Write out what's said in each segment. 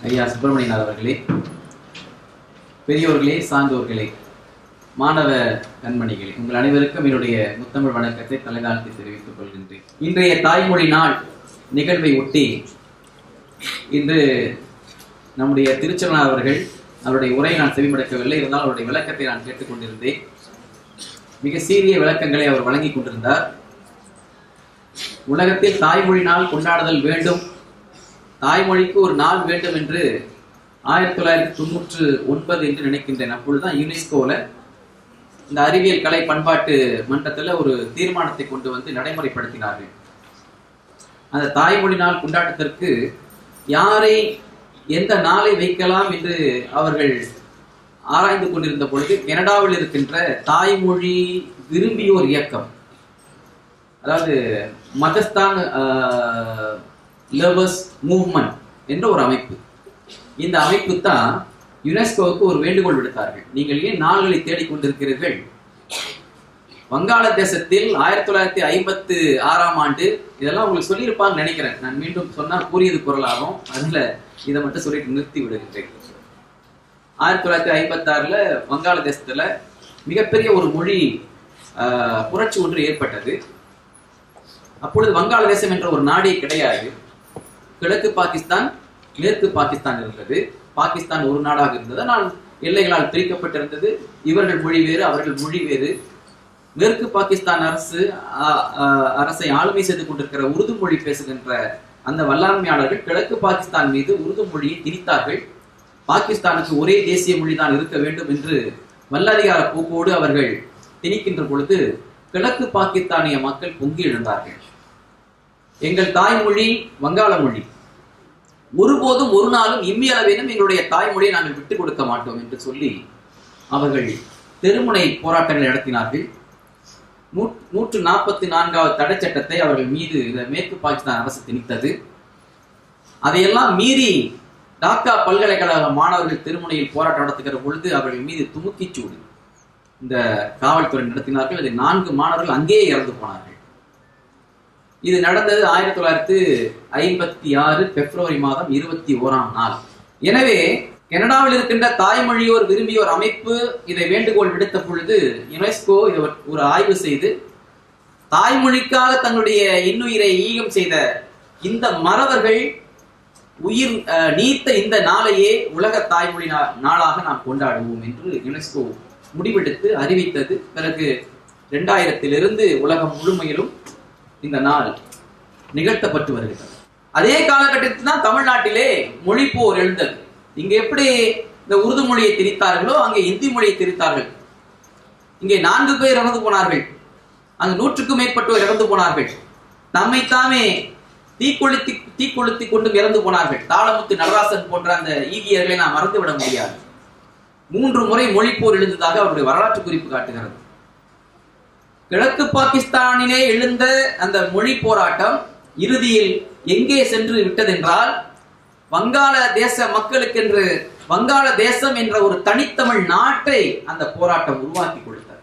ஐயா சுப்பிரமணியனார் அவர்களே பெரியோர்களே சான்றோர்களே மாணவ கண்மணிகளே உங்கள் அனைவருக்கும் என்னுடைய முத்தமிழ் வணக்கத்தை தலைதாழ்த்தி தெரிவித்துக் கொள்கின்றேன் இன்றைய தாய்மொழி நாள் நிகழ்வை ஒட்டி இன்று நம்முடைய திருச்செல்வனார் அவர்கள் அவருடைய உரையை நான் செவிமடுக்கவில்லை இருந்தாலும் அவருடைய விளக்கத்தை நான் கேட்டுக்கொண்டிருந்தேன் மிக சீரிய விளக்கங்களை அவர் வழங்கிக் கொண்டிருந்தார் உலகத்தில் தாய்மொழி நாள் கொண்டாடுதல் வேண்டும் தாய்மொழிக்கு ஒரு நாள் வேண்டும் என்று ஆயிரத்தி தொள்ளாயிரத்தி தொண்ணூற்று ஒன்பது என்று நினைக்கின்றேன் அப்பொழுதுதான் யுனெஸ்கோல இந்த அறிவியல் கலை பண்பாட்டு மன்றத்துல ஒரு தீர்மானத்தை கொண்டு வந்து நடைமுறைப்படுத்தினார்கள் அந்த தாய்மொழி நாள் கொண்டாட்டத்திற்கு யாரை எந்த நாளை வைக்கலாம் என்று அவர்கள் ஆராய்ந்து கொண்டிருந்த பொழுது கனடாவில் இருக்கின்ற தாய்மொழி விரும்பியோர் இயக்கம் அதாவது மதஸ்தான் லவர்ஸ் மூவ்மெண்ட் என்ற ஒரு அமைப்பு இந்த அமைப்பு தான் யுனெஸ்கோவுக்கு ஒரு வேண்டுகோள் விடுத்தார்கள் நீங்கள் ஏன் நாள்களை தேடிக்கொண்டிருக்கிறீர்கள் வங்காளதேசத்தில் ஆயிரத்தி தொள்ளாயிரத்தி ஐம்பத்து ஆறாம் ஆண்டு இதெல்லாம் உங்களுக்கு சொல்லியிருப்பாங்கன்னு நினைக்கிறேன் நான் மீண்டும் சொன்னா கூறியது குரலாகும் அதுல இதை மட்டும் சொல்லிட்டு நிறுத்தி விடுகின்றேன் ஆயிரத்தி தொள்ளாயிரத்தி ஐம்பத்தி ஆறுல வங்காளதேசத்துல மிகப்பெரிய ஒரு மொழி ஆஹ், புரட்சி ஒன்று ஏற்பட்டது அப்பொழுது வங்காளதேசம் என்ற ஒரு நாடே கிடையாது கிழக்கு பாகிஸ்தான் மேற்கு பாகிஸ்தான் இருந்தது பாகிஸ்தான் ஒரு நாடாக இருந்தது ஆனால் எல்லைகளால் பிரிக்கப்பட்டிருந்தது இவர்கள் மொழி வேறு அவர்கள் மொழி வேறு மேற்கு பாகிஸ்தான் அரசு ஆ- ஆ- அரசை ஆளுமை செய்து கொண்டிருக்கிற உருது மொழி பேசுகின்ற அந்த வல்லாண்மையாளர்கள் கிழக்கு பாகிஸ்தான் மீது உருது மொழியை திணித்தார்கள் பாகிஸ்தானுக்கு ஒரே தேசிய மொழிதான் இருக்க வேண்டும் என்று வல்லதிகார போக்கோடு அவர்கள் திணிக்கின்ற பொழுது கிழக்கு பாகிஸ்தானிய மக்கள் பொங்கி எழுந்தார்கள் எங்கள் தாய்மொழி வங்காள மொழி ஒருபோதும் ஒரு நாளும் இம்மியளவேனும் எங்களுடைய தாய்மொழியை நாங்கள் விட்டுக் கொடுக்க மாட்டோம் என்று சொல்லி அவர்கள் தெருமுனை போராட்டங்களை நடத்தினார்கள் நூ- நூற்று நாற்பத்தி நான்காவது தடை சட்டத்தை அவர்கள் மீது இந்த மேற்கு பாகிஸ்தான் அரசு திணித்தது அதையெல்லாம் மீறி டாக்கா பல்கலைக்கழக மாணவர்கள் தெருமுனையில் போராட்டம் நடத்துகிற பொழுது அவர்கள் மீது துமுக்கிச் சூடு இந்த காவல்துறை நடத்தினார்கள் அதில் நான்கு மாணவர்கள் அங்கேயே இறந்து போனார்கள் இது நடந்தது ஆயிரத்தி தொள்ளாயிரத்தி ஐம்பத்தி ஆறு பிப்ரவரி மாதம் இருபத்தி ஓராம் நாள் எனவே கனடாவில் இருக்கின்ற தாய்மொழியோர் விரும்பியோர் அமைப்பு இதை வேண்டுகோள் விடுத்த பொழுது யுனெஸ்கோ இதை ஒரு- ஒரு ஆய்வு செய்து தாய்மொழிக்காக தன்னுடைய இன்னுயிரை ஈகம் செய்த இந்த மறவர்கள் உயிர் அஹ், நீத்த இந்த நாளையே உலக தாய்மொழி நா- நாளாக நாம் கொண்டாடுவோம் என்று யுனெஸ்கோ முடிவெடுத்து அறிவித்தது பிறகு இரண்டாயிரத்திலிருந்து உலகம் முழுமையிலும் இந்த நாள் நிகழ்த்தப்பட்டு வருகிறது அதே காலகட்டத்தில் தான் தமிழ்நாட்டிலே மொழிப்போர் எழுந்தது இங்க எப்படி இந்த உருது மொழியை திரித்தார்களோ அங்கே இந்தி மொழியை திரித்தார்கள் இங்கே நான்கு பேர் இறந்து போனார்கள் அங்கு நூற்றுக்கும் மேற்பட்டோர் இறந்து போனார்கள் தம்மைத்தாமே தீக்கொளுத்தி தீக்கொளுத்தி கொண்டு இறந்து போனார்கள் தாளமுத்து நடராசன் போன்ற அந்த ஈகியர்களை நாம் மறந்துவிட முடியாது மூன்று முறை மொழிப்போர் எழுந்ததாக அவருடைய வரலாற்று குறிப்பு காட்டுகிறது கிழக்கு பாகிஸ்தானிலே எழுந்த அந்த மொழி போராட்டம் இறுதியில் எங்கே சென்று விட்டதென்றால் வங்காள தேச மக்களுக்கென்று வங்காள தேசம் என்ற ஒரு தனித்தமிழ் நாட்டை அந்த போராட்டம் உருவாக்கி கொடுத்தது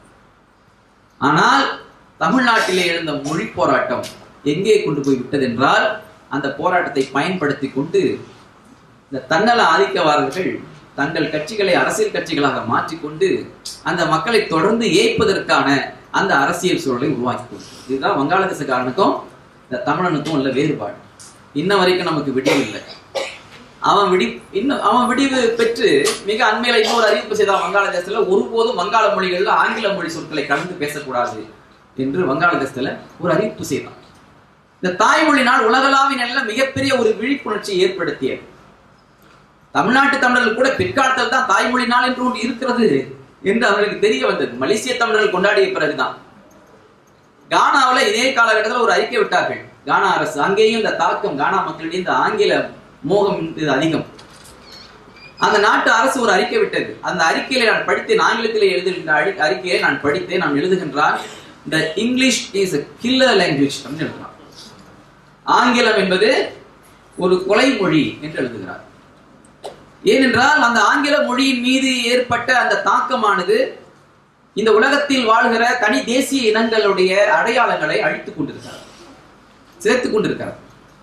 ஆனால் தமிழ்நாட்டிலே எழுந்த மொழி போராட்டம் எங்கே கொண்டு போய் விட்டதென்றால் அந்த போராட்டத்தை பயன்படுத்தி கொண்டு இந்த தன்னல ஆதிக்கவாரர்கள் தங்கள் கட்சிகளை அரசியல் கட்சிகளாக மாற்றிக்கொண்டு அந்த மக்களை தொடர்ந்து ஏய்ப்பதற்கான அந்த அரசியல் சூழலை உருவாக்கி கொடுத்தது இதுதான் வங்காளதேசக்காரனுக்கும் இந்த தமிழனுக்கும் உள்ள வேறுபாடு இன்ன வரைக்கும் நமக்கு விடிவில்லை அவன் விடி இன்னும் அவன் விடிவு பெற்று மிக அண்மையில இன்னொரு அறிவிப்பு செய்தான் வங்காளதேசத்துல ஒருபோதும் வங்காள மொழிகள்ல ஆங்கில மொழி சொற்களை கலந்து பேசக்கூடாது என்று வங்காளதேசத்துல ஒரு அறிவிப்பு செய்தான் இந்த தாய்மொழி நாள் உலகளாவிய நிலையில மிகப்பெரிய ஒரு விழிப்புணர்ச்சி ஏற்படுத்தியது தமிழ்நாட்டு தமிழர்கள் கூட பிற்காலத்தில் தான் தாய்மொழி நாள் என்று ஒன்று இருக்கிறது என்று அவர்களுக்கு தெரிய வந்தது மலேசிய தமிழர்கள் கொண்டாடிய பிறகுதான் கானாவுல இதே காலகட்டத்தில் ஒரு அறிக்கை விட்டார்கள் கானா அரசு அங்கேயும் இந்த தாக்கம் கானா மக்களிடையே இந்த ஆங்கில மோகம் இது அதிகம் அந்த நாட்டு அரசு ஒரு அறிக்கை விட்டது அந்த அறிக்கையில நான் படித்தேன் ஆங்கிலத்திலே எழுதுகின்ற அறி- அறிக்கையை நான் படித்தேன் நான் எழுதுகின்றான் இந்த இங்கிலீஷ் இஸ் கில்லர் லாங்குவேஜ் அப்படின்னு எழுதுறான் ஆங்கிலம் என்பது ஒரு கொலை மொழி என்று எழுதுகிறார் ஏனென்றால் அந்த ஆங்கில மொழியின் மீது ஏற்பட்ட அந்த தாக்கமானது இந்த உலகத்தில் வாழ்கிற தனி தேசிய இனங்களுடைய அடையாளங்களை அழித்துக் கொண்டிருக்கிறார் சேர்த்துக் கொண்டிருக்கிறார்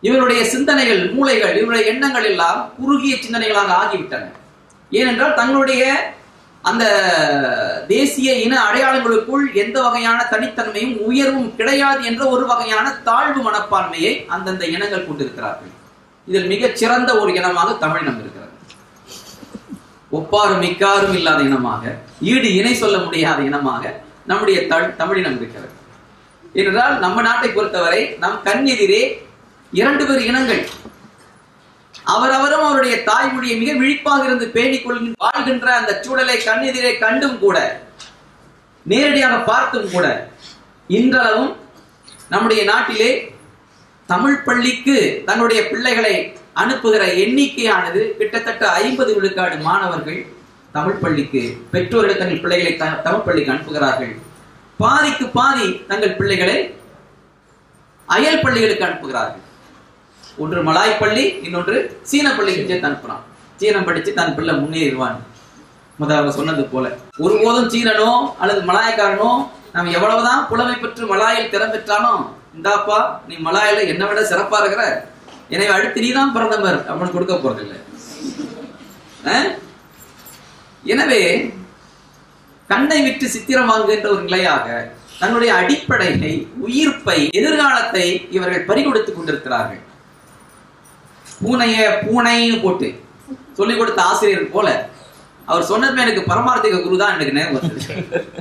இவருடைய சிந்தனைகள் மூளைகள் இவருடைய எண்ணங்கள் எல்லாம் குறுகிய சிந்தனைகளாக ஆகிவிட்டன ஏனென்றால் தங்களுடைய அந்த தேசிய இன அடையாளங்களுக்குள் எந்த வகையான தனித்தன்மையும் உயர்வும் கிடையாது என்ற ஒரு வகையான தாழ்வு மனப்பான்மையை அந்தந்த இனங்கள் கொண்டிருக்கிறார்கள் இதில் மிகச் சிறந்த ஒரு இனமாக தமிழினம் இருக்கிறது ஒப்பாரும் மிக்காரும் இல்லாத இனமாக ஈடு இணை சொல்ல முடியாத இனமாக நம்முடைய தமிழ் தமிழினம் இருக்கிறது ஏனென்றால் நம்ம நாட்டை பொறுத்தவரை நம் கண்ணெதிரே இரண்டு பேர் இனங்கள் அவரவரும் அவருடைய தாய்மொழியை மிக விழிப்பாக இருந்து பேணிக் கொள்கின்ற வாழ்கின்ற அந்த சூழலை கண்ணெதிரே கண்டும் கூட நேரடியாக பார்த்தும் கூட இன்றளவும் நம்முடைய நாட்டிலே தமிழ் பள்ளிக்கு தன்னுடைய பிள்ளைகளை அனுப்புகிற எண்ணிக்கையானது கிட்டத்தட்ட ஐம்பது விழுக்காடு மாணவர்கள் தமிழ் பள்ளிக்கு பெற்றோர்கள் தங்கள் பிள்ளைகளை த- தமிழ் பள்ளிக்கு அனுப்புகிறார்கள் பாதிக்கு பாதி தங்கள் பிள்ளைகளை அயல் பள்ளிகளுக்கு அனுப்புகிறார்கள் ஒன்று மலாய் பள்ளி இன்னொன்று சீன பள்ளிக்கு சேர்த்து அனுப்புறான் சீனம் படிச்சு தன் பிள்ளை முன்னேறிடுவான் முதல்ல சொன்னது போல ஒருபோதும் சீனனோ அல்லது மலாயக்காரனோ நாம் எவ்வளவுதான் புலமை பெற்று மலாயில் திறம் பெற்றாலும் இந்தாப்பா நீ மலாயில என்னை விட சிறப்பா இருக்கிற எனவே அடுத்து நீதான் பிரதமர் அப்படின்னு கொடுக்க போறதில்லை அஹ்? எனவே கண்ணை விட்டு சித்திரம் வாங்குகின்ற ஒரு நிலையாக தன்னுடைய அடிப்படையை உயிர்ப்பை எதிர்காலத்தை இவர்கள் பறிகொடுத்துக் கொண்டிருக்கிறார்கள் பூனைய பூனைன்னு போட்டு சொல்லிக் கொடுத்த ஆசிரியர் போல அவர் சொன்னதுமே எனக்கு பரமார்த்திக குரு தான் எனக்கு நேரம் வருது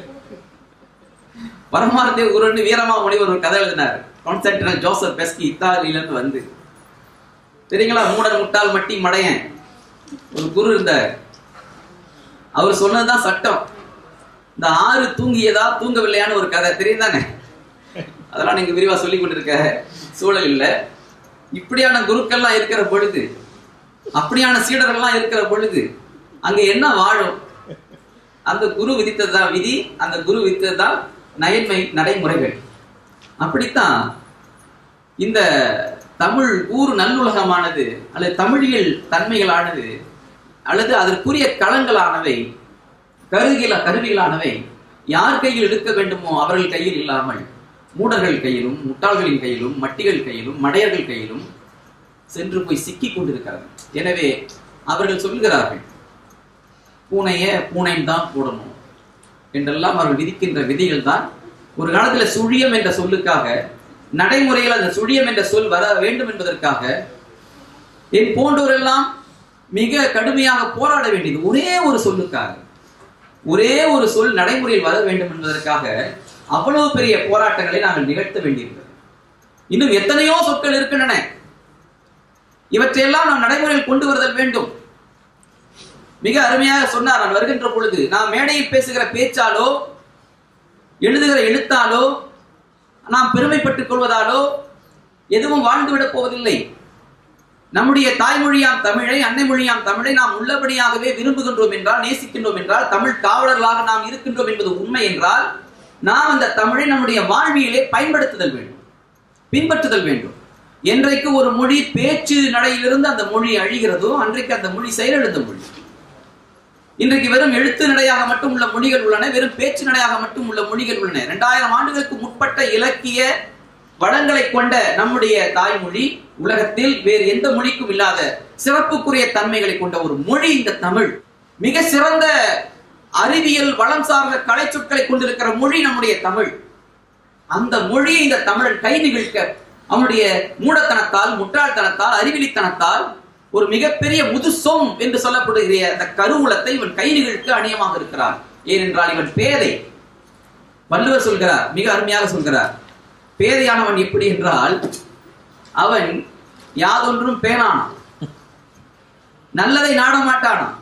பரமார்த்திக குருன்னு வீரமா முனிவர் ஒரு கதை எழுதினார் கான்ஸ்டன்டினல் ஜோசப் பெஸ்கி இத்தாலியில இருந்து வந்து தெரியுங்களா மூடர் முட்டாள் மட்டி மடையன் ஒரு குரு இருந்தார் அவர் சொன்னதுதான் சட்டம் இந்த ஆறு தூங்கியதா தூங்கவில்லையான ஒரு கதை தெரியும் தானே அதெல்லாம் நீங்க விரிவா சொல்லி கொண்டிருக்க சூழல் இல்ல இப்படியான குருக்கள்லாம் இருக்கிற பொழுது அப்படியான சீடர்கள்லாம் இருக்கிற பொழுது அங்க என்ன வாழும் அந்த குரு விதித்ததுதான் விதி அந்த குரு விதித்ததுதான் நயன்மை நடைமுறைகள் அப்படித்தான் இந்த தமிழ் ஊர் நல்லுலகமானது அல்லது தமிழியல் தன்மைகளானது அல்லது அதற்குரிய களங்களானவை கருகில கருவிகளானவை யார் கையில் எடுக்க வேண்டுமோ அவர்கள் கையில் இல்லாமல் மூடர்கள் கையிலும் முட்டாள்களின் கையிலும் மட்டிகள் கையிலும் மடையர்கள் கையிலும் சென்று போய் சிக்கி கொண்டிருக்கிறது எனவே அவர்கள் சொல்கிறார்கள் பூனைய பூனைன்னு தான் போடணும் என்றெல்லாம் அவர்கள் விதிக்கின்ற விதிகள் தான் ஒரு காலத்துல சுழியம் என்ற சொல்லுக்காக நடைமுறையில் அந்த சுழியம் என்ற சொல் வர வேண்டும் என்பதற்காக என் போன்றோரெல்லாம் மிக கடுமையாக போராட வேண்டியது ஒரே ஒரு சொல்லுக்காக ஒரே ஒரு சொல் நடைமுறையில் வர வேண்டும் என்பதற்காக அவ்வளவு பெரிய போராட்டங்களை நாங்கள் நிகழ்த்த வேண்டியிருக்கிறது இன்னும் எத்தனையோ சொற்கள் இருக்கின்றன இவற்றையெல்லாம் நாம் நடைமுறையில் கொண்டு வருதல் வேண்டும் மிக அருமையாக சொன்னார் நான் வருகின்ற பொழுது நாம் மேடையில் பேசுகிற பேச்சாலோ எழுதுகிற எழுத்தாலோ நாம் பெருமைப்பட்டுக் கொள்வதாலோ எதுவும் வாழ்ந்துவிடப் போவதில்லை நம்முடைய தாய்மொழியாம் தமிழை அன்னை மொழியாம் தமிழை நாம் உள்ளபடியாகவே விரும்புகின்றோம் என்றால் நேசிக்கின்றோம் என்றால் தமிழ் காவலர்களாக நாம் இருக்கின்றோம் என்பது உண்மை என்றால் நாம் அந்த தமிழை நம்முடைய வாழ்வியலே பயன்படுத்துதல் வேண்டும் பின்பற்றுதல் வேண்டும் என்றைக்கு ஒரு மொழி பேச்சு நடையிலிருந்து அந்த மொழி அழிகிறதோ அன்றைக்கு அந்த மொழி செயலெழுந்த மொழி இன்றைக்கு வெறும் எழுத்து நடையாக மட்டும் உள்ள மொழிகள் உள்ளன வெறும் பேச்சு நடையாக மட்டும் உள்ள மொழிகள் உள்ளன இரண்டாயிரம் ஆண்டுகளுக்கு முற்பட்ட இலக்கிய வளங்களை கொண்ட நம்முடைய தாய்மொழி உலகத்தில் வேறு எந்த மொழிக்கும் இல்லாத சிறப்புக்குரிய தன்மைகளை கொண்ட ஒரு மொழி இந்த தமிழ் மிக சிறந்த அறிவியல் வளம் சார்ந்த கலை சொற்களை கொண்டிருக்கிற மொழி நம்முடைய தமிழ் அந்த மொழியை இந்த தமிழன் கை நிகழ்க்க அவனுடைய மூடத்தனத்தால் முட்டாள்தனத்தால் அறிவிலித்தனத்தால் ஒரு மிகப்பெரிய முதுசொம் என்று சொல்லப்படுகிற அந்த கருவூலத்தை இவன் கை நிகழ்க்க அநியமாக இருக்கிறான் ஏனென்றால் இவன் பேதை வள்ளுவர் சொல்கிறார் மிக அருமையாக சொல்கிறார் பேதையானவன் எப்படி என்றால் அவன் யாதொன்றும் பேணானான் நல்லதை நாட மாட்டானாம்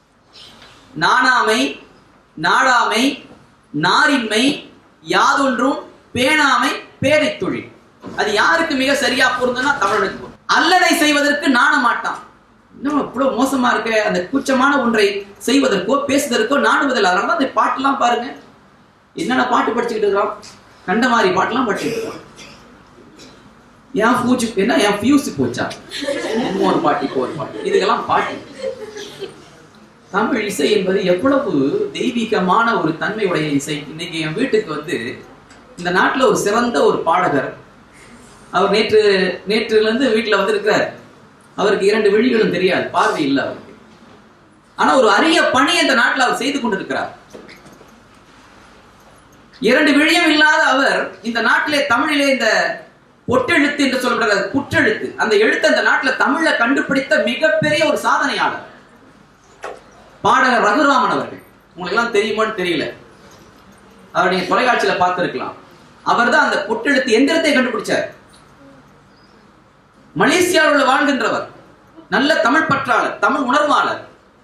நாணாமை நாடாமை நாரின்மை யாதொன்றும் பேணாமை பேதை தொழில் அது யாருக்கு மிக சரியா பொருந்துன்னா தமிழனுக்கு அல்லதை செய்வதற்கு நாண மாட்டான் இன்னும் இவ்வளவு மோசமா இருக்க அந்த கூச்சமான ஒன்றை செய்வதற்கோ பேசுவதற்கோ நாடுவதில் அதனால அந்த பாட்டுலாம் பாருங்க என்னென்ன பாட்டு படிச்சுக்கிட்டு இருக்கிறோம் கண்ட மாதிரி பாட்டுலாம் படிச்சுக்கிட்டு இருக்கிறோம் என் பூச்சி என்ன என் ஃபியூஸ் போச்சா இன்னும் ஒரு பாட்டு இப்போ ஒரு பாட்டு இதுக்கெல்லாம் பாட்டு தமிழ் இசை என்பது எவ்வளவு தெய்வீகமான ஒரு தன்மையுடைய இசை இன்னைக்கு என் வீட்டுக்கு வந்து இந்த நாட்டுல ஒரு சிறந்த ஒரு பாடகர் அவர் நேற்று நேற்றுல இருந்து வீட்டுல வந்து இருக்கிறார் அவருக்கு இரண்டு விழிகளும் தெரியாது பார்வை இல்லை அவருக்கு ஆனா ஒரு அரிய பணி இந்த நாட்டில் அவர் செய்து கொண்டிருக்கிறார் இரண்டு விழியம் இல்லாத அவர் இந்த நாட்டிலே தமிழிலே இந்த ஒட்டெழுத்து என்று சொல்லப்படுற குற்றெழுத்து அந்த எழுத்து அந்த நாட்டில் தமிழ்ல கண்டுபிடித்த மிகப்பெரிய ஒரு சாதனையாளர் பாடகர் ரகுராமன் அவர்கள் உங்களுக்கு எல்லாம் தெரியுமான்னு தெரியல அவர் நீங்க தொலைக்காட்சியில பார்த்திருக்கலாம் அவர் தான் அந்த பொட்டெழுத்து எந்திரத்தை கண்டுபிடிச்சார் மலேசியாவில் வாழ்கின்றவர் நல்ல தமிழ் பற்றாளர் தமிழ் உணர்வாளர்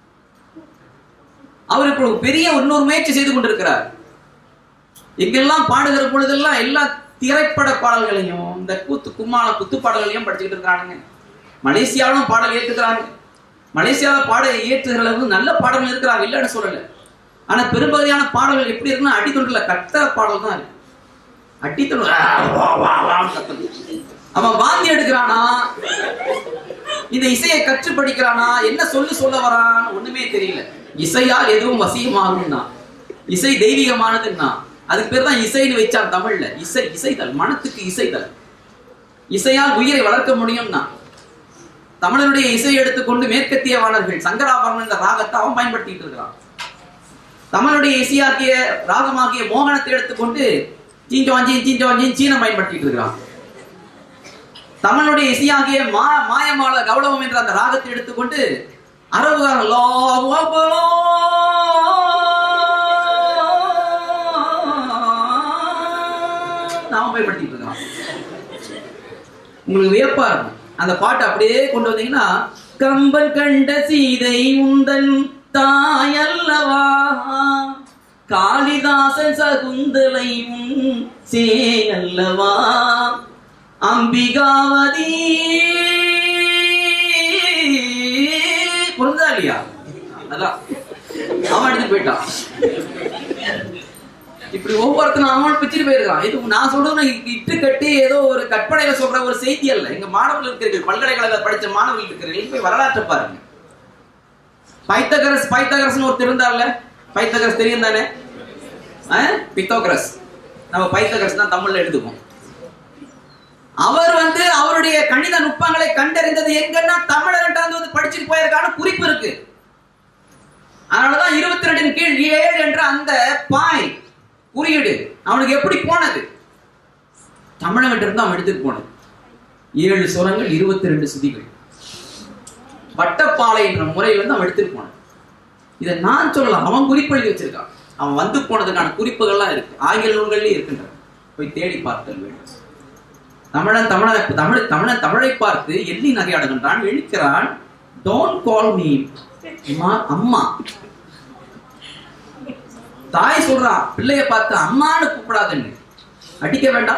அவர் இப்போ ஒரு பெரிய இன்னொரு முயற்சி செய்து கொண்டிருக்கிறார் எங்கெல்லாம் பாடுகிற பொழுதெல்லாம் எல்லா திரைப்பட பாடல்களையும் இந்த கூத்து கும்மாள குத்து பாடல்களையும் படிச்சுக்கிட்டு இருக்கிறானுங்க மலேசியாவிலும் பாடல் ஏற்றுக்கிறாங்க மலேசியாவில் பாட ஏற்றுகிற அளவுக்கு நல்ல பாடல்கள் இருக்கிறாங்க இல்லைன்னு சொல்லல ஆனா பெரும்பகுதியான பாடல்கள் எப்படி இருக்குன்னா அடித்தொண்டுல கத்த பாடல் தான் இருக்கு அடித்தொண்டு ஆ, வா, வா, வான்னு கத்துது. அவன் வாந்தி எடுக்கிறானா இந்த இசையை கற்று படிக்கிறானா என்ன சொல்லு சொல்ல வரான் ஒண்ணுமே தெரியல இசையால் எதுவும் வசியமாகும்னா இசை தெய்வீகமானதுன்னா அதுக்கு பேர் தான் இசைன்னு வச்சான் தமிழ்ல இசை இசைதல் மனத்துக்கு இசைதல் இசையால் உயிரை வளர்க்க முடியும்னா தமிழனுடைய இசையை எடுத்துக்கொண்டு மேற்கத்திய வாணர்கள் சங்கராபரணம் என்ற ராகத்தை அவன் பயன்படுத்திட்டு இருக்கிறான் தமிழுடைய இசையாக்கிய ராகமாகிய மோகனத்தை எடுத்துக்கொண்டு சீஞ்சவாஞ்சி சீஞ்சவாஞ்சி சீனம் பயன்படுத்திட்டு இருக்கிறான் தமிழுடைய இசையாகிய மா மாயமால கௌளவம் என்ற அந்த ராகத்தை எடுத்துக்கொண்டு அரபுகாரன் அல்லாஹு அக்பர், அல்லாஹ் நாம பயன்படுத்திட்டு இருக்கிறான் உங்களுக்கு வியப்பா இருக்கும் அந்த பாட்டை அப்படியே கொண்டு வந்தீங்கன்னா கம்பன் கண்ட சீதை உந்தன் தாயல்லவா காளிதாசன் சகுந்தலை உன் சேயல்லவா அம்பிகாவதி புரிஞ்சா இல்லையா அதான் அவன் எடுத்து போயிட்டான் இப்படி ஒவ்வொருத்தரும் அவன் பிச்சுட்டு போயிருக்கான் இது நான் சொல்றது நான் இட்டு கட்டி ஏதோ ஒரு கற்பனையில சொல்ற ஒரு செய்தி அல்ல எங்க மாணவர்கள் இருக்கிறீர்கள் பல்கலைக்கழக படிச்ச மாணவர்கள் இருக்கிறீர்கள் போய் வரலாற்றை பாருங்க பைத்தகரஸ் பைத்தகரஸ்னு ஒருத்தர் இருந்தார்ல பைத்தகரஸ் தெரியும் தானே பித்தோகரஸ் நம்ம பைத்தகரஸ் தான் தமிழ்ல எடுத்துப்போம் அவர் வந்து அவருடைய கணித நுட்பங்களை கண்டறிந்தது எங்கன்னா தமிழர்கிட்ட வந்து படிச்சுட்டு போயிருக்கான குறிப்பு இருக்கு அதனாலதான் இருபத்தி ரெண்டின் கீழ் ஏழு என்ற அந்த பாய் குறியீடு அவனுக்கு எப்படி போனது தமிழகிட்ட இருந்து அவன் எடுத்துட்டு போனது ஏழு சுரங்கள் இருபத்தி ரெண்டு சுதிகள் வட்டப்பாலை என்ற முறையில் வந்து அவன் எடுத்துட்டு போனான் இதை நான் சொல்லலாம் அவன் குறிப்பு எழுதி வச்சிருக்கான் அவன் வந்து போனதுக்கான குறிப்புகள்லாம் இருக்கு ஆங்கில நூல்கள்லயும் இருக்கின்றன போய் தேடி பார்த்தல் வேண்டும் தமிழன் தமிழன் தமிழ் தமிழன் தமிழை பார்த்து எள்ளி நகையாடுகின்றான் இழிக்கிறான் டோன்ட் கால் மீ அம்மா தாய் சொல்றான் பிள்ளைய பார்த்து அம்மான்னு கூப்பிடாதுன்னு அடிக்க வேண்டாம்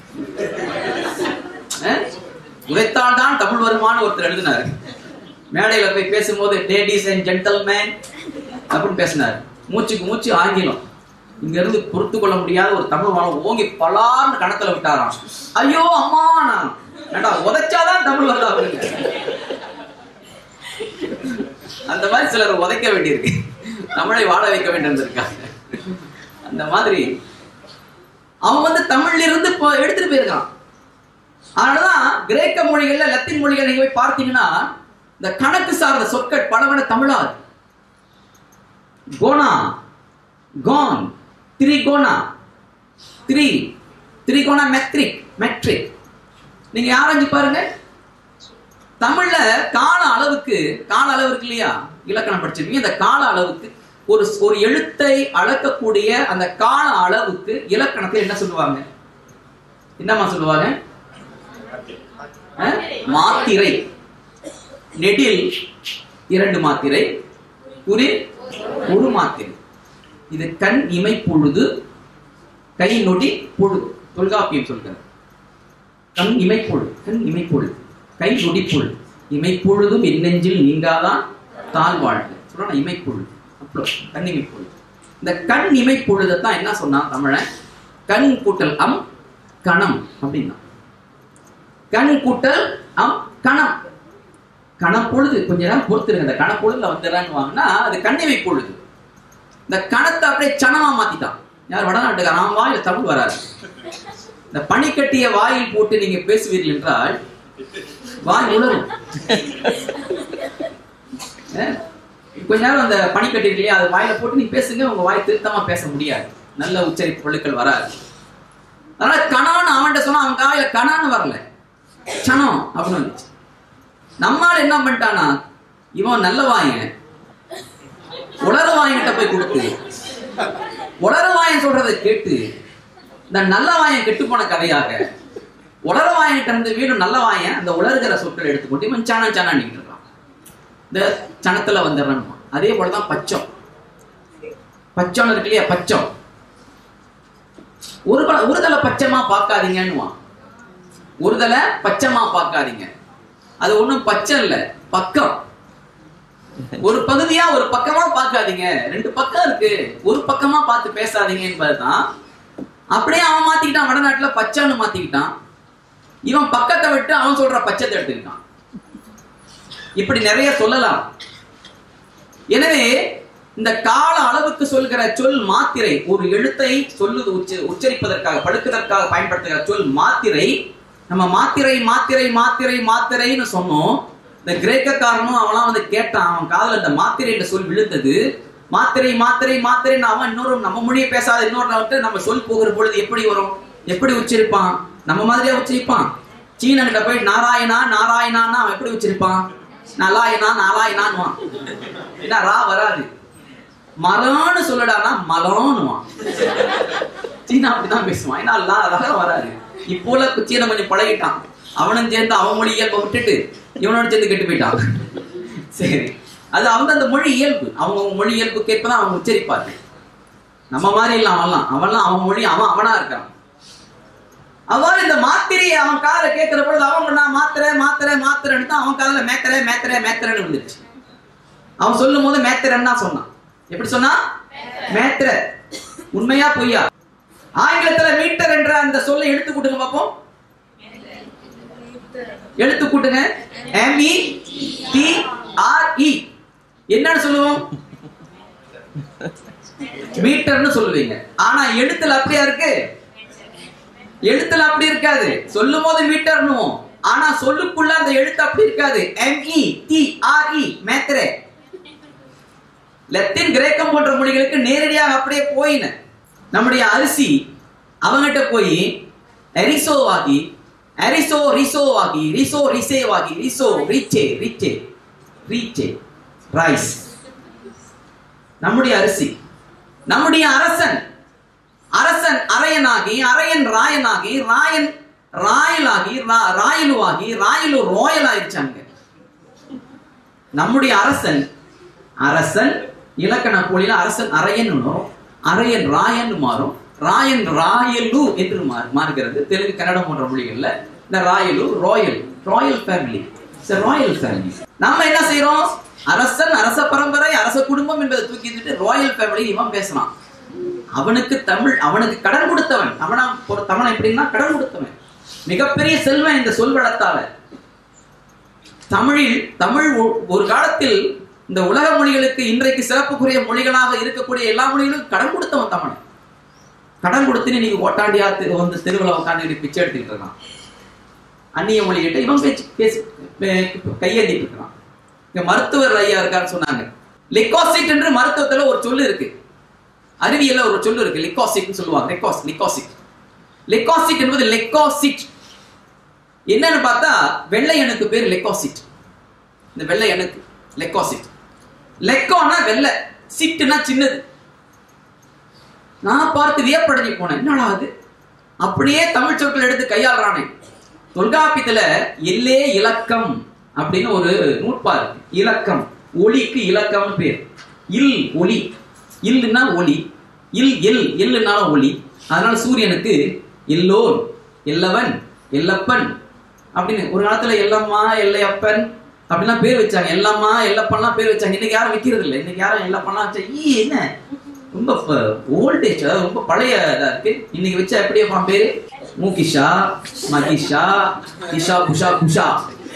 அஹ்? உழைத்தால் தான் தமிழ் வருமானு ஒருத்தர் எழுதினாரு மேடையில போய் பேசும்போது லேடிஸ் அண்ட் ஜென்டல்மேன் அப்படின்னு பேசினார் மூச்சுக்கு மூச்சு ஆங்கிலம் இங்க இருந்து பொறுத்து கொள்ள முடியாத ஒரு தமிழ் மாணவன் ஓங்கி பலார்னு கணத்துல விட்டாராம் ஐயோ அம்மா நான் ஏண்டா உதைச்சாதான் தமிழ் வருதா அவருக்கு அந்த மாதிரி சிலர் உதைக்க வேண்டியிருக்கு தமிழை வாழ வைக்க வேண்டியிருந்திருக்காங்க அந்த மாதிரி அவன் வந்து தமிழ்ல இருந்து இப்போ எடுத்துட்டு போயிருக்கான் அதனாலதான் கிரேக்க மொழிகள்ல லத்தீன் மொழிகள் நீங்க போய் பார்த்தீங்கன்னா இந்த கணக்கு சார்ந்த சொற்கள் பலவன தமிழாது கோனா கோன் திரிகோனா த்ரீ திரிகோனா மெட்ரிக் மெட்ரிக் நீங்க ஆராய்ஞ்சு பாருங்க தமிழ்ல கால அளவுக்கு கால அளவு இருக்கு இல்லையா இலக்கணம் படிச்சிருக்கீங்க இந்த கால அளவுக்கு ஒரு ஒரு எழுத்தை அளக்கக்கூடிய அந்த கால அளவுக்கு இலக்கணத்தை என்ன சொல்லுவாங்க என்னம்மா சொல்லுவாங்க அஹ்? மாத்திரை நெடில் இரண்டு மாத்திரை குறி ஒரு மாத்திரை இது கண் இமை பொழுது கை நொடி பொழுது தொல்காப்பியம் சொல்கிறது கண் இமை பொழுது கண் இமை பொழுது கை நொடி பொழுது இமை பொழுதும் என் நெஞ்சில் நீங்காதான் தாழ் வாழ்வு சொல்றா இமை பொழுது அப்போ கண் இமை பொழுது இந்த கண் இமை பொழுதைத்தான் என்ன சொன்னான் தமிழன் கண் கூட்டல் அம் கணம் அப்படின்னா கண் கூட்டல் அம் கணம் கணப்பொழுது கொஞ்ச நேரம் பொறுத்துருங்க இந்த கணப்பொழுதுல வந்துடுறான்னு அது கண்ணிமை பொழுது இந்த கணத்தை அப்படியே சனமா மாத்திட்டான் யார் வடநாட்டுக்காரன் ஆமா இல்ல தமிழ் வராது இந்த பனிக்கட்டிய வாயில் போட்டு நீங்க பேசுவீர்கள் என்றால் வாய் உலரும் அஹ், கொஞ்ச நேரம் அந்த பனிக்கட்டி இருக்கு இல்லையா அது வாயில போட்டு நீங்க பேசுங்க உங்க வாய் திருத்தமா பேச முடியாது நல்ல உச்சரிப்பு பொருட்கள் வராது அதனால கணான்னு அவன்கிட்ட சொன்னா அவன் காயில கணான்னு வரல சனம் அப்படின்னு வந்துச்சு நம்மால் என்ன பண்ணிட்டானா இவன் நல்ல வாயன் உலர வாயன்கிட்ட போய் கொடுத்து உலர வாயன் சொல்றதை கேட்டு இந்த நல்ல வாயன் கெட்டு போன கதையாக உலர வாயன்கிட்ட இருந்து வீடும் நல்ல வாயன் அந்த உலர்கிற சொற்களை எடுத்துக்கொண்டு இவன் சாணா சாணா நின்றுறான் இந்த சனத்துல வந்துடுறான் அதே போலதான் பச்சம் பச்சம் இருக்கு இல்லையா பச்சம் ஒரு பல- ஒரு தலை பச்சைமா பார்க்காதீங்கன்னுவான் ஒரு தலை பச்சைமா பார்க்காதீங்க அது ஒண்ணும் பச்சை இல்ல பக்கம் ஒரு பகுதியா ஒரு பக்கமா பார்க்காதீங்க ரெண்டு பக்கம் இருக்கு ஒரு பக்கமா பார்த்து பேசாதீங்க என்பதுதான் அப்படியே அவன் மாத்திக்கிட்டான் வடநாட்டுல பச்சைன்னு மாத்திக்கிட்டான் இவன் பக்கத்தை விட்டு அவன் சொல்ற பச்சத்தை எடுத்துக்கிட்டான் இப்படி நிறைய சொல்லலாம் எனவே இந்த கால அளவுக்கு சொல்கிற சொல் மாத்திரை ஒரு எழுத்தை சொல்லுது உச்ச- உச்சரிப்பதற்காக படுக்குவதற்காக பயன்படுத்துகிற சொல் மாத்திரை நம்ம மாத்திரை மாத்திரை மாத்திரை மாத்திரைன்னு சொன்னோம் இந்த கிரேக்கக்காரனும் அவன்லாம் வந்து கேட்டான் அவன் காதுல இந்த மாத்திரை என்ற சொல் விழுந்தது மாத்திரை மாத்திரை மாத்திரைன்னு அவன் இன்னொரு நம்ம மொழியை பேசாத இன்னொரு வந்துட்டு நம்ம சொல் போகிற பொழுது எப்படி வரும் எப்படி உச்சரிப்பான் நம்ம மாதிரியா உச்சரிப்பான் சீனன்கிட்ட போய் நாராயணா நாராயணான்னா அவன் எப்படி உச்சரிப்பான் நலாயனா நாலாயனான்னுவான் என்ன ரா வராது மரம்னு சொல்லடானா மலம்னுவான் சீனா அப்படிதான் பேசுவான் ஏன்னா லா அதெல்லாம் வராது இப்போ உள்ள சீனை கொஞ்சம் பழகிட்டான் அவனும் சேர்ந்து அவன் மொழி இயல்பை விட்டுட்டு இவனோட சேர்ந்து கெட்டு போயிட்டான் சரி அது அவங்க அந்த மொழி இயல்பு அவங்க மொழி இயல்புக்கு ஏற்பதான் அவங்க உச்சரிப்பார்கள் நம்ம மாதிரி இல்ல அவன்லாம் அவன்லாம் அவன் மொழி அவன் அவனா இருக்கான் அவ்வாறு இந்த மாத்திரையை அவன் காதுல கேட்கிற பொழுது அவன் பண்ணா மாத்திரை மாத்திரை மாத்திரைன்னு தான் அவன் காதுல மேத்திரை மேத்திரை மேத்திரைன்னு வந்துருச்சு அவன் சொல்லும் போது மேத்திரன்னு தான் சொன்னான் எப்படி சொன்னா மேத்திர உண்மையா பொய்யா ஆங்கிலத்துல மீட்டர் என்ற அந்த சொல்லை எடுத்து கூட்டுங்க பார்ப்போம் எழுத்து கூட்டுங்க M E T R E என்னன்னு சொல்லுவோம் மீட்டர்னு சொல்லுவீங்க ஆனா எழுத்துல அப்படியா இருக்கு எழுத்துல அப்படி இருக்காது சொல்லும் போது மீட்டர்னுவோம் ஆனா சொல்லுக்குள்ள அந்த எழுத்து அப்படி இருக்காது M E T R E மேத்ரே லத்தீன் கிரேக்கம் போன்ற மொழிகளுக்கு நேரடியாக அப்படியே போயின நம்முடைய அரிசி அவங்ககிட்ட போய் எரிசோவாகி எரிசோ ரிசோவாகி ரிசோ ரிசேவாகி ரிசோ ரிச்சே ரிச்சே ரீச்சே ரைஸ் நம்முடைய அரிசி நம்முடைய அரசன் அரசன் அரையனாகி அரையன் ராயனாகி ராயன் ராயலாகி ரா- ராயலுவாகி ராயலு ரோயல் ஆயிடுச்சாங்க நம்முடைய அரசன் அரசன் இலக்கண போலியில அரசன் அரையன் வரும் அரையன் ராயன் மாறும் ராயன் ராயலு என்று மாறு- மாறுகிறது தெலுங்கு கன்னடம் போன்ற மொழிகள்ல இந்த royal royal royal family royal family நம்ம என்ன செய்றோம் அரசன் அரச பரம்பரை அரச குடும்பம் என்பதை தூக்கிட்டு ராயல் ஃபேமிலி இவன் பேசுறான் அவனுக்கு தமிழ் அவனுக்கு கடன் கொடுத்தவன் அவனா ஒரு தமிழன் எப்படின்னா கடன் கொடுத்தவன் மிகப்பெரிய செல்வன் இந்த சொல் வளத்தால தமிழில் தமிழ் ஒ- ஒரு காலத்தில் இந்த உலக மொழிகளுக்கு இன்றைக்கு சிறப்புக்குரிய மொழிகளாக இருக்கக்கூடிய எல்லா மொழிகளும் கடன் கொடுத்தவன் தமிழன் கடன் கொடுத்துன்னு நீங்க ஓட்டாண்டியா தெரு- வந்து தெருவில் உட்காந்து பிச்சை எடுத்துக்கிட்டு இருக்கான் அந்நிய மொழிகிட்ட இவன் பேச்சு பேசி பே- கையேந்திட்டு இருக்கான் இங்க மருத்துவர் ஐயா இருக்காருன்னு சொன்னாங்க லிக்கோசிட் என்று மருத்துவத்துல ஒரு சொல்லு இருக்கு அறிவியல்ல ஒரு சொல்லு இருக்கு லிக்கோசிட்னு சொல்லுவாங்க லிக்கோஸ் லிக்கோசிட் லிக்கோசிட் என்பது லெக்கோசிட் என்னன்னு பார்த்தா வெள்ளை அணுக்கு பேர் லெக்கோசிட் இந்த வெள்ளை அணுக்கு லெக்கோசிட் லெக்கோனா வெள்ளை சிட்டுனா சின்னது நான் பார்த்து வியப்படைஞ்சு போனேன் என்னடா அது அப்படியே தமிழ் சொற்கள் எடுத்து கையாளுறானே தொல்காப்பியத்துல எல்லே இலக்கம் அப்படின்னு ஒரு நூற்பா இருக்கு இலக்கம் ஒளிக்கு இலக்கம்னு பேர் இல் ஒளி இல்லுன்னா ஒளி இல் எல் எல்லுனாலும் ஒளி அதனால சூரியனுக்கு எல்லோன் எல்லவன் எல்லப்பன் அப்படின்னு ஒரு காலத்துல எல்லம்மா எல்லையப்பன் அப்படிலாம் பேர் வச்சாங்க எல்லம்மா எல்லப்பன்லாம் பேர் வச்சாங்க இன்னைக்கு யாரும் வைக்கிறது இல்லை இன்னைக்கு யாரும் எல்லப்பன்லாம் வச்சா ஈ என்ன ரொம்ப ஓல்டேஜ் அதாவது ரொம்ப பழைய இதா இருக்கு இன்னைக்கு வச்சா எப்படி வைப்பான் பேரு மூகிஷா மகிஷா இஷா குஷா குஷா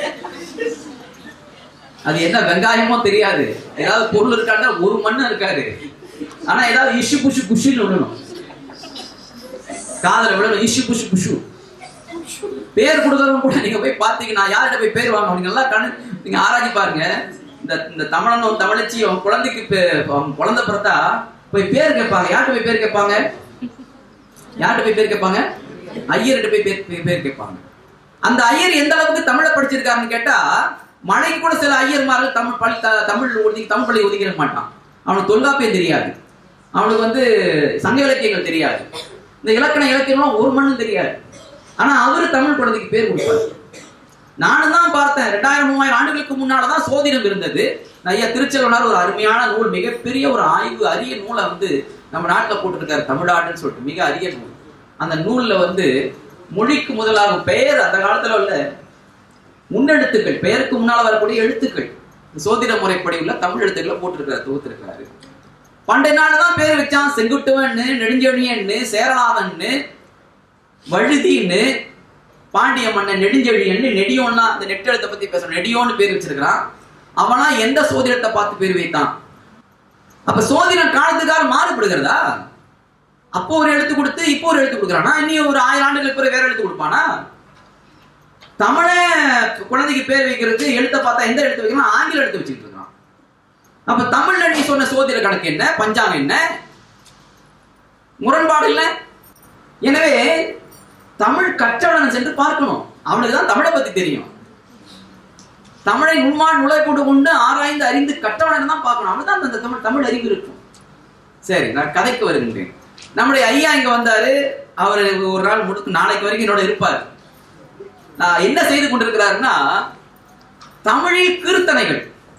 அது என்ன வெங்காயமோ தெரியாது ஏதாவது பொருள் இருக்கான்னா ஒரு மண்ணு இருக்காது ஆனா ஏதாவது இஷு குஷு குஷுன்னு விடணும் காதல விழணும் இஷு புஷு புஷு பேர் கொடுக்கறவங்க கூட நீங்க போய் பாத்தீங்கன்னா யார்கிட்ட போய் பேர் வாங்க நீங்க நல்லா கணு நீங்க ஆராய்ச்சி பாருங்க இந்த இந்த தமிழனும் தமிழச்சியும் குழந்தைக்கு பே- அவன் குழந்தை பிறந்தா போய் பேர் கேட்பாங்க யார்கிட்ட போய் பேர் கேட்பாங்க யார்கிட்ட போய் பேர் கேட்பாங்க ஐயர்கிட்ட போய் பேர் பேர் பேர் கேட்பாங்க அந்த ஐயர் எந்த அளவுக்கு தமிழை படிச்சிருக்காருன்னு கேட்டா மழைக்கு கூட சில ஐயர்மார்கள் தமிழ் பள்ளி த- தமிழ் ஒதுக்கி தமிழ் பள்ளி ஒதுக்கிட மாட்டான் அவனுக்கு தொல்காப்பியம் தெரியாது அவனுக்கு வந்து சங்க இலக்கியங்கள் தெரியாது இந்த இலக்கண இலக்கியம்லாம் ஒரு மண்ணும் தெரியாது ஆனா அவரு தமிழ் குழந்தைக்கு பேர் கொடுப்பாரு நானும் தான் பார்த்தேன் ரெண்டாயிரம் மூவாயிரம் ஆண்டுகளுக்கு முன்னாலதான் சோதிடம் இருந்தது ஐயா திருச்செல்வனார் ஒரு அருமையான நூல் மிகப்பெரிய ஒரு ஆய்வு அரிய நூலை வந்து நம்ம நாட்டுல போட்டிருக்காரு தமிழ்நாடுன்னு சொல்லிட்டு மிக அரிய நூல் அந்த நூல்ல வந்து மொழிக்கு முதலாகும் பெயர் அந்த காலத்துல உள்ள முன்னெழுத்துக்கள் பெயருக்கு முன்னால வரக்கூடிய எழுத்துக்கள் இந்த சோதிட முறைப்படி உள்ள தமிழ் எழுத்துக்களை போட்டிருக்கிறார் தொகுத்திருக்கிறாரு பண்டைய நாள் தான் பேர் வச்சான் செங்குட்டுவன்னு நெடுஞ்செழியன்னு சேரநாதன்னு வழுதின்னு பாண்டிய மன்னன் நெடுஞ்செழியன்னு நெடியோன்னா அந்த நெட்டெழுத்தை பத்தி பேசுறோம் நெடியோன்னு பேர் வச்சிருக்கிறான் அவனா எந்த சோதிடத்தை பார்த்து பேர் வைத்தான் அப்ப சோதிடம் காலத்துக்காக மாறுபடுகிறதா அப்போ ஒரு எழுத்து கொடுத்து இப்போ ஒரு எழுத்து கொடுக்குறானா இனி ஒரு ஆயிரம் ஆண்டுகளுக்கு பிறகு வேற எழுத்து கொடுப்பானா தமிழ குழந்தைக்கு பேர் வைக்கிறதுக்கு எழுத்தை பார்த்தா எந்த எழுத்து வைக்கணும் ஆங்கில எழுத்து வச்சுட்டு இருக்கான் அப்ப தமிழ்ல நீ சொன்ன சோதிட கணக்கு என்ன பஞ்சாங்கம் என்ன முரண்பாடு இல்ல எனவே தமிழ் கற்றவன் சென்று பார்க்கணும் அவனுக்கு தான் தமிழை பத்தி தெரியும் தமிழை உண்மான் நுழைக்கூடு கொண்டு ஆராய்ந்து அறிந்து கற்றவனை தான் பார்க்கணும் அவனுக்கு தான் அந்த தமிழ் தமிழ் அறிவு இருக்கும் சரி நான் கதைக்கு வருகின்றேன் நம்முடைய ஐயா இங்க வந்தாரு அவர் ஒரு நாள் முடுக்கு நாளைக்கு வரைக்கும் என்னோட இருப்பார் நான் என்ன செய்து கொண்டிருக்கிறாருன்னா தமிழில் கீர்த்தனைகள்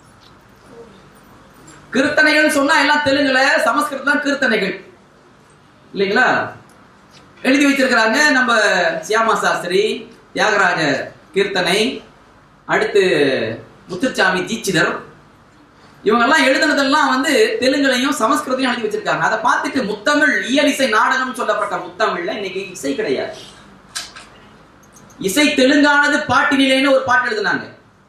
கீர்த்தனைகள் சொன்னா எல்லாம் தெலுங்குல சமஸ்கிருதம் கீர்த்தனைகள் இல்லைங்களா எழுதி வச்சிருக்கிறாங்க நம்ம சியாமா சாஸ்திரி தியாகராஜ கீர்த்தனை அடுத்து முத்துச்சாமி தீட்சிதர் இவங்கெல்லாம் எழுதுனதெல்லாம் வந்து தெலுங்குலையும் சமஸ்கிருதையும் எழுதி வச்சிருக்காங்க அதை பார்த்துட்டு முத்தமிழ் இயலிசை நாடகம் சொல்லப்பட்ட முத்தமிழ்ல இன்னைக்கு இசை கிடையாது இசை தெலுங்கானது பாட்டினிலேன்னு ஒரு பாட்டு எழுதினாங்க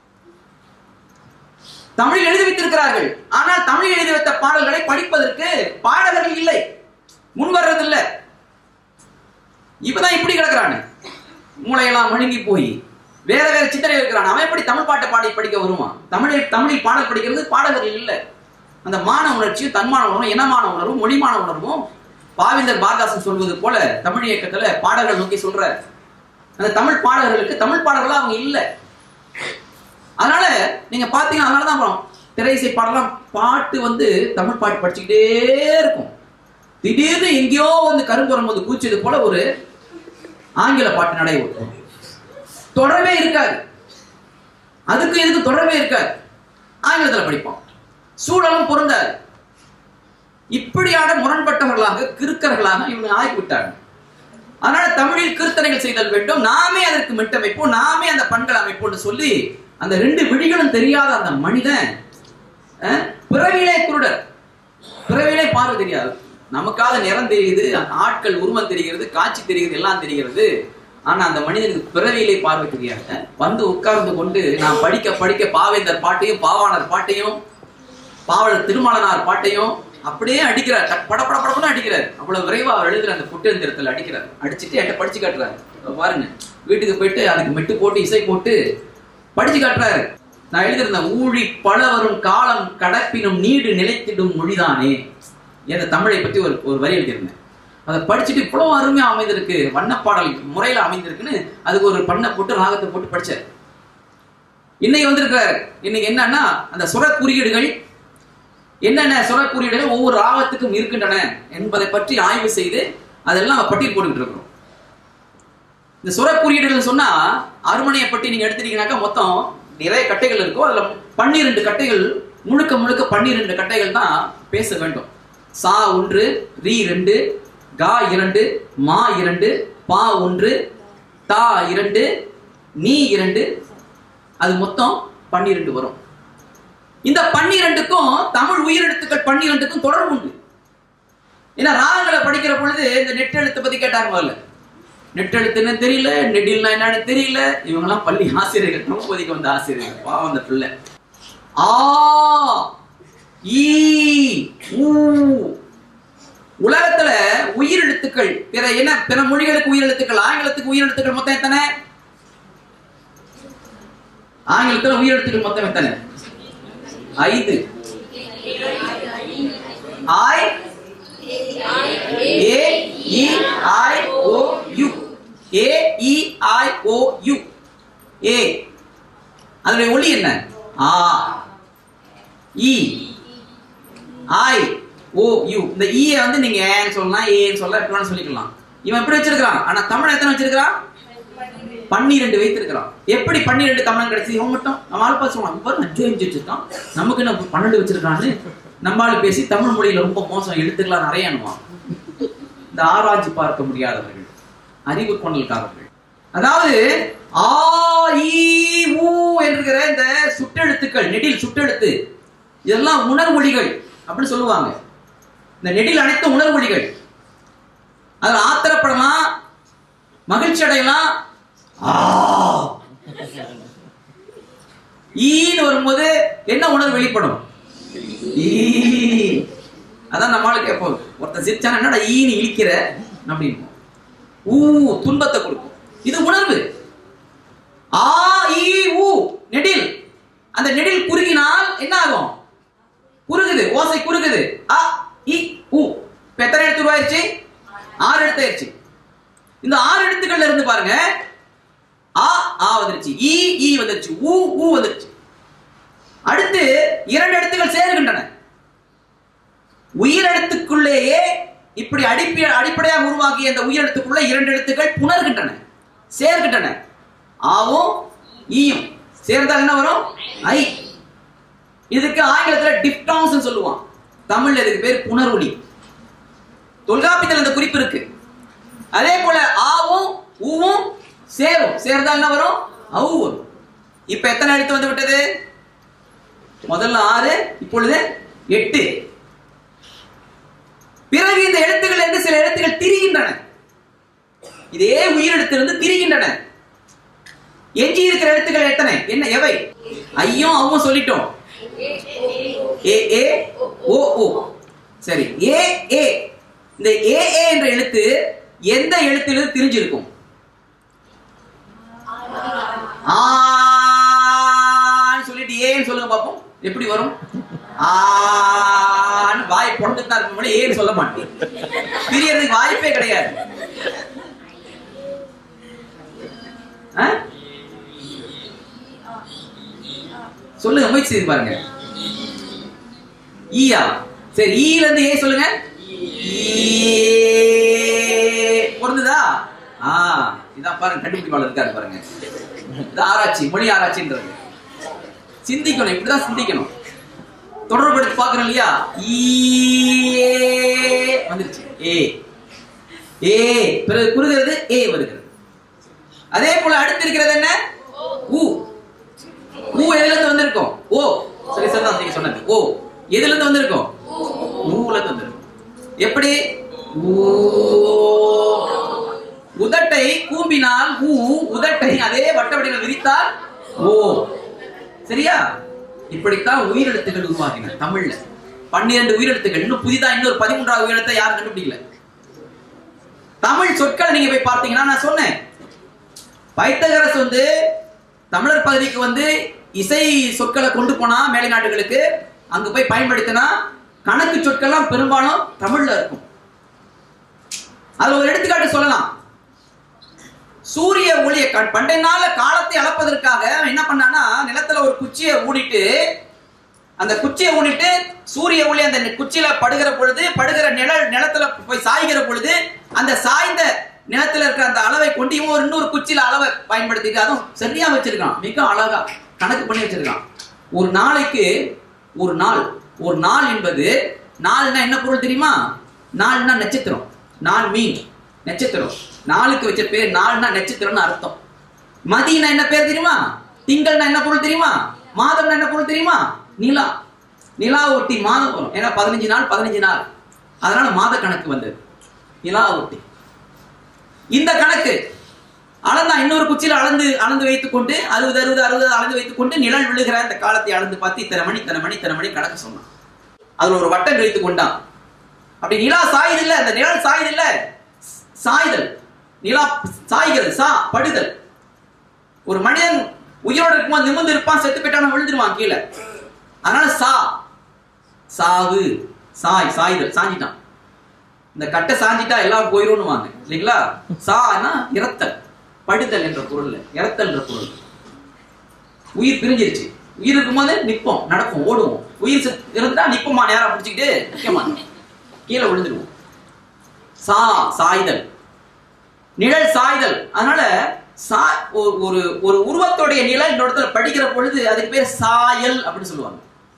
தமிழ் எழுதி வைத்திருக்கிறார்கள் ஆனால் தமிழ் எழுதி வைத்த பாடல்களை படிப்பதற்கு பாடகர்கள் இல்லை முன் வர்றதில்லை இப்பதான் இப்படி கிடக்குறானு மூளையெல்லாம் முழுங்கி போய் வேற வேற சிந்தனை இருக்கிறான் அவன் எப்படி தமிழ் பாட்டை பாடி படிக்க வருவான் தமிழில் தமிழில் பாடல் படிக்கிறது பாடகர்கள் இல்லை அந்த மான உணர்ச்சியும் தன்மான உணர்வும் இனமான உணர்வும் மொழிமான உணர்வும் பாவேந்தர் பாரதாசன் சொல்வது போல தமிழ் இயக்கத்துல பாடல்கள் நோக்கி சொல்றாரு அந்த தமிழ் பாடகர்களுக்கு தமிழ் பாடல்களா அவங்க இல்லை அதனால நீங்க பாத்தீங்கன்னா அதனாலதான் அப்புறம் திரை இசை பாடலாம் பாட்டு வந்து தமிழ் பாட்டு படிச்சுக்கிட்டே இருக்கும் திடீர்னு எங்கேயோ வந்து கரும்பு வரும்போது கூச்சது போல ஒரு ஆங்கில பாட்டு நடை ஓட்டும் தொடரவே இருக்காது அதுக்கு இதுக்கு தொடரவே இருக்காது ஆங்கிலத்துல படிப்போம் சூழலும் பொருந்தாது இப்படியான முரண்பட்டவர்களாக கிறுக்கர்களாக இவங்க ஆகிவிட்டாங்க அதனால தமிழில் கீர்த்தனைகள் செய்தல் வேண்டும் நாமே அதற்கு மெட்டமைப்போம் நாமே அந்த பண்கள் அமைப்போம்னு சொல்லி அந்த ரெண்டு விழிகளும் தெரியாத அந்த மனிதன் அஹ், பிறவியிலே குருடர் பிறவியிலே பார்வை தெரியாது நமக்காக நிறம் தெரியுது ஆட்கள் உருவம் தெரிகிறது காட்சி தெரிகிறது எல்லாம் தெரிகிறது ஆனா அந்த மனிதனுக்கு பிறவியிலே பார்வை தெரியாது வந்து உட்கார்ந்து கொண்டு நான் படிக்க படிக்க பாவேந்தர் பாட்டையும் பாவாணர் பாட்டையும் பாவலர் திருமலனார் பாட்டையும் அப்படியே அடிக்கிறார் டக் பட பட படப்பட அடிக்கிறார் அவ்வளவு விரைவா அவர் எழுதுற அந்த புட்டெந்திரத்தில் அடிக்கிறார் அடிச்சுட்டு என்கிட்ட படிச்சு காட்டுறாரு இதோ பாருங்க வீட்டுக்கு போயிட்டு அதுக்கு மெட்டு போட்டு இசை போட்டு படிச்சு காட்டுறாரு நான் எழுதியிருந்தேன் ஊழி பல வரும் காலம் கடப்பினும் நீடு நிலைத்திடும் மொழிதானே என்ற தமிழை பத்தி ஒரு ஒரு வரி எழுதியிருந்தேன் அதை படிச்சுட்டு இவ்வளவு அருமையா அமைந்திருக்கு வண்ணப்பாடல் முறையில அமைந்திருக்குன்னு அதுக்கு ஒரு பண்ணை போட்டு ராகத்தை போட்டு படிச்சார் இன்னைக்கு வந்திருக்கிறாரு இன்னைக்கு என்னன்னா அந்த சுர குறியீடுகள் என்னென்ன சுர குறியீடுகள் ஒவ்வொரு ராகத்துக்கும் இருக்கின்றன என்பதை பற்றி ஆய்வு செய்து அதெல்லாம் பட்டியல் போட்டுக்கிட்டு இருக்கிறோம் இந்த சுர குறியீடுகள் சொன்னா அருமனையை பற்றி நீங்க எடுத்துட்டீங்கன்னாக்கா மொத்தம் நிறைய கட்டைகள் இருக்கும் அதுல பன்னிரண்டு கட்டைகள் முழுக்க முழுக்க பன்னிரண்டு கட்டைகள் தான் பேச வேண்டும் சா ஒன்று ரீ ரெண்டு கா இரண்டு மா இரண்டு பா ஒன்று தா இரண்டு நீ இரண்டு அது மொத்தம் பன்னிரண்டு வரும் இந்த பன்னிரண்டுக்கும் தமிழ் உயிரெழுத்துக்கள் பன்னிரண்டுக்கும் தொடர்பு உண்டு ஏன்னா ராகங்களை படிக்கிற பொழுது இந்த நெட்டெழுத்தை பத்தி கேட்டாங்க முதல்ல நெட்டெழுத்துன்னு தெரியல நெடில்னா என்னன்னு தெரியல இவங்கெல்லாம் பள்ளி ஆசிரியர்கள் திருப்பதிக்கு வந்த ஆசிரியர்கள் பாவம் அந்த பிள்ளை ஆ ஈ ஊ உலகத்துல உயிரெழுத்துக்கள் உயிரெழுத்துக்கள் பிற என்ன பிற மொழிகளுக்கு உயிரெழுத்துக்கள் ஆங்கிலத்துக்கு உயிரெழுத்துக்கள் மொத்தம் எத்தனை ஆங்கிலத்துல உயிரெழுத்துக்கள் மொத்தம் எத்தனை ஐந்து ஐ ஏ இ ஐ ஓ U A E I O U A அதனுடைய ஒளி என்ன ஆ இ ஐ ஓ யூ இந்த ஈ வந்து நீங்க ஏன்னு சொல்லலாம் ஏன்னு சொல்லலாம் எப்படி வேணாலும் சொல்லிக்கலாம் இவன் எப்படி வச்சிருக்கான் ஆனா தமிழ் எத்தனை வச்சிருக்கான் பன்னிரெண்டு வைத்திருக்கிறான் எப்படி பன்னிரெண்டு தமிழன் கிடைச்சு இவன் மட்டும் நம்ம ஆள் பார்த்து சொல்லுவான் இவன் அஞ்சு அஞ்சு வச்சிருக்கான் நமக்கு என்ன பன்னெண்டு வச்சிருக்கான்னு நம்மளால பேசி தமிழ் மொழியில ரொம்ப மோசம் எழுத்துக்கலாம் நிறைய அனுவான் இந்த ஆராய்ச்சி பார்க்க முடியாதவர்கள் அறிவு கொண்டல்காரர்கள் அதாவது ஆ ஈ ஊ என்கிற இந்த சுட்டெழுத்துக்கள் நெடில் சுட்டெழுத்து இதெல்லாம் உணர்மொழிகள் அப்படின்னு சொல்லுவாங்க இந்த நெடில் அனைத்து உணர்மொழிகள் அதுல ஆத்திரப்படலாம் மகிழ்ச்சி அடையலாம் ஆ ஈன்னு வரும்போது என்ன உணர்வு வெளிப்படும் ஈ அதான் நம்மளுக்கு கேட்போம் ஒருத்தன் சிரிச்சான என்னடா ஈன்னு இழிக்கிற அப்படின்னு ஊ துன்பத்தை கொடுக்கும் இது உணர்வு ஆ ஈ ஊ நெடில் அந்த நெடில் குறுகினால் என்ன ஆகும் குறுகுது ஓசை குறுகுது அ இ உ இப்ப எத்தனை எழுத்து உருவாயிருச்சு ஆறு எழுத்து ஆயிருச்சு இந்த ஆறு எழுத்துக்கள்ல இருந்து பாருங்க ஆ ஆ வந்துருச்சு இ ஈ வந்துருச்சு ஊ ஊ வந்துருச்சு அடுத்து இரண்டு எழுத்துக்கள் சேருகின்றன உயிரெழுத்துக்குள்ளேயே இப்படி அடிப்பி அடிப்படையாக உருவாக்கிய இந்த உயிரெழுத்துக்குள்ள இரண்டு எழுத்துக்கள் புணர்கின்றன சேர்கின்றன ஆவும் ஈயும் சேர்ந்தால் என்ன வரும் ஐ இதுக்கு ஆங்கிலத்துல டிப்டாங்ஸ் சொல்லுவான் தமிழ்ல இதுக்கு பேர் புணர்வொலி தொல்காப்பியத்தில் அந்த குறிப்பு இருக்கு அதே போல ஆவும் ஊவும் சேரும் சேர்ந்தால் என்ன வரும் அவு வரும் இப்ப எத்தனை எழுத்து வந்து விட்டது முதல்ல ஆறு இப்பொழுது எட்டு பிறகு இந்த எழுத்துக்கள் இருந்து சில எழுத்துக்கள் திரிகின்றன இதே உயிரெழுத்திலிருந்து திரிகின்றன எஞ்சி இருக்கிற எழுத்துக்கள் எத்தனை என்ன எவை ஐயும் அவும் சொல்லிட்டோம் ஏ ஏ ஓ ஓ சரி ஏ ஏ இந்த ஏ ஏ என்ற எழுத்து எந்த எழுத்திலிருந்து திரிஞ்சிருக்கும் ஆன்னு சொல்லிட்டு ஏன்னு சொல்லுங்க பாப்போம் எப்படி வரும் ஆன்னு வாய் பொழந்துட்டு தான் இருக்கும் ஏன்னு சொல்ல மாட்டேன் பிரியறதுக்கு வாய்ப்பே கிடையாது ஆ? சொல்லுங்க முயற்சி செய்து பாருங்க ஈயா சரி ஈல இருந்து ஏ சொல்லுங்க ஈ. பொருந்துதா ஆ இதான் பாருங்க கண்டுபிடிப்பாளர் இருக்காரு பாருங்க இது ஆராய்ச்சி மொழி ஆராய்ச்சின்றது சிந்திக்கணும் இப்படிதான் சிந்திக்கணும் தொடர்படுத்தி பார்க்கணும் இல்லையா ஈ வந்துருச்சு ஏ ஏ பிறகு குறுகிறது ஏ வருகிறது அதே போல அடுத்து இருக்கிறது என்ன ஊ ஊ எதுல இருந்து வந்திருக்கும் ஓ சரி சரிதான் நீங்க சொன்னது ஓ எதுல இருந்து வந்திருக்கும் ஊல இருந்து வந்திருக்கும் எப்படி ஊ உதட்டை கூம்பினால் ஊ உதட்டை அதே வட்ட வடிவில் விரித்தால் ஓ சரியா இப்படித்தான் உயிரெழுத்துக்கள் உருவாகின தமிழ்ல பன்னிரண்டு உயிரெழுத்துக்கள் இன்னும் புதிதா இன்னொரு பதிமூன்றாவது உயிரெழுத்தை யாரும் கண்டுபிடிக்கல தமிழ் சொற்களை நீங்க போய் பார்த்தீங்கன்னா நான் சொன்னேன் பைத்தகரஸ் வந்து தமிழர் பகுதிக்கு வந்து இசை சொற்களை கொண்டு போனா மேலை நாட்டுகளுக்கு அங்க போய் பயன்படுத்தினா கணக்கு சொற்கள்லாம் பெரும்பாலும் தமிழ்ல இருக்கும் அதுல ஒரு எடுத்துக்காட்டு சொல்லலாம் சூரிய ஒளியை க- பண்டைய நாள காலத்தை அளப்பதற்காக அவன் என்ன பண்ணானா நிலத்துல ஒரு குச்சியை ஊடிட்டு அந்த குச்சியை ஊனிட்டு சூரிய ஒளி அந்த குச்சியில படுகிற பொழுது படுகிற நிழல் நிலத்துல போய் சாய்கிற பொழுது அந்த சாய்ந்த நிலத்துல இருக்கிற அந்த அளவை கொண்டு இவன் ஒரு இன்னொரு குச்சியில அளவை பயன்படுத்திட்டு அதுவும் சரியா வச்சிருக்கான் மிக அழகா கணக்கு பண்ணி வச்சிருக்கான் ஒரு நாளைக்கு ஒரு நாள் ஒரு நாள் என்பது நாள்னா என்ன பொருள் தெரியுமா நாள்னா நட்சத்திரம் நாள் மீன் நட்சத்திரம் நாளுக்கு வச்ச பேர் நாள்னா நட்சத்திரம்னு அர்த்தம் மதியனா என்ன பேர் தெரியுமா திங்கள்னா என்ன பொருள் தெரியுமா மாதம்னா என்ன பொருள் தெரியுமா நிலா நிலா ஒட்டி மாதம் வரும் ஏன்னா பதினஞ்சு நாள் பதினஞ்சு நாள் அதனால மாத கணக்கு வந்தது நிலா ஒட்டி இந்த கணக்கு அளந்தா இன்னொரு குச்சியில அளந்து அளந்து வைத்துக் கொண்டு அறுபது அறுபது அறுபது அளந்து வைத்துக் கொண்டு நிழல் விழுகிற அந்த காலத்தை அளந்து பார்த்து இத்தனை மணி இத்தனை மணி இத்தனை மணி கணக்கு சொன்னான் அதுல ஒரு வட்டம் கழித்து கொண்டான் அப்படி நிலா சாயுது இல்ல அந்த நிழல் சாயுது இல்ல சாய்தல் நிலா சாய்கிறது சா படுதல் ஒரு மனிதன் உயிரோடு இருக்கும்போது நிமிர்ந்து இருப்பான் செத்து போயிட்டான விழுந்துருவான் கீழே அதனால சா சாவு சாய் சாய்தல் சாஞ்சிட்டான் இந்த கட்டை சாஞ்சிட்டா எல்லாம் போயிரும்னுவாங்க இல்லைங்களா சானா இறத்தல் படுதல் என்ற பொருள் இறத்தல் என்ற பொருள் உயிர் பிரிஞ்சிருச்சு உயிர் இருக்கும்போது நிப்போம் நடப்போம் ஓடுவோம் உயிர் செத்து இருந்தா நிப்போமா நேரா பிடிச்சிக்கிட்டு நிக்க மாட்டோம் கீழே விழுந்துருவோம் சா சாய்தல் நிழல் சாய்தல் அதனால சா ஒரு- ஒரு ஒரு உருவத்துடைய நிழல் இந்த இடத்துல படிக்கிற பொழுது அதுக்கு பேர் சாயல் அப்படின்னு சொல்லுவாங்க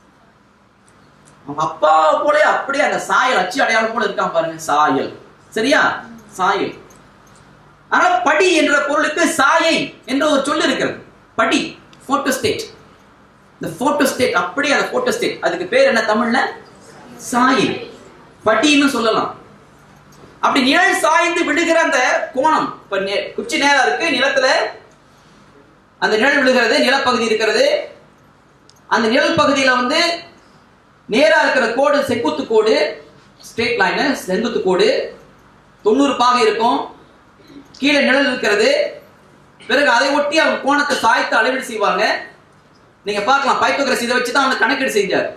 அவங்க அப்பா போல அப்படியே அந்த சாயல் அச்சு அடையாளம் போல இருக்கான் பாருங்க சாயல் சரியா சாயல் ஆனா படி என்ற பொருளுக்கு சாயை என்ற ஒரு சொல் இருக்கிறது படி போட்டோஸ்டேட் இந்த போட்டோஸ்டேட் அப்படியே அந்த போட்டோஸ்டேட் அதுக்கு பேர் என்ன தமிழ்ல சாயை படின்னு சொல்லலாம் அப்படி நிழல் சாய்ந்து விடுகிற அந்த கோணம் இப்ப நெ- உச்சி நேரா இருக்கு நிலத்துல அந்த நிழல் விழுகிறது நிலப்பகுதி இருக்கிறது அந்த நிழல் பகுதியில வந்து நேரா இருக்கிற கோடு செங்குத்து கோடு ஸ்ட்ரெயிட் லைன் செங்குத்து கோடு தொண்ணூறு பாகை இருக்கும் கீழே நிழல் இருக்கிறது பிறகு அதை ஒட்டி அவங்க கோணத்தை சாய்த்து அளவீடு செய்வாங்க நீங்க பார்க்கலாம் பைத்தோகிரஸ் இதை வச்சு தான் அவங்க கணக்கீடு செஞ்சார்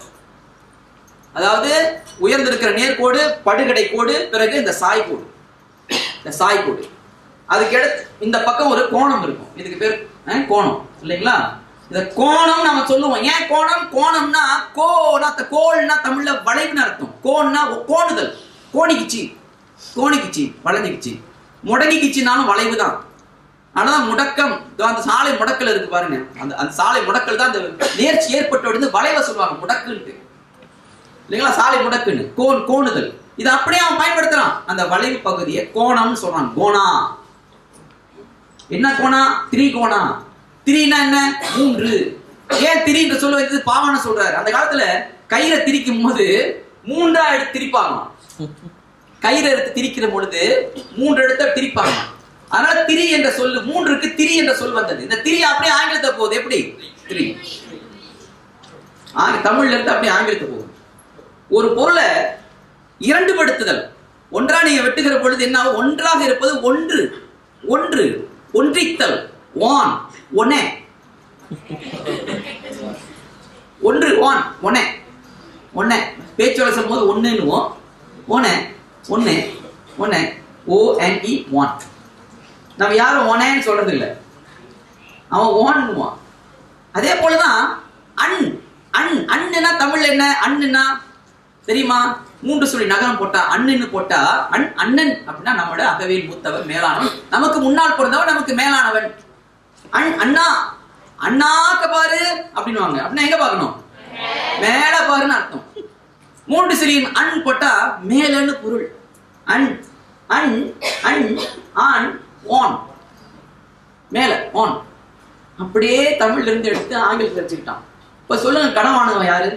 அதாவது உயர்ந்திருக்கிற நேர்கோடு படுகடை கோடு பிறகு இந்த சாய் கோடு இந்த சாய் கோடு அதுக்கு அடுத்து இந்த பக்கம் ஒரு கோணம் இருக்கும் இதுக்கு பேர் அஹ், கோணம் இல்லைங்களா இந்த கோணம் நம்ம சொல்லுவோம் ஏன் கோணம் கோணம்னா கோனா த- கோல்னா தமிழ்ல வளைவுன்னு அர்த்தம் கோன்னா ஒ- கோணுதல் கோணிக்குச்சி கோணிக்குச்சி வளைஞ்சுக்குச்சி முடங்கிக்குச்சினாலும் வளைவு தான் ஆனாதான் முடக்கம் இதோ அந்த சாலை முடக்கல் இருக்கு பாருங்க அந்த அந்த சாலை முடக்கல் தான் அந்த நேர்ச்சி ஏற்பட்ட உடனே வளைவை சொல்லுவாங்க முடக்குன்ட்டு இல்லைங்களா சாலை முடக்குன்னு கோன் கோணுதல் இதை அப்படியே அவன் பயன்படுத்துறான் அந்த வளைவு பகுதியை கோணம்னு சொல்றான் கோணா என்ன கோணா த்ரீ கோணா த்ரீனா என்ன மூன்று ஏன் திரி என்று சொல்ல வைத்தது பாவான சொல்றாரு அந்த காலத்துல கயிறை திரிக்கும் போது மூன்றா எடுத்து திரிப்பாங்க கயிறை எடுத்து திரிக்கிற பொழுது மூன்று எடுத்து திரிப்பாங்க அதனால திரி என்ற சொல்லு மூன்றுக்கு திரி என்ற சொல் வந்தது இந்த திரி அப்படியே ஆங்கிலத்தை போகுது எப்படி திரி ஆங்க தமிழ்ல இருந்து அப்படியே ஆங்கிலத்தை போகுது ஒரு பொருளை இரண்டுபடுத்துதல் ஒன்றா நீங்க வெட்டுகிற பொழுது என்ன ஆகும்? ஒன்றாக இருப்பது ஒன்று ஒன்று ஒன்றித்தல் ஒன் ஒனே ஒன்று ஒன் ஒனே ஒன்னே பேச்சு வளர்ச்சும் போது ஒன்னுன்னுவோம் ஒனே ஒன்னு ஒன்னே ஓ என் இ ஒன் நம்ம யாரும் ஒனேன்னு சொல்றது இல்லை அவன் ஓன்னுவான் அதே போலதான் அன் அன் அண்ணுனா தமிழ்ல என்ன அண்ணுனா தெரியுமா மூன்று சொல்லி நகரம் போட்டா அண்ணுன்னு போட்டா அண் அண்ணன் அப்படின்னா நம்மளோட அகவையில் மூத்தவர் மேலானவன் நமக்கு முன்னால் பிறந்தவன் நமக்கு மேலானவன் அண் அண்ணா அண்ணாக்க பாரு அப்படின்னுவாங்க அப்படின்னா எங்க பார்க்கணும் மேல பாருன்னு அர்த்தம் மூன்று சிறியின் அன் போட்டா மேலன்னு பொருள் அன் அன் அன் ஆன் ஓன் மேல ஓன் அப்படியே தமிழ்ல இருந்து எடுத்து ஆங்கிலத்தில் வச்சுக்கிட்டான் இப்ப சொல்லுங்க கடன் வாங்கினவன் யாரு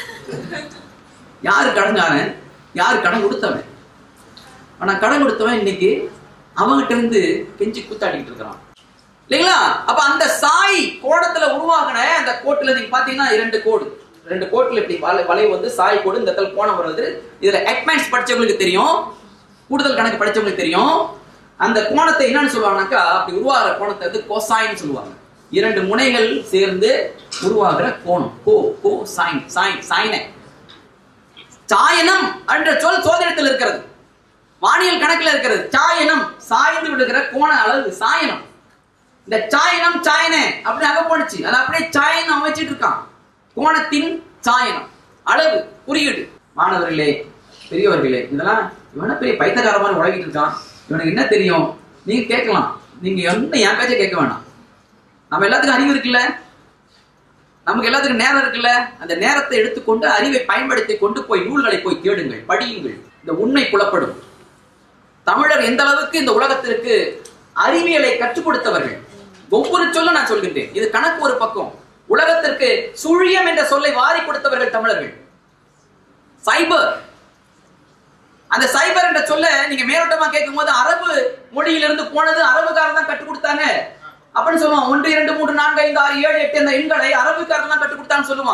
யாரு கடன்காரன் யாரு கடன் கொடுத்தவன் ஆனா கடன் கொடுத்தவன் இன்னைக்கு அவங்கிட்ட இருந்து கெஞ்சி கூத்தாடிக்கிட்டு இருக்கிறான் இல்லைங்களா அப்ப அந்த சாய் கோணத்துல உருவாகின அந்த கோட்டுல நீங்க பாத்தீங்கன்னா இரண்டு கோடு ரெண்டு கோட்டுல இப்படி வளை வளைவு வந்து சாய் கோடு இந்த இடத்துல கோணம் வருது இதுல அட்வான்ஸ் படிச்சவங்களுக்கு தெரியும் கூடுதல் கணக்கு படிச்சவங்களுக்கு தெரியும் அந்த கோணத்தை என்னன்னு சொல்லுவாங்கனாக்கா அப்படி உருவாகிற கோணத்தை வந்து கோசாயின்னு சொல்லுவாங்க இரண்டு முனைகள் சேர்ந்து உருவாகிற கோணம் கோ கோ சாயின் சாயின் சாயினை சாயனம் என்ற சொல் சோதனத்தில் இருக்கிறது வானியல் கணக்கில் இருக்கிறது சாயனம் சாய்ந்து விடுகிற கோண அளவு சாயனம் இந்த சாயனம் சாயனே அப்படி அக போனுச்சு அது அப்படியே சாயனம் அமைச்சிட்டு இருக்கான் கோணத்தின் சாயனம் அளவு குறியீடு மாணவர்களே பெரியவர்களே இதெல்லாம் இவன பெரிய பைத்தகார மாதிரி உலகிட்டு இருக்கான் இவனுக்கு என்ன தெரியும் நீங்க கேட்கலாம் நீங்க என்ன என் பேச்ச கேட்க வேணாம் நம்ம எல்லாத்துக்கும் அறிவு இருக்குல்ல நமக்கு எல்லாத்துக்கும் நேரம் இருக்குல்ல அந்த நேரத்தை எடுத்துக்கொண்டு அறிவை பயன்படுத்தி கொண்டு போய் நூல்களை போய் தேடுங்கள் படியுங்கள் இந்த உண்மை புலப்படும் தமிழர் எந்த அளவுக்கு இந்த உலகத்திற்கு அறிவியலை கற்றுக் கொடுத்தவர்கள் ஒவ்வொரு சொல்லும் நான் சொல்கின்றேன் இது கணக்கு ஒரு பக்கம் உலகத்திற்கு சுழியம் என்ற சொல்லை வாரி கொடுத்தவர்கள் தமிழர்கள் சைபர் அந்த சைபர் என்ற சொல்ல நீங்க மேலோட்டமா கேட்கும் போது அரபு மொழியிலிருந்து போனது அரபுக்காரர் தான் கற்றுக் கொடுத்தாங்க அப்படின்னு சொல்லுவான் ஒன்று இரண்டு மூன்று நான்கு ஐந்து ஆறு ஏழு எட்டு இந்த எண்களை அரபுக்காரர் தான் கற்றுக் கொடுத்தான்னு சொல்லுவான்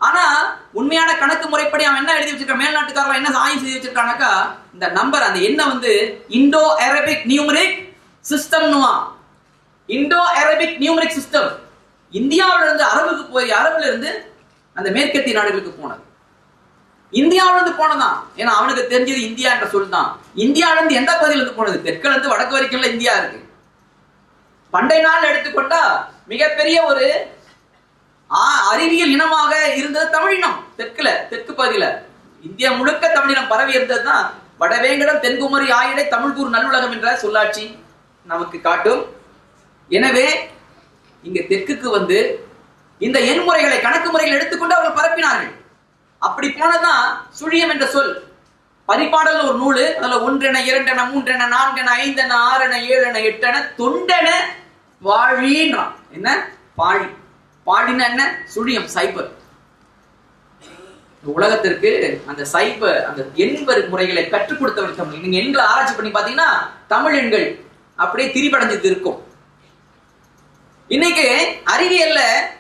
ஆனா உண்மையான கணக்கு முறைப்படி அவன் என்ன எழுதி வச்சிருக்கான் மேல்நாட்டுக்காரன் என்ன ஆய்வு செய்து வச்சிருக்கானாக்கா இந்த நம்பர் அந்த எண்ணை வந்து இண்டோ அரபிக் நியூமரிக் சிஸ்டம்னுவா இண்டோ அரபிக் நியூமரிக் சிஸ்டம் இந்தியாவில இருந்து அரபுக்கு போய் அரபுல இருந்து அந்த மேற்கத்திய நாடுகளுக்கு போனது இந்தியாவில இருந்து போனதான் ஏன்னா அவனுக்கு தெரிஞ்சது இந்தியா என்ற சொல் தான் இந்தியாவில இருந்து எந்த பகுதியில இருந்து போனது தெற்குல இருந்து வடக்கு வரைக்கும் இந்தியா இருக்கு பண்டை நாள் எடுத்துக்கொண்டா மிகப்பெரிய ஒரு ஆ- அறிவியல் இனமாக இருந்தது தமிழினம் தெற்குல தெற்கு பகுதியில இந்தியா முழுக்க தமிழினம் பரவி இருந்ததுதான் வடவேங்கடம் தென்குமரி ஆயிடை தமிழ்கூர் நல்லுலகம் என்ற சொல்லாட்சி நமக்கு காட்டும் எனவே இங்க தெற்குக்கு வந்து இந்த எண்முறைகளை கணக்கு முறைகளை எடுத்துக்கொண்டு அவர்கள் பரப்பினார்கள் அப்படி போனதான் சுழியம் என்ற சொல் பரிபாடல் ஒரு நூலு அதுல ஒன்றென இரண்டென மூன்றென நான்கென ஐந்தென ஆறென ஏழென எட்டென தொண்டென வாழின்றான் என்ன பாழி பாடின என்ன சுழியம் சைபர் இந்த உலகத்திற்கு அந்த சைபர் அந்த எண்பர் முறைகளை கற்றுக் கொடுத்தவர் தமிழ் நீங்க எண்களை ஆராய்ச்சி பண்ணி பாத்தீங்கன்னா தமிழ் எண்கள் அப்படியே திரிபடைஞ்சது இருக்கும் இன்னைக்கு அறிவியல்ல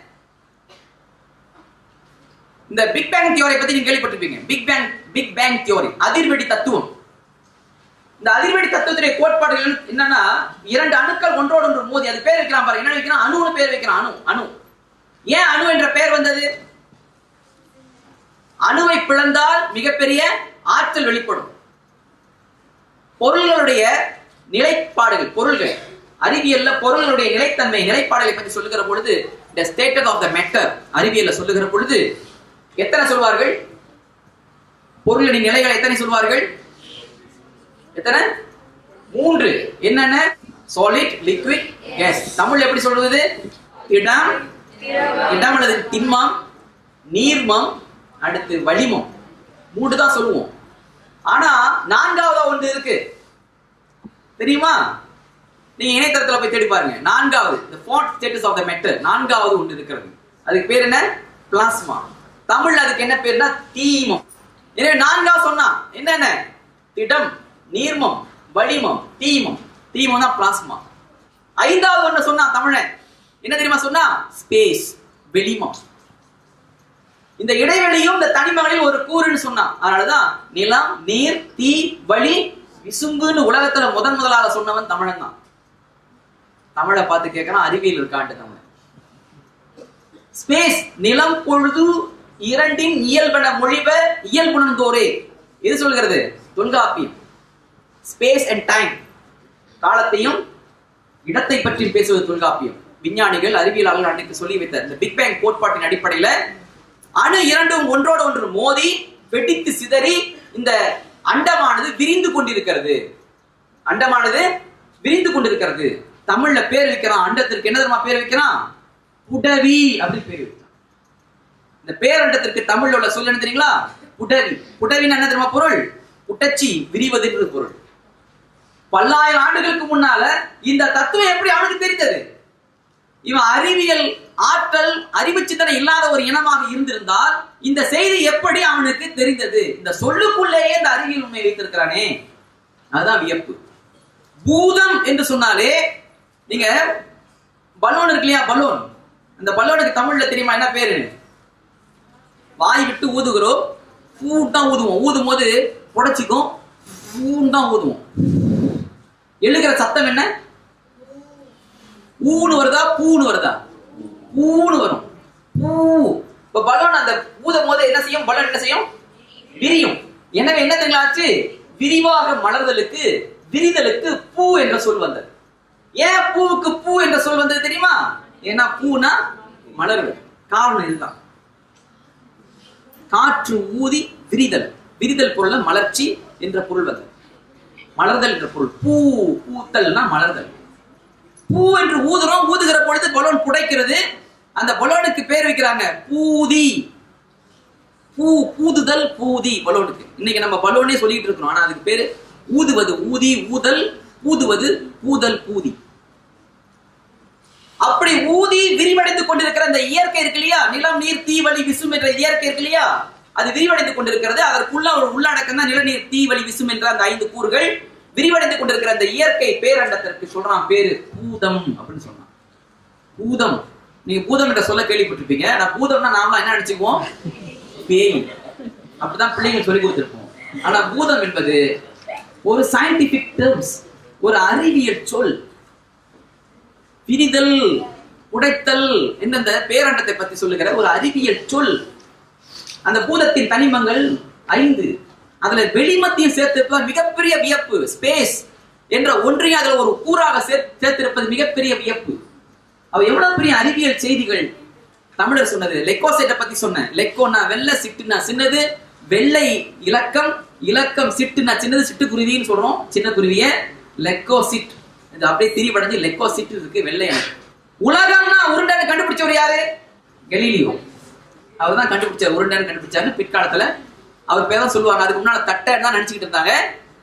இந்த பிக் பேங் தியோரி பத்தி நீங்க கேள்விப்பட்டிருப்பீங்க big bang big bang theory அதிர்வெடி தத்துவம் இந்த அதிர்வெடி தத்துவத்துடைய கோட்பாடுகள் என்னன்னா இரண்டு அணுக்கள் ஒன்றோடு ஒன்று மோதி அது பேர் வைக்கிறான் பாருங்க என்ன வைக்கிறான் அணுன்னு பேர் வைக்கிறான் அணு அணு ஏன் அணு என்ற பெயர் வந்தது அணுவை பிளந்தால் மிகப்பெரிய ஆற்றல் வெளிப்படும் பொருள்களுடைய நிலைப்பாடுகள் பொருள்கள் அறிவியல்ல பொருள்களுடைய நிலைத்தன்மை நிலைப்பாடுகளை பற்றி சொல்லுகிற பொழுது the status of the matter அறிவியல்ல சொல்லுகிற பொழுது எத்தனை சொல்வார்கள் பொருளின் நிலைகளை எத்தனை சொல்வார்கள் எத்தனை மூன்று என்னென்ன சாலிட் லிக்விட் கேஸ் தமிழ் எப்படி சொல்றது இடம் இடம் அல்லது திண்மம் நீர்மம் அடுத்து வளிமம் மூன்று தான் சொல்லுவோம் ஆனா நான்காவதா ஒன்று இருக்கு தெரியுமா நீங்க இணையதளத்துல போய் தேடி பாருங்க நான்காவது the fourth status of the matter நான்காவது ஒன்று இருக்கிறது அதுக்கு பேர் என்ன பிளாஸ்மா தமிழ்ல அதுக்கு என்ன பேர்னா தீமம் எனவே நான்காவது சொன்னா என்னென்ன திடம் நீர்மம் வளிமம் தீமம் தீமம் தான் பிளாஸ்மா ஐந்தாவது ஒண்ணு சொன்னா தமிழன் என்ன தெரியுமா சொன்னா ஸ்பேஸ் வெளிமம் இந்த இடைவெளியும் இந்த தனிமங்களில் ஒரு கூறுன்னு சொன்னான் அதனாலதான் நிலம் நீர் தீ வழி விசும்புன்னு உலகத்துல முதன் முதலாக சொன்னவன் தமிழன் தான் தமிழை பார்த்து கேட்கறான் அறிவியல் இருக்கான்ட்டு தமிழன் ஸ்பேஸ் நிலம் பொழுது இரண்டின் இயல்பன மொழிப இயல்புணர்ந்தோரே இது சொல்கிறது தொல்காப்பியம் ஸ்பேஸ் அண்ட் டைம் காலத்தையும் இடத்தை பற்றி பேசுவது தொல்காப்பியம் விஞ்ஞானிகள் அறிவியலாளர்கள் அன்னைக்கு சொல்லி வைத்த இந்த பிக் பேங் கோட்பாட்டின் அடிப்படையில அணு இரண்டும் ஒன்றோட ஒன்று மோதி வெடித்து சிதறி இந்த அண்டமானது விரிந்து கொண்டிருக்கிறது அண்டமானது விரிந்து கொண்டிருக்கிறது தமிழ்ல பேர் வைக்கிறான் அண்டத்திற்கு என்ன தெரியுமா பேர் வைக்கிறான் புடவி அப்படின்னு பேர் வைக்கிறான் இந்த பேரண்டத்திற்கு தமிழ்ல உள்ள சொல் என்ன தெரியுங்களா புடவி புடவின்னு என்ன தெரியுமா பொருள் புட்டச்சி விரிவது என்று பொருள் பல்லாயிரம் ஆண்டுகளுக்கு முன்னால இந்த தத்துவம் எப்படி அவனுக்கு தெரிந்தது இவன் அறிவியல் ஆற்றல் அறிவு சிந்தனை இல்லாத ஒரு இனமாக இருந்திருந்தால் இந்த செய்தி எப்படி அவனுக்கு தெரிந்தது இந்த சொல்லுக்குள்ளேயே இந்த அறிவியல் உண்மை வைத்திருக்கிறானே அதுதான் வியப்பு பூதம் என்று சொன்னாலே நீங்க பலூன் இருக்கு இல்லையா பலூன் அந்த பலூனுக்கு தமிழ்ல தெரியுமா என்ன பேரு வாய் விட்டு ஊதுகிறோம் பூ தான் ஊதுவோம் ஊதும் போது புடைச்சிக்கும் பூன்னு தான் ஊதுவோம் எழுகிற சத்தம் என்ன ஊன்னு வருதா பூன்னு வருதா பூன்னு வரும் பூ இப்ப பலூன் அந்த ஊதும் போது என்ன செய்யும் பலூன் என்ன செய்யும் விரியும் எனவே என்ன தெரியுங்களா ஆச்சு விரிவாக மலர்தலுக்கு விரிதலுக்கு பூ என்ற சொல் வந்தது ஏன் பூவுக்கு பூ என்ற சொல் வந்தது தெரியுமா ஏன்னா பூனா மலர்கள் காரணம் இதுதான் காற்று ஊதி விரிதல் விரிதல் பொருள்ல மலர்ச்சி என்ற பொருள் வந்தது மலர்தல் என்ற பொருள் பூ பூத்தல்னா மலர்தல் பூ என்று ஊதுறோம் ஊதுகிற பொழுது பலூன் புடைக்கிறது அந்த பலூனுக்கு பேர் வைக்கிறாங்க பூதி பூ பூதுதல் பூதி பலூனுக்கு இன்னைக்கு நம்ம பலூனே சொல்லிட்டு இருக்கிறோம் ஆனா அதுக்கு பேரு ஊதுவது ஊதி ஊதல் பூதுவது பூதல் பூதி அப்படி ஊதி விரிவடைந்து கொண்டிருக்கிற அந்த இயற்கை இருக்கு இல்லையா நிலம் நீர் தீ வழி விசும் என்ற இயற்கை இருக்கு இல்லையா அது விரிவடைந்து கொண்டிருக்கிறது அதற்குள்ள ஒரு உள்ளடக்கம் தான் நிலநீர் தீ வழி விசும் என்ற அந்த ஐந்து கூறுகள் விரிவடைந்து கொண்டிருக்கிற அந்த இயற்கை பேரண்டத்திற்கு சொல்றான் பேரு பூதம் அப்படின்னு சொன்னான் பூதம் நீங்க பூதம் என்ற சொல்ல கேள்விப்பட்டிருப்பீங்க நான் பூதம்னா நாமலாம் என்ன நினைச்சுக்குவோம் பேய் அப்படிதான் பிள்ளைங்க சொல்லி கொடுத்துருப்போம் ஆனா பூதம் என்பது ஒரு சயின்டிபிக் டேர்ம்ஸ் ஒரு அறிவியல் சொல் பிரிதல் உடைத்தல் என்ற பேரண்டத்தை பத்தி சொல்லுகிற ஒரு அறிவியல் சொல் அந்த பூதத்தின் தனிமங்கள் ஐந்து அதுல வெளிமத்தையும் சேர்த்திருப்பது மிகப்பெரிய வியப்பு ஸ்பேஸ் என்ற ஒன்றையும் அதுல ஒரு கூறாக சேர்- சேர்த்திருப்பது மிகப்பெரிய வியப்பு அவ எவ்வளவு பெரிய அறிவியல் செய்திகள் தமிழர் சொன்னது லெக்கோசைட்டை பத்தி சொன்னேன் லெக்கோனா வெள்ளை சிட்டுனா சின்னது வெள்ளை இலக்கம் இலக்கம் சிட்டுனா சின்னது சிட்டுக்குருவின்னு சொல்றோம் சின்ன குருவிய லெக்கோசிட் இது அப்படியே திரிவடைஞ்சு லெக்கோசிட் இருக்கு வெள்ளை அணு. உலகம்னா உருண்டைன்னு கண்டுபிடிச்சவர் யாரு கலீலியோ அவர் தான் கண்டுபிடிச்சார் உருண்டைன்னு கண்டுபிடிச்சாரு பிற்காலத்துல அவர் பேர் தான் சொல்லுவாங்க அதுக்கு முன்னால தட்டைன்னு தான் நினைச்சுக்கிட்டு இருந்தாங்க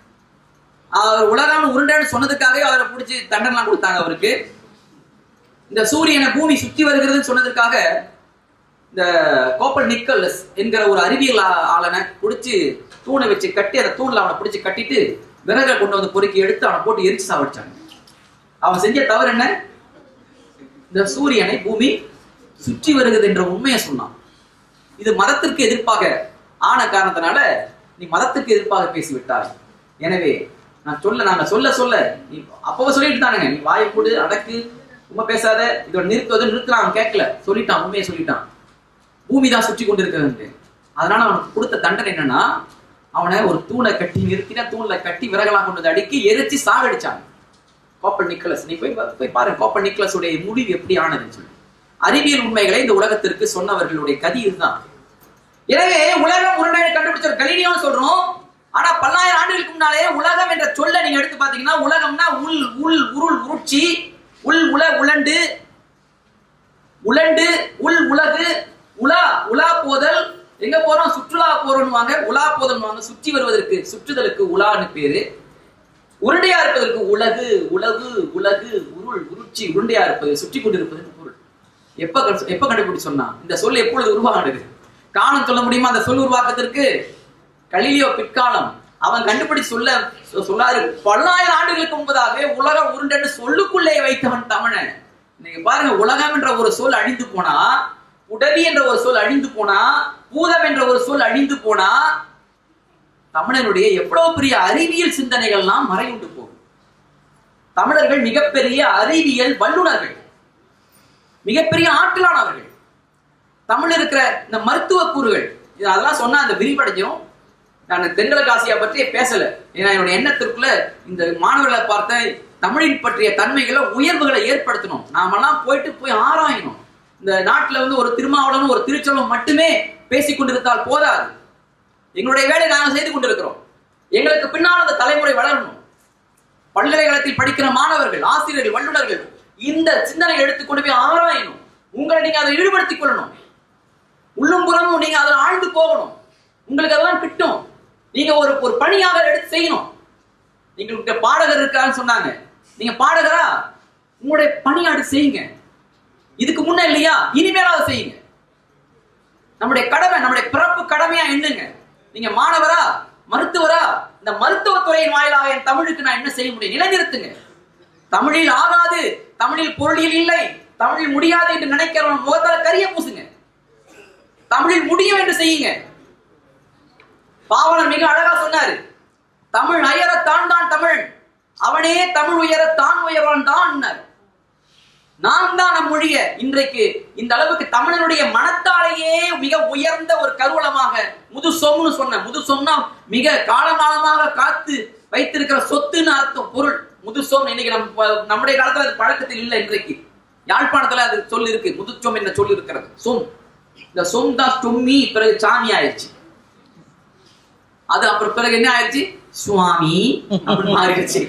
அவர் உலகம் உருண்டைன்னு சொன்னதுக்காகவே அவரை பிடிச்சி தண்டனைலாம் கொடுத்தாங்க அவருக்கு இந்த சூரியனை பூமி சுத்தி வருகிறதுன்னு சொன்னதுக்காக இந்த கோப்பல் நிக்கல்ஸ் என்கிற ஒரு அறிவியல் ஆ- ஆளனை பிடிச்சி தூணை வச்சு கட்டி அந்த தூண்ல அவனை பிடிச்சி கட்டிட்டு விறகை கொண்டு வந்து பொறுக்கி எடுத்து அவனை போட்டு எரிச்சு சாவடிச்சாங்க அவன் செஞ்ச தவறு என்ன இந்த சூரியனை பூமி சுற்றி வருகிறது என்ற உண்மையை சொன்னான் இது மதத்திற்கு எதிர்ப்பாக ஆன காரணத்தினால நீ மதத்திற்கு எதிர்ப்பாக பேசிவிட்டாய் எனவே நான் சொல்ல நாங்க சொல்ல சொல்ல நீ அப்பவே சொல்லிட்டு தானுங்க நீ வாயை போடு அடக்கு ரொம்ப பேசாத இதோட நிறுத்துவது நிறுத்துறான் அவன் கேட்கல சொல்லிட்டான் உண்மையை சொல்லிட்டான் பூமி தான் சுற்றி கொண்டிருக்கிறது அதனால அவனுக்கு கொடுத்த தண்டனை என்னன்னா அவனை ஒரு தூணை கட்டி நிறுத்தின தூண்ல கட்டி விறகெல்லாம் கொண்டு வந்து அடுக்கி எரிச்சு சாகடிச்சாங்க கோப்பல் நிக்கலஸ் நீ போய் பா- போய் பாருங்க கோப்பல் நிக்கலஸ் உடைய முடிவு எப்படி ஆனதுன்னு சொல்லி அறிவியல் உண்மைகளை இந்த உலகத்திற்கு சொன்னவர்களுடைய கதி இதுதான் எனவே உலகம் உருண்டை கண்டுபிடிச்ச கலினியும் சொல்றோம் ஆனா பல்லாயிரம் ஆண்டுகளுக்கு முன்னாலே உலகம் என்ற சொல்ல நீங்க எடுத்து பாத்தீங்கன்னா உலகம்னா உள் உள் உருள் உருட்சி உள் உல உலண்டு உலண்டு உள் உலகு உலா உலா போதல் எங்க போறோம் சுற்றுலா போறோம்வாங்க உலா போதல் வாங்க சுற்றி வருவதற்கு சுற்றுதலுக்கு உலான்னு பேரு உருண்டையா இருப்பதற்கு உலகு உலகு உலகு உருள் உருட்சி உருண்டையா இருப்பது சுற்றி கொண்டிருப்பதற்கு பொருள் எப்ப கண்டு- எப்ப கண்டுபிடிச்சு சொன்னா இந்த சொல் எப்பொழுது உருவானது காலம் சொல்ல முடியுமா அந்த சொல் உருவாக்கத்திற்கு கலிலியோ பிற்காலம் அவன் கண்டுபிடிச்சு சொல்ல சொ- சொல்லாரு பல்லாயிரம் ஆண்டுகளுக்கு முன்பதாகவே உலகம் உருண்டன்னு சொல்லுக்குள்ளே வைத்தவன் தமிழன் நீங்க பாருங்க உலகம் என்ற ஒரு சொல் அழிந்து போனா உடவி என்ற ஒரு சொல் அழிந்து போனா பூதம் என்ற ஒரு சொல் அழிந்து போனா தமிழனுடைய எவ்வளவு பெரிய அறிவியல் சிந்தனைகள்லாம் மறையுண்டு போகும் தமிழர்கள் மிகப்பெரிய அறிவியல் வல்லுனர்கள் மிகப்பெரிய ஆற்றலானவர்கள் தமிழ் இருக்கிற இந்த மருத்துவ கூறுகள் இது அதெல்லாம் சொன்னா அந்த விரிவடைஞ்சிரும் நான் தென்கிழக்காசியா பற்றி பேசல ஏன்னா என்னோட எண்ணத்திற்குள்ள இந்த மாணவர்களை பார்த்த தமிழின் பற்றிய தன்மைகளை உயர்வுகளை ஏற்படுத்தணும் நாமெல்லாம் போயிட்டு போய் ஆராயணும் இந்த நாட்டுல வந்து ஒரு திருமாவளவனும் ஒரு திருச்செல்வம் மட்டுமே பேசிக் கொண்டிருந்தால் போதாது எங்களுடைய வேலை நாங்கள் செய்து கொண்டிருக்கிறோம் எங்களுக்கு பின்னால் அந்த தலைமுறை வளரணும் பல்கலைக்கழகத்தில் படிக்கிற மாணவர்கள் ஆசிரியர்கள் வல்லுநர்கள் இந்த சிந்தனையை எடுத்துக்கொண்டு போய் ஆராயணும் உங்களை நீங்க அதை ஈடுபடுத்திக் கொள்ளணும் உள்ளும் புறமும் நீங்க அதில் ஆழ்ந்து போகணும் உங்களுக்கு அதெல்லாம் கிட்டும் நீங்க ஒரு ஒரு பணியாக எடுத்து செய்யணும் நீங்க பாடகர் இருக்கான்னு சொன்னாங்க நீங்க பாடகரா உங்களுடைய பணியாடு செய்யுங்க இதுக்கு முன்ன இல்லையா இனிமேலாவது செய்யுங்க நம்முடைய கடமை நம்முடைய பிறப்பு கடமையா எண்ணுங்க நீங்க மாணவரா மருத்துவரா இந்த மருத்துவத்துறையின் வாயிலாக என் தமிழுக்கு நான் என்ன செய்ய முடியும் நிலைநிறுத்துங்க தமிழில் ஆகாது தமிழில் பொருளில் இல்லை தமிழில் முடியாது என்று நினைக்கிறவன் முகத்தால கரிய பூசுங்க தமிழில் முடியும் என்று செய்யுங்க பாவலர் மிக அழகா சொன்னாரு தமிழ் அயர தான் தான் தமிழ் அவனே தமிழ் உயர தான் உயர்வான் தான் நாம் தான் நம் மொழிய இன்றைக்கு இந்த அளவுக்கு தமிழனுடைய மனத்தாலேயே மிக உயர்ந்த ஒரு கருவளமாக முது சொம்னு சொன்ன முது சொம்னா மிக காலகாலமாக காத்து வைத்திருக்கிற சொத்துன்னு அர்த்தம் பொருள் முது சொம் இன்னைக்கு நம்ம ப- நம்முடைய காலத்துல அது பழக்கத்தில் இல்லை இன்றைக்கு யாழ்ப்பாணத்துல அது சொல் இருக்கு முதுச்சொம் என்ற சொல் இருக்கிறது சொம் இந்த சொம் தான் சொம்மி பிறகு சாமி ஆயிடுச்சு அது அப்புறம் பிறகு என்ன ஆயிடுச்சு சுவாமி அப்படின்னு மாறிடுச்சு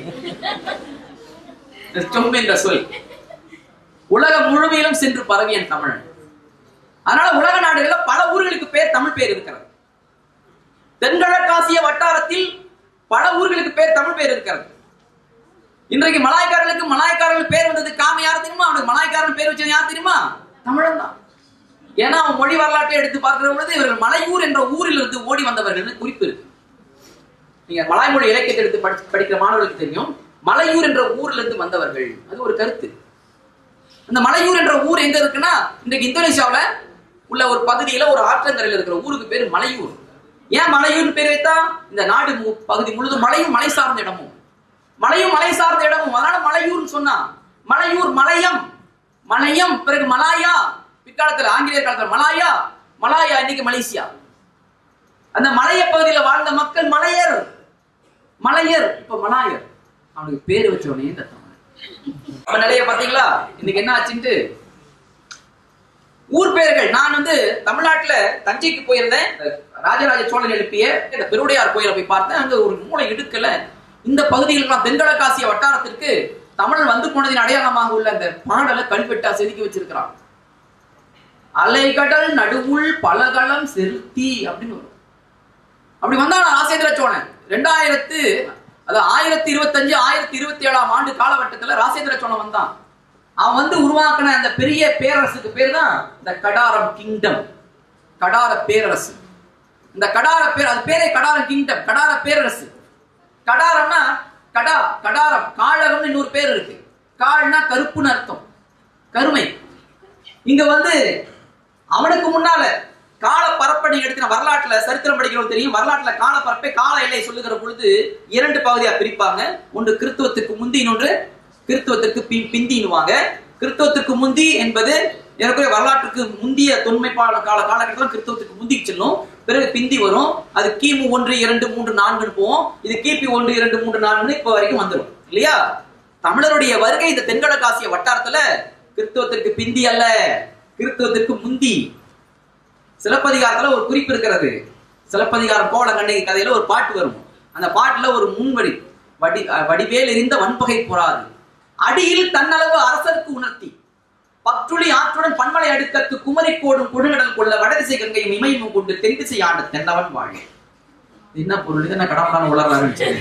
இந்த சொம் என்ற சொல் உலகம் முழுமையிலும் சென்று பரவியன் தமிழன் அதனால உலக நாடுகள்ல பல ஊர்களுக்கு பேர் தமிழ் பேர் இருக்கிறது தென்கிழக்காசிய வட்டாரத்தில் பல ஊர்களுக்கு பேர் தமிழ் பேர் இருக்கிறது இன்றைக்கு மலாய்க்காரர்களுக்கு மலாய்க்காரர்கள் பேர் வந்தது காம யார் தெரியுமா அவனுக்கு மலாய்க்காரன் பேர் வச்சது யார் தெரியுமா தமிழன் தான் ஏன்னா அவன் மொழி வரலாற்றை எடுத்து பார்க்கிற பொழுது இவர்கள் மலையூர் என்ற ஊரில் இருந்து ஓடி வந்தவர்கள் குறிப்பு இருக்கு நீங்க மலாய் மொழி இலக்கியத்தை எடுத்து படிச்சு- படிக்கிற மாணவர்களுக்கு தெரியும் மலையூர் என்ற ஊர்ல இருந்து வந்தவர்கள் அது ஒரு கருத்து அந்த மலையூர் என்ற ஊர் எங்க இருக்குன்னா இன்றைக்கு இந்தோனேஷியாவுல உள்ள ஒரு பகுதியில ஒரு ஆற்றங்கரையில் இருக்கிற ஊருக்கு பேரு மலையூர் ஏன் மலையூர் பேர் வைத்தா இந்த நாடு மு- பகுதி முழுதும் மலையும் மலை சார்ந்த இடமும் மலையும் மலை சார்ந்த இடமும் அதனால மலையூர்னு சொன்னா மலையூர் மலையம் மலையம் பிறகு மலாயா பிற்காலத்துல ஆங்கிலேயர் காலத்துல மலாயா மலாயா இன்னைக்கு மலேசியா அந்த மலைய பகுதியில வாழ்ந்த மக்கள் மலையர் மலையர் இப்ப மலாயர் அவனுக்கு பேர் வச்ச உடனே இந்த தமிழ் அப்ப நிலைய பாத்தீங்களா இன்னைக்கு என்ன ஆச்சுன்ட்டு ஊர் பெயர்கள் நான் வந்து தமிழ்நாட்டுல தஞ்சைக்கு போயிருந்தேன் ராஜராஜ சோழன் எழுப்பிய இந்த பெருவுடையார் கோயிலை போய் பார்த்தேன் அங்க ஒரு மூளை இடுக்கல இந்த பகுதிகளுக்கு தென்கிழக்காசிய வட்டாரத்திற்கு தமிழ் வந்து போனதின் அடையாளமாக உள்ள அந்த பாடலை கல்வெட்டா செதுக்கி வச்சிருக்கிறான் அலைகடல் நடுவுள் பலகலம் செலுத்தி அப்படின்னு வரும் அப்படி வந்தான் ராசேந்திர சோழன் ரெண்டாயிரத்து அது ஆயிரத்தி இருபத்தஞ்சு ஆயிரத்தி இருபத்தி ஏழாம் ஆண்டு காலகட்டத்துல ராசேந்திர சோழன் வந்தான் அவன் வந்து உருவாக்கின அந்த பெரிய பேரரசுக்கு பேர் தான் இந்த கடாரம் கிங்டம் கடார பேரரசு இந்த கடார பேர் அது பேரே கடாரம் கிங்டம் கடார பேரரசு கடாரம்னா கடா கடாரம் காழகம்னு இன்னொரு பேர் இருக்கு கால்னா கருப்புன்னு அர்த்தம் கருமை இங்க வந்து அவனுக்கு முன்னால கால பரப்பை நீங்க எடுத்து வரலாற்றுல சரித்திரம் படிக்கிறவங்க தெரியும் வரலாற்றுல கால பரப்பை கால எல்லை சொல்லுகிற பொழுது இரண்டு பகுதியா பிரிப்பாங்க ஒன்று கிறிஸ்துவத்துக்கு முந்தி இன்னொன்று கிறிஸ்துவத்திற்கு பி பிந்தின்னுவாங்க கிறிஸ்துவத்திற்கு முந்தி என்பது ஏற்கனவே வரலாற்றுக்கு முந்திய தொன்மைப்பால கால காலகட்டத்தில் கிறிஸ்துவத்துக்கு முந்திக்கு செல்லும் பிறகு பிந்தி வரும் அது கிமு ஒன்று இரண்டு மூன்று நான்குன்னு போவோம் இது கிபி ஒன்று இரண்டு மூன்று நான்குன்னு இப்ப வரைக்கும் வந்துடும் இல்லையா தமிழருடைய வருகை இந்த தென்கிழக்காசிய வட்டாரத்துல கிறிஸ்துவத்திற்கு பிந்தி அல்ல கிறிஸ்துவத்திற்கு முந்தி சிலப்பதிகாரத்துல ஒரு குறிப்பு இருக்கிறது சிலப்பதிகாரம் கோல கண்ணகி கதையில ஒரு பாட்டு வரும் அந்த பாட்டுல ஒரு முன்வடி வடி அஹ் வடிவேல் எறிந்த வன்பகை புறாது அடியில் தன்னளவு அரசருக்கு உணர்த்தி பற்றுளி ஆற்றுடன் பன்மலை அடுக்கத்து குமரி கோடும் கொடுங்கடல் கொள்ள வடதிசை கங்கையும் இமையும் கொண்டு தென்திசை ஆண்ட தென்னவன் வாழ இது என்ன பொருள் இது என்ன கடவுளான உலர்றாரு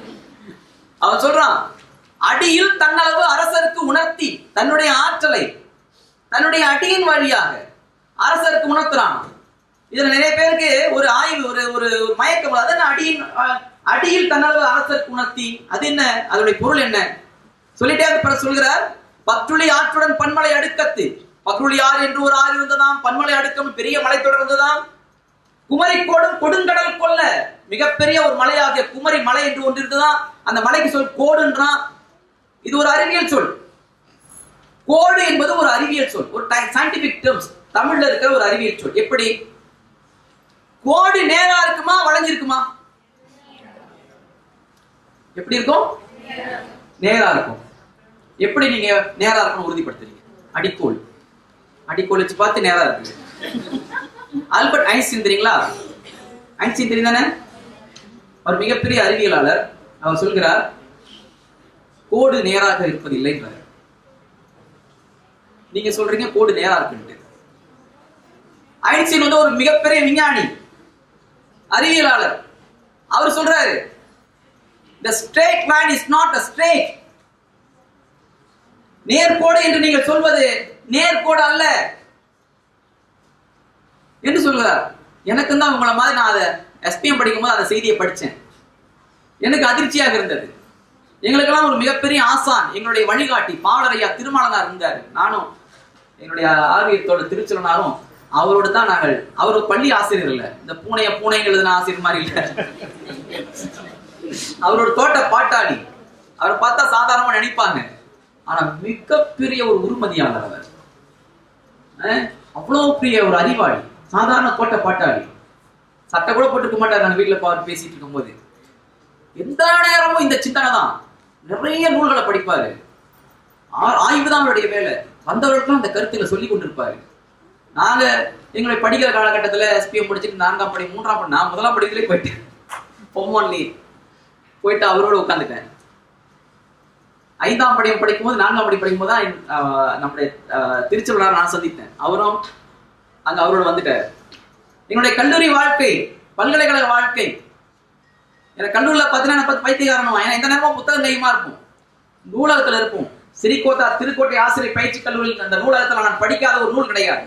அவன் சொல்றான் அடியில் தன்னளவு அரசருக்கு உணர்த்தி தன்னுடைய ஆற்றலை தன்னுடைய அடியின் வழியாக அரசருக்கு உணர்த்துறான் இதுல நிறைய பேருக்கு ஒரு ஆய்வு ஒரு ஒரு ஒரு மயக்கம் வரும். அது என்ன அடியின் அஹ், அடியில் தன்னளவு அரசருக்கு உணர்த்தி அது என்ன அதனுடைய பொருள் என்ன சொல்லிட்டே அந்த பிறகு சொல்கிறார் பற்றுளி ஆற்றுடன் பன்மலை அடுக்கத்து பற்றுளி ஆறு என்று ஒரு ஆறு இருந்ததாம் பன்மலை அடுக்கம் பெரிய மலை தொடர் இருந்ததாம் குமரிக்கோடும் கொடுங்கடல் கொல்ல மிகப்பெரிய ஒரு மலையாகிய குமரி மலை என்று ஒன்று இருந்ததாம் அந்த மலைக்கு சொல் கோடுன்றான் இது ஒரு அறிவியல் சொல் கோடு என்பது ஒரு அறிவியல் சொல் ஒரு சயின்டிபிக் டேர்ம்ஸ் தமிழ்ல இருக்கிற ஒரு அறிவியல் சொல் எப்படி கோடு நேரா இருக்குமா வளைஞ்சிருக்குமா எப்படி இருக்கும் நேரா இருக்கும் எப்படி நீங்க நேரா இருக்கும் உறுதிப்படுத்துறீங்க அடிக்கோல் அடிக்கோல் வச்சு பார்த்து நேரா இருக்கு ஆல்பர்ட் ஐன்ஸ்டீன் தெரியுங்களா ஐன்ஸ்டீன் தெரியும் தானே அவர் மிகப்பெரிய அறிவியலாளர் அவர் சொல்கிறார் கோடு நேராக இருப்பதில்லைன்றார் நீங்க சொல்றீங்க கோடு நேரா இருக்குன்ட்டு ஐன்ஸ்டீன் வந்து ஒரு மிகப்பெரிய விஞ்ஞானி அறிவியலாளர் அவர் சொல்றாரு the straight line is not a straight நேர்கோடு என்று நீங்கள் சொல்வது நேர்கோடு அல்ல என்று சொல்கிறார் எனக்கு தான் உங்களை மாதிரி நான் அதை எஸ்பிஎம் படிக்கும்போது அந்த செய்தியை படிச்சேன் எனக்கு அதிர்ச்சியாக இருந்தது எங்களுக்கெல்லாம் ஒரு மிகப்பெரிய ஆசான் எங்களுடைய வழிகாட்டி பாவலரையா திருமாலனார் இருந்தார் நானும் என்னுடைய ஆர்வியத்தோட திருச்சலனாரும் அவரோட தான் நாங்கள் அவர் ஒரு பள்ளி ஆசிரியர் இல்ல இந்த பூனைய பூனை எழுதின ஆசிரியர் மாதிரி இல்ல அவரோட தோட்ட பாட்டாளி அவரை பார்த்தா சாதாரணமா நினைப்பாங்க ஆனா மிகப்பெரிய ஒரு உருமதியாளர் அவர் அஹ், அவ்வளவு பெரிய ஒரு அறிவாளி சாதாரண தோட்ட பாட்டாளி சட்டை கூட போட்டுக்க மாட்டார் நாங்க வீட்டுல பாரு பேசிட்டு இருக்கும்போது எந்த நேரமும் இந்த சிந்தனை தான் நிறைய நூல்களை படிப்பாரு ஆ- ஆய்வு தான் அவருடைய வேலை வந்தவர்களுக்கும் அந்த கருத்துல சொல்லி கொண்டிருப்பாரு நாங்க எங்களுடைய படிக்கிற காலகட்டத்துல எஸ்பிஎம் படிச்சுட்டு நான்காம் படி மூன்றாம் படி நான் முதலாம் படிக்கிறே போயிட்டேன் பொம்மன்லி போயிட்டு அவரோட உட்காந்துட்டேன் ஐந்தாம் படியம் படிக்கும்போது நான்காம் படி படிக்கும்போது தான் ஆஹ், நம்முடைய ஆஹ், திருச்சிருவிழா நான் சந்தித்தேன் அவரும் அங்க அவரோட வந்துட்டார் என்னுடைய கல்லூரி வாழ்க்கை பல்கலைக்கழக வாழ்க்கை எனக்கு கல்லூரில பார்த்தீங்கன்னா பத்து பைத்தியகாரணம் ஏன்னா எந்த நேரமும் புத்தகம் கையுமா இருக்கும் நூலகத்துல இருப்போம் சிறிகோத்தா திருக்கோட்டை ஆசிரியர் பயிற்சி கல்லூரியில் அந்த நூலகத்துல நான் படிக்காத ஒரு நூல் கிடையாது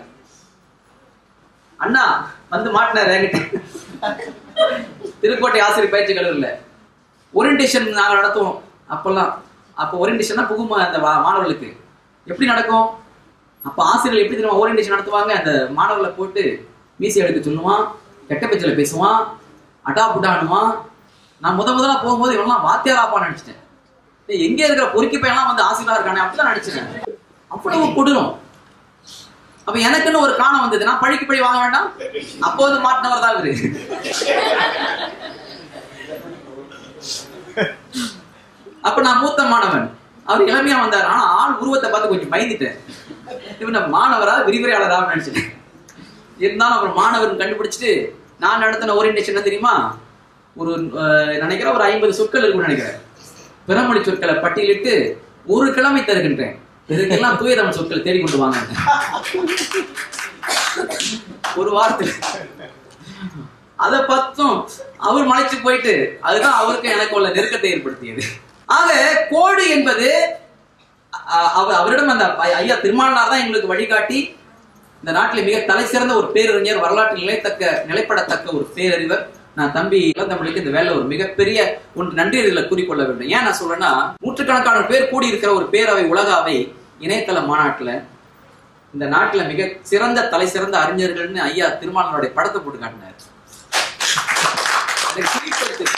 அண்ணா வந்து மாட்டினார் என்கிட்ட திருக்கோட்டை ஆசிரியர் பயிற்சி கல்லூரியில ஓரியன்டேஷன் நாங்க நடத்துவோம் அப்பெல்லாம் அப்போ ஓரியன்டேஷன்னா புகுமா அந்த வா- மாணவர்களுக்கு எப்படி நடக்கும் அப்ப ஆசிரியர் எப்படி தெரியுமா ஓரியன்டேஷன் நடத்துவாங்க அந்த மாணவர்களை போட்டு மீசி எடுக்க சொல்லுவான் கெட்ட பேச்சில் பேசுவான் அடா புடானுவான் நான் முத முதலா போகும்போது இவெல்லாம் வாத்தியாராப்பா நினைச்சிட்டேன் டேய், எங்க இருக்கிற பொறுக்கி பையன்லாம் வந்து ஆசிரியரா இருக்கானே அப்படிதான் நினைச்சேன் அவ்வளவு கொடூரம் அப்ப எனக்குன்னு ஒரு காணம் வந்தது நான் பழிக்கு பழி வாங்க வேண்டாம் அப்போ வந்து மாட்டினவர் தான் இவரு அப்ப நான் மூத்த மாணவன் அவர் இளமையா வந்தார் ஆனா ஆள் உருவத்தை பார்த்து கொஞ்சம் பயந்துட்டேன் இவன் நான் மாணவரா விரிவுரையாளரா நினைச்சேன் இருந்தாலும் அப்புறம் மாணவன் கண்டுபிடிச்சிட்டு நான் நடத்தின ஓரியன்டேஷன் என்ன தெரியுமா ஒரு அஹ், நினைக்கிறேன் ஒரு ஐம்பது சொற்கள் இருக்கும்னு நினைக்கிறேன் பிறமொழி சொற்களை பட்டியலிட்டு ஒரு கிழமை தருகின்றேன் இதுக்கெல்லாம் தூய தமிழ் சொற்களை தேடி கொண்டு வாங்க ஒரு வார்த்தை அதை பார்த்தும் அவர் மலைச்சு போயிட்டு அதுதான் அவருக்கு எனக்கு உள்ள நெருக்கத்தை ஏற்படுத்தியது ஆக கோடு என்பது அ- அவ- அவரிடம் அந்த ஐ- ஐயா திருமாவளவனார் தான் எங்களுக்கு வழிகாட்டி இந்த நாட்டில் மிக தலை சிறந்த ஒரு பேரறிஞர் வரலாற்றில் நிலைத்தக்க நிலைப்படத்தக்க ஒரு பேரறிவர் நான் தம்பி இளந்தமிழுக்கு இந்த வேலை ஒரு மிகப்பெரிய ஒன்று நன்றி இதில் கூறிக்கொள்ள வேண்டும் ஏன் நான் சொல்றேன்னா நூற்றுக்கணக்கான பேர் கூடியிருக்கிற ஒரு பேரவை உலக அவை இணையதள மாநாட்டுல இந்த நாட்டுல மிக சிறந்த தலை சிறந்த அறிஞர்கள்னு ஐயா திருமாவளவனுடைய படத்தை போட்டு காட்டினார் எனக்கு சிரிப்பு எடுத்தது.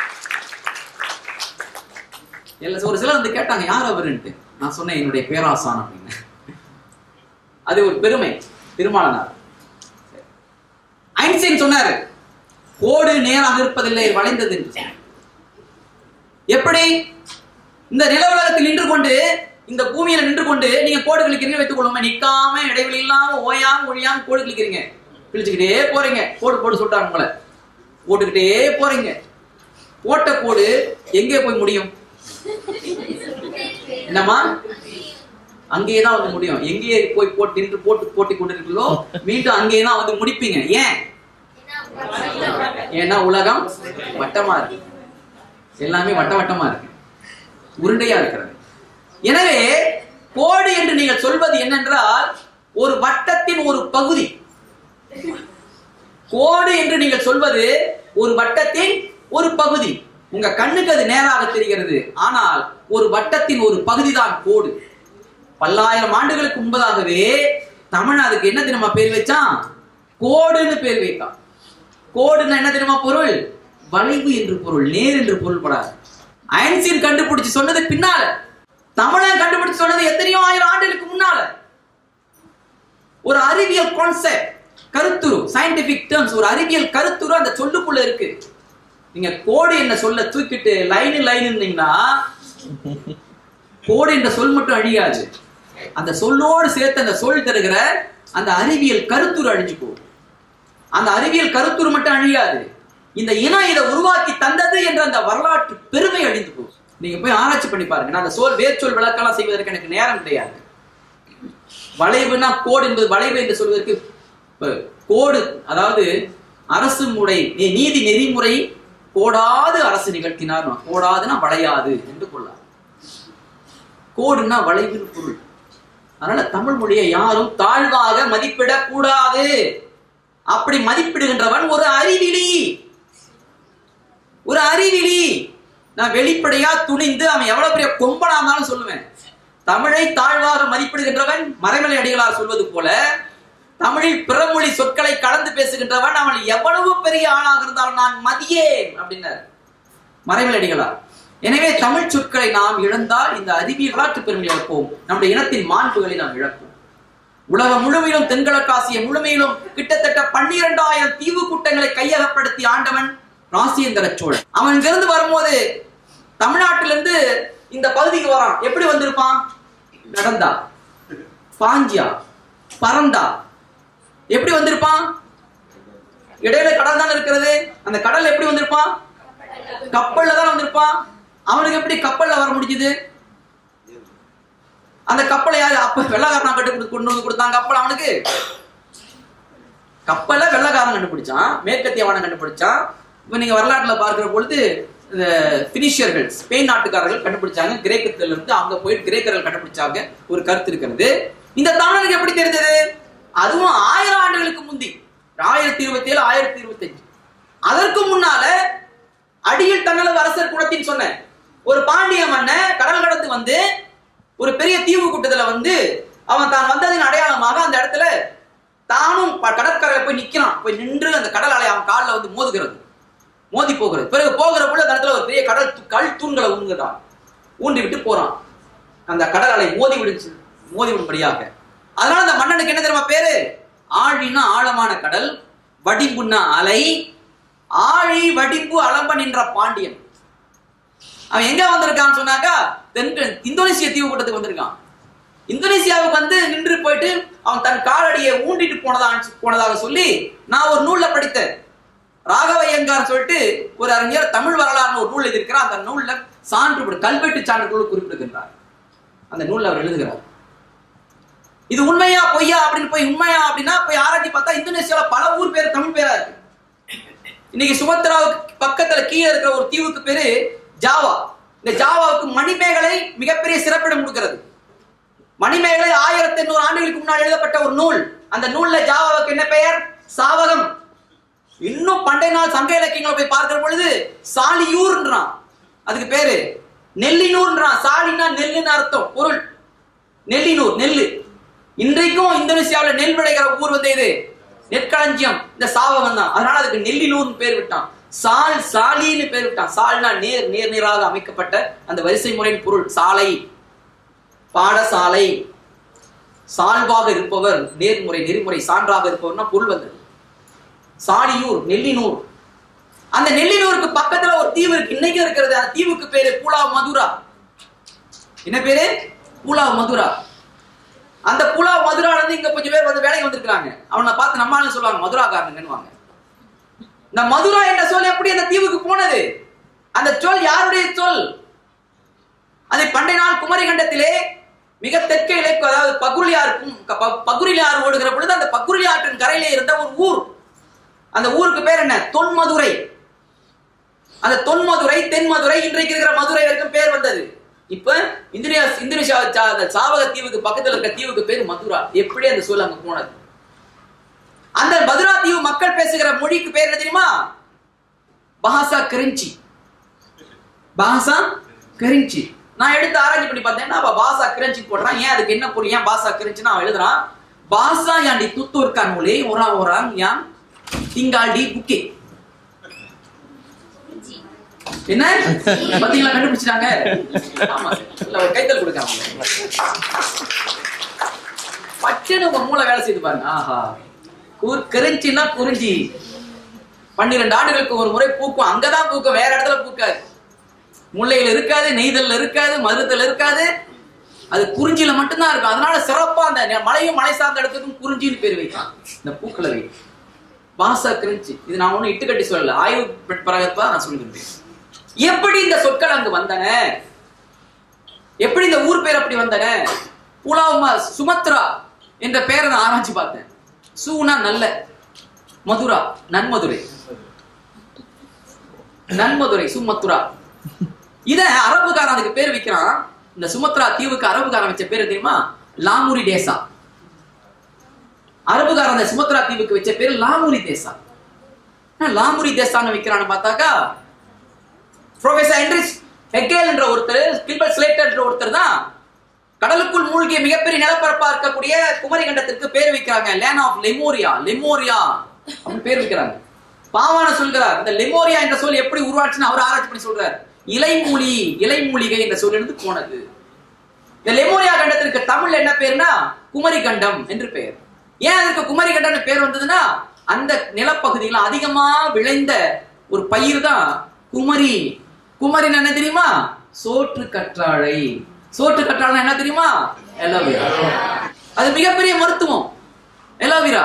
எல்லா- ஒரு சிலர் வந்து கேட்டாங்க யார் அவருன்ட்டு நான் சொன்னேன் என்னுடைய பேராசான் அப்படின்னு அது ஒரு பெருமை திருமாலனார் ஐன்ஸ்டைன் சொன்னாரு கோடு நேராக இருப்பதில்லை வளைந்தது என்று சொன்னார். எப்படி இந்த நில உலகத்தில் நின்று கொண்டு இந்த பூமியில நின்று கொண்டு நீங்க கோடு கிழிக்கிறீங்க வைத்துக் கொள்ளுங்க நிக்காம இடைவெளி இல்லாம ஓயாம ஒழியாம கோடு கிழிக்கிறீங்க கிழிச்சுக்கிட்டே போறீங்க கோடு போடு சொல்றாங்க உங்களை போட்டுக்கிட்டே போறீங்க போட்ட கோடு எங்கே போய் முடியும் என்னம்மா அங்கேயே தான் வந்து முடியும் எங்கேயே போய் போட்டு நின்று போட்டு போட்டி கொண்டிருக்கீங்களோ மீண்டும் அங்கேயே தான் வந்து முடிப்பீங்க ஏன் ஏன்னா உலகம் வட்டமா இருக்கு எல்லாமே வட்ட வட்டமா இருக்கு உருண்டையா இருக்கிறது எனவே கோடு என்று நீங்கள் சொல்வது என்னென்றால் ஒரு வட்டத்தின் ஒரு பகுதி கோடு என்று நீங்கள் சொல்வது ஒரு வட்டத்தின் ஒரு பகுதி உங்க கண்ணுக்கு அது நேராக தெரிகிறது ஆனால் ஒரு வட்டத்தின் ஒரு பகுதிதான் கோடு பல்லாயிரம் ஆண்டுகளுக்கு முன்பதாகவே தமிழ் அதுக்கு என்ன தெரியுமா பேர் வச்சான் கோடுன்னு பேர் வைத்தான் கோடுன்னா என்ன தெரியுமா பொருள் வளைவு என்று பொருள் நேர் என்று பொருள் படாது ஐன்ஸ்டீன் கண்டுபிடிச்சு சொன்னது பின்னால தமிழன் கண்டுபிடிச்சு சொன்னது எத்தனையோ ஆயிரம் ஆண்டுகளுக்கு முன்னால ஒரு அறிவியல் கான்செப்ட் கருத்துரு சயின்டிபிக் டேர்ம்ஸ் ஒரு அறிவியல் கருத்துரு அந்த சொல்லுக்குள்ள இருக்கு நீங்க கோடு என்ன சொல்ல தூக்கிட்டு லைனு லைனுன்னீங்கன்னா கோடு என்ற சொல் மட்டும் அழியாது அந்த சொல்லோடு சேர்த்து அந்த சொல் தருகிற அந்த அறிவியல் கருத்துரு அழிஞ்சு போகும் அந்த அறிவியல் கருத்துரு மட்டும் அழியாது இந்த இனம் இதை உருவாக்கி தந்தது என்ற அந்த வரலாற்று பெருமை அழிந்து போகும் நீங்க போய் ஆராய்ச்சி பண்ணி பாருங்க நான் அந்த சொல் வேர்ச்சொல் விளக்கெல்லாம் செய்வதற்கு எனக்கு நேரம் கிடையாது வளைவுனா கோடு என்பது வளைவு என்று சொல்வதற்கு இப்ப கோடு அதாவது அரசு முறை நீ- நீதி நெறிமுறை கோடாது அரசு நிகழ்த்தினார் கோடாதுன்னா வளையாது என்று கொள்ளலாம் கோடுன்னா வளைவுன்னு பொருள் அதனால தமிழ் மொழியை யாரும் தாழ்வாக மதிப்பிடக் கூடாது அப்படி மதிப்பிடுகின்றவன் ஒரு அறிவிலி ஒரு அறிவிலி நான் வெளிப்படையா துணிந்து அவன் எவ்வளவு பெரிய கொம்பனா இருந்தாலும் சொல்லுவேன் தமிழை தாழ்வாக மதிப்பிடுகின்றவன் மறைமலை அடிகளார் சொல்வது போல தமிழில் பிறமொழி சொற்களை கலந்து பேசுகின்றவன் அவன் எவ்வளவு பெரிய ஆளாக இருந்தாலும் நான் மதியேன் அப்படின்னார் மறைமலை அடிகளார் எனவே தமிழ் சொற்களை நாம் இழந்தால் இந்த அறிவியல் வரலாற்று பெருமை இழப்போம் நம்முடைய இனத்தின் மாண்புகளை நாம் இழப்போம் உலகம் முழுமையிலும் தென்கிழக்காசிய முழுமையிலும் கிட்டத்தட்ட பன்னிரண்டாயிரம் தீவு கூட்டங்களை கையகப்படுத்தி ஆண்டவன் ராசியந்திர சோழன் அவன் இங்கிருந்து வரும்போது தமிழ்நாட்டிலிருந்து இந்த பகுதிக்கு வரான் எப்படி வந்திருப்பான் நடந்தா பாஞ்சியா பறந்தா எப்படி வந்திருப்பான் இடையில கடல் தானே இருக்கிறது அந்த கடல் எப்படி வந்திருப்பான் கப்பல்ல தான் வந்திருப்பான் அவனுக்கு எப்படி கப்பல்ல வர முடிஞ்சது அந்த கப்பலை யாரு அப்ப வெள்ளக்காரனா கட்டு கொடு- கொண்டு வந்து கொடுத்தான் கப்பல் அவனுக்கு கப்பலை வெள்ளக்காரன் கண்டுபிடிச்சான் மேற்கத்தியவான கண்டுபிடிச்சான் இப்ப நீங்க வரலாற்றுல பார்க்கிற பொழுது இந்த பினிஷியர்கள் ஸ்பெயின் நாட்டுக்காரர்கள் கண்டுபிடிச்சாங்க கிரேக்கத்துல இருந்து அங்க போயிட்டு கிரேக்கர்கள் கண்டுபிடிச்சாங்க ஒரு கருத்து இருக்கிறது இந்த தமிழனுக்கு எப்படி தெரிஞ்சது அதுவும் ஆயிரம் ஆண்டுகளுக்கு முந்தி ஆயிரத்தி இருபத்தி ஏழு ஆயிரத்தி இருபத்தி அஞ்சு அதற்கு முன்னால அடியில் தன்னளவு அரசர் குலத்தின் சொன்னேன் ஒரு பாண்டிய மன்னன் கடல் கடந்து வந்து ஒரு பெரிய தீவு கூட்டத்துல வந்து அவன் தான் வந்ததின் அடையாளமாக அந்த இடத்துல தானும் ப- கடற்கரையில போய் நிக்கிறான் போய் நின்று அந்த கடல் அலை அவன் காலில் வந்து மோதுகிறது மோதி போகிறது பிறகு போகிற பொழுது அந்த இடத்துல ஒரு பெரிய கடல் து- கல் தூண்களை ஊங்குதான் ஊன்றி விட்டு போறான் அந்த கடல் அலை மோதி விடுச்சு மோதி விடும்படியாக அதனால அந்த மன்னனுக்கு என்ன தெரியுமா பேரு ஆழின்னா ஆழமான கடல் வடிம்புன்னா அலை ஆழி வடிப்பு அலம்ப நின்ற பாண்டியன் அவன் எங்க வந்திருக்கான்னு சொன்னாக்கா தென் இந்தோனேசிய தீவு கூட்டத்துக்கு வந்திருக்கான் இந்தோனேசியாவுக்கு வந்து நின்று போயிட்டு அவன் தன் காலடியை ஊண்டிட்டு போனதா போனதாக சொல்லி நான் ஒரு நூல்ல படித்தேன் ராகவையங்கார் சொல்லிட்டு ஒரு அறிஞர் தமிழ் வரலாறு ஒரு நூல் எழுதியிருக்கிறார் அந்த நூல்ல சான்று படி- கல்வெட்டு சான்றுகள் குறிப்பிடுகின்றார் அந்த நூல்ல அவர் எழுதுகிறார் இது உண்மையா பொய்யா அப்படின்னு போய் உண்மையா அப்படின்னா போய் ஆராய்ச்சி பார்த்தா இந்தோனேசியால பல ஊர் பேர் தமிழ் பேரா இருக்கு இன்னைக்கு சுமத்ராவுக்கு பக்கத்துல கீழே இருக்கிற ஒரு தீவுக்கு பேரு ஜாவா இந்த ஜாவாவுக்கு மணிமேகலை மிகப்பெரிய சிறப்பிடம் கொடுக்கிறது மணிமேகலை ஆயிரத்தி எண்ணூறு ஆண்டுகளுக்கு முன்னாடி எழுதப்பட்ட ஒரு நூல் அந்த நூல்ல ஜாவாவுக்கு என்ன பெயர் சாவகம் இன்னும் பண்டைய நாள் சங்க இலக்கியங்களை போய் பார்க்கிற பொழுது சாலியூர்ன்றான் அதுக்கு பேரு நெல்லினூர்ன்றான் சாலினா நெல்லுன்னு அர்த்தம் பொருள் நெல்லினூர் நெல்லு இன்றைக்கும் இந்தோனேசியாவுல நெல் விளைகிற ஊர் வந்து இது நெற்களஞ்சியம் இந்த சாவகம் தான் அதனால அதுக்கு நெல்லினூர்னு பேர் விட்டான் சால் சாலின்னு பேர் விட்டான் சால்னா நேர் நேர் நேராக அமைக்கப்பட்ட அந்த வரிசை முறையின் பொருள் சாலை பாடசாலை சால்வாக இருப்பவர் நேர்முறை நெறிமுறை சான்றாக இருப்பவர்னா பொருள் வந்தது சாலியூர் நெல்லினூர் அந்த நெல்லினூருக்கு பக்கத்துல ஒரு தீவு இருக்கு இன்னைக்கும் இருக்கிறது அந்த தீவுக்கு பேரு பூலாவ் மதுரா என்ன பேரு பூலாவ் மதுரா அந்த பூலாவ் மதுரால இருந்து இங்க கொஞ்சம் பேர் வந்து வேலைக்கு வந்திருக்காங்க அவனை பார்த்து நம்மளால சொல்லுவாங்க மதுராக்காரனுங்கன்னு இந்த மதுரா என்ற சொல் எப்படி அந்த தீவுக்கு போனது அந்த சொல் யாருடைய சொல் அதை பண்டை நாள் குமரிகண்டத்திலே மிக தெற்கே இலக்கு அதாவது பகுரியாருக்கும் பகுரியாறு ஓடுகிற பொழுது அந்த பகுரி ஆற்றின் கரையிலே இருந்த ஒரு ஊர் அந்த ஊருக்கு பேர் என்ன தொன்மதுரை அந்த தொன்மதுரை தென்மதுரை இன்றைக்கு இருக்கிற மதுரை வரைக்கும் பேர் வந்தது இப்ப இந்தோனேசியா இந்தோனேசியா சா- அந்த சாவக தீவுக்கு பக்கத்துல இருக்க தீவுக்கு பேர் மதுரா எப்படி அந்த சொல் அங்க போனது அந்த மதுரா தீவு மக்கள் பேசுகிற மொழிக்கு பேர் என்ன தெரியுமா பாசா கரிஞ்சி பாசா கரிஞ்சி நான் எடுத்து ஆராய்ச்சி பண்ணி பார்த்தேன் அவ பாசா கிரஞ்சி போடுறான் ஏன் அதுக்கு என்ன பொருள் ஏன் பாசா கிரஞ்சின்னு அவன் எழுதுறான் பாசா யாண்டி துத்தூர் கண்மொழி ஒரா ஒராங் யான் திங்காடி புக்கே என்ன பாத்தீங்களா கண்டுபிடிச்சிட்டாங்க ஆமா இல்ல ஒரு கைத்தல் கொடுக்காம பட்டுன்னு உங்க மூளை வேலை செய்து பாருங்க ஆஹா கூர் கரிஞ்சின்னா குறிஞ்சி பன்னிரண்டு ஆண்டுகளுக்கு ஒரு முறை பூக்கும் அங்கதான் பூக்கும் வேற இடத்துல பூக்காது முல்லையில இருக்காது நெய்தல்ல இருக்காது மருதல் இருக்காது அது குறிஞ்சியில மட்டும்தான் இருக்கும் அதனால சிறப்பா அந்த நெ- மலையும் மலை சார்ந்த இடத்துக்கும் குறிஞ்சின்னு பேர் வைக்கலாம் இந்த பூக்களை வை பாசா குறிஞ்சி இது நான் ஒண்ணும் இட்டு கட்டி சொல்லல ஆய்வு பிரகாரத்தான் நான் சொல்லிருந்தேன் எப்படி இந்த சொற்கள் அங்கு வந்தன எப்படி இந்த ஊர் பேர் அப்படி வந்தன புலாவுமா சுமத்ரா என்ற பெயரை நான் ஆராய்ச்சி பார்த்தேன் சூனா நல்ல மதுரா நன்மதுரை நன்மதுரை சுமத்ரா இத அரபுக்காரன் அதுக்கு பேர் வைக்கிறான் இந்த சுமத்ரா தீவுக்கு அரபுக்காரன் வச்ச பேரு தெரியுமா லாமுரி டேசா அரபுக்காரன் அந்த சுமத்ரா தீவுக்கு வச்ச பேரு லாமுரி தேசா ஆனா லாமுரி தேசான்னு வைக்கிறான்னு பார்த்தாக்கா ப்ரொஃபசர் ஹென்ரிச் ஹெக்கேல் என்ற ஒருத்தர் கில்பர்ட் ஸ்லேட்டர் என்ற ஒருத்தர் தான் கடலுக்குள் மூழ்கிய மிகப்பெரிய நிலப்பரப்பா இருக்கக்கூடிய குமரி கண்டத்திற்கு பேர் வைக்கிறாங்க லேன் ஆஃப் லெமோரியா லெமோரியா அப்படின்னு பேர் வைக்கிறாங்க பாவான சொல்கிறார் இந்த லெமோரியா என்ற சொல் எப்படி உருவாச்சுன்னு அவர் ஆராய்ச்சி பண்ணி சொல்றார் இலைமூலி இலைமூலிகை என்ற சொல்லிருந்து போனது இந்த லெமோரியா கண்டத்திற்கு தமிழ்ல என்ன பேருனா குமரி கண்டம் என்று பெயர் ஏன் அதற்கு குமரி கண்டம்னு பேர் வந்ததுன்னா அந்த நிலப்பகுதியில அதிகமா விளைந்த ஒரு பயிர் தான் குமரி குமரின்னு என்ன தெரியுமா சோற்று கற்றாழை சோற்று கற்றாழை என்ன தெரியுமா எலோவிரா அது மிகப்பெரிய மருத்துவம் எலோவிரா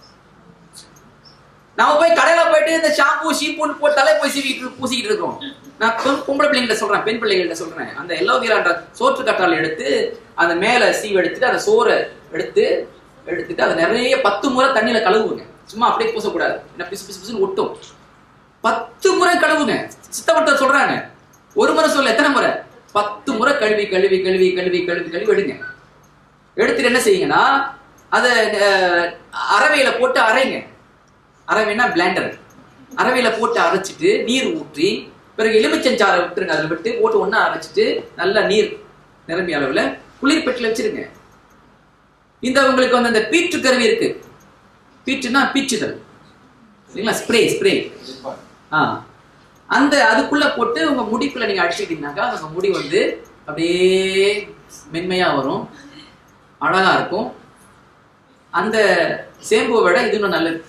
நாம போய் கடையில போயிட்டு இந்த ஷாம்பு ஷீம்புன்னு போட்டு தலை போய் சீவிட்டு பூசிக்கிட்டு இருக்கோம் நான் பெண் பொம்பளை பிள்ளைங்கள்ட்ட சொல்றேன் பெண் பிள்ளைகள்ட்ட சொல்றேன் அந்த எல்லோவிரான்ற சோற்று கற்றாழை எடுத்து அந்த மேல சீவ் எடுத்துட்டு அந்த சோறை எடுத்து எடுத்துட்டு அதை நிறைய பத்து முறை தண்ணியில கழுவுங்க சும்மா அப்படியே பூசக்கூடாது என்ன பிசு பிசு பிசுன்னு ஒட்டும் பத்து முறை கழுவுங்க சித்தப்பட்ட சொல்றாங்க ஒரு முறை சொல்ல எத்தனை முறை பத்து முறை கழுவி கழுவி கழுவி கழுவி கழுவி கழுவி எடுங்க எடுத்துட்டு என்ன செய்யுங்கன்னா அதை அஹ், அரவையில போட்டு அரைங்க அரவைனா பிளேண்டர் அரவையில போட்டு அரைச்சிட்டு நீர் ஊற்றி பிறகு எலுமிச்சஞ்சாறை விட்டுருங்க அதுல விட்டு போட்டு ஒண்ணா அரைச்சிட்டு நல்லா நீர் நிரம்பிய அளவுல குளிர் பெட்டில வச்சிருங்க இந்த உங்களுக்கு வந்து அந்த பீற்று கருவி இருக்கு பீற்றுனா பீச்சுதல் சரிங்களா ஸ்ப்ரே ஸ்ப்ரே ஆ அந்த அதுக்குள்ள போட்டு உங்க முடிக்குள்ள நீங்க அடிச்சுக்கிட்டீங்கன்னாக்கா உங்க முடி வந்து அப்படியே மென்மையா வரும் அழகா இருக்கும் அந்த சேம்புவை விட இது இன்னும் நல்லது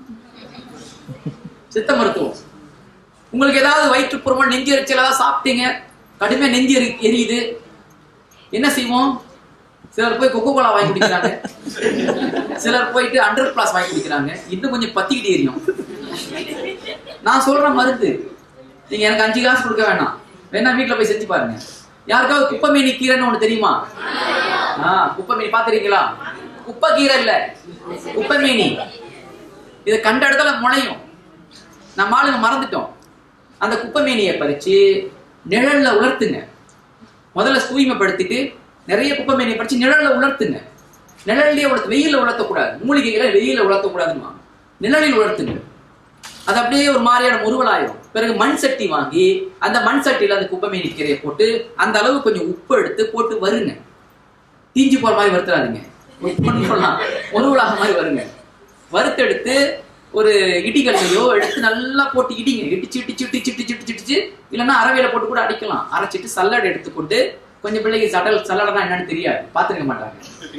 சித்த மருத்துவம் உங்களுக்கு ஏதாவது வயிற்றுப்புறமா நெஞ்சு எரிச்சல் ஏதாவது சாப்பிட்டீங்க கடுமையா நெஞ்சு எரி எரியுது என்ன செய்வோம் சிலர் போய் கொக்கோ கோலா வாங்கி குடிக்கிறாங்க சிலர் போயிட்டு அண்டர் கிளாஸ் வாங்கி குடிக்கிறாங்க இன்னும் கொஞ்சம் பத்திக்கிட்டு எரியும் நான் சொல்ற மருந்து நீங்க எனக்கு அஞ்சு காசு கொடுக்க வேணாம் வேணா வீட்டுல போய் செஞ்சு பாருங்க யாருக்காவது குப்பமேனி கீரைன்னு ஒண்ணு தெரியுமா ஆ குப்பமேனி பாத்துறீங்களா குப்பை கீரை இல்ல குப்பமேனி இது கண்ட இடத்துல முளையும் நம்ம ஆளுங்க மறந்துட்டோம் அந்த குப்பமேனியை பறிச்சு நிழல்ல உலர்த்துங்க முதல்ல தூய்மைப்படுத்திட்டு நிறைய குப்பமேனியை பறிச்சு நிழல்ல உலர்த்துங்க நிழல்லையே உலர்த்து வெயில்ல உலர்த்தக்கூடாது மூலிகைகளை வெயில்ல உலர்த்தக்கூடாதுன்னு நிழலில் உலர்த்துங்க அது அப்படியே ஒரு மாதிரியான முருவலாயிரும் பிறகு மண் சட்டி வாங்கி அந்த மண் சட்டியில அந்த குப்பமேனி கீரையை போட்டு அந்த அளவு கொஞ்சம் உப்பு எடுத்து போட்டு வருங்க தீஞ்சு போற மாதிரி வறுத்துறாதீங்க உப்புன்னு சொல்லலாம் முருவலாக மாதிரி வருங்க வறுத்தெடுத்து ஒரு இடிகல்லையோ எடுத்து நல்லா போட்டு இடிங்க இடிச்சு இடிச்சு இடிச்சு இடிச்சு இடிச்சு இடிச்சு இல்லைன்னா அரவையில போட்டு கூட அடிக்கலாம் அரைச்சிட்டு சல்லடை எடுத்துக்கொண்டு கொஞ்சம் பிள்ளைக்கு சடல் சல்லடைனா என்னன்னு தெரியாது பாத்துருக்க மாட்டாங்க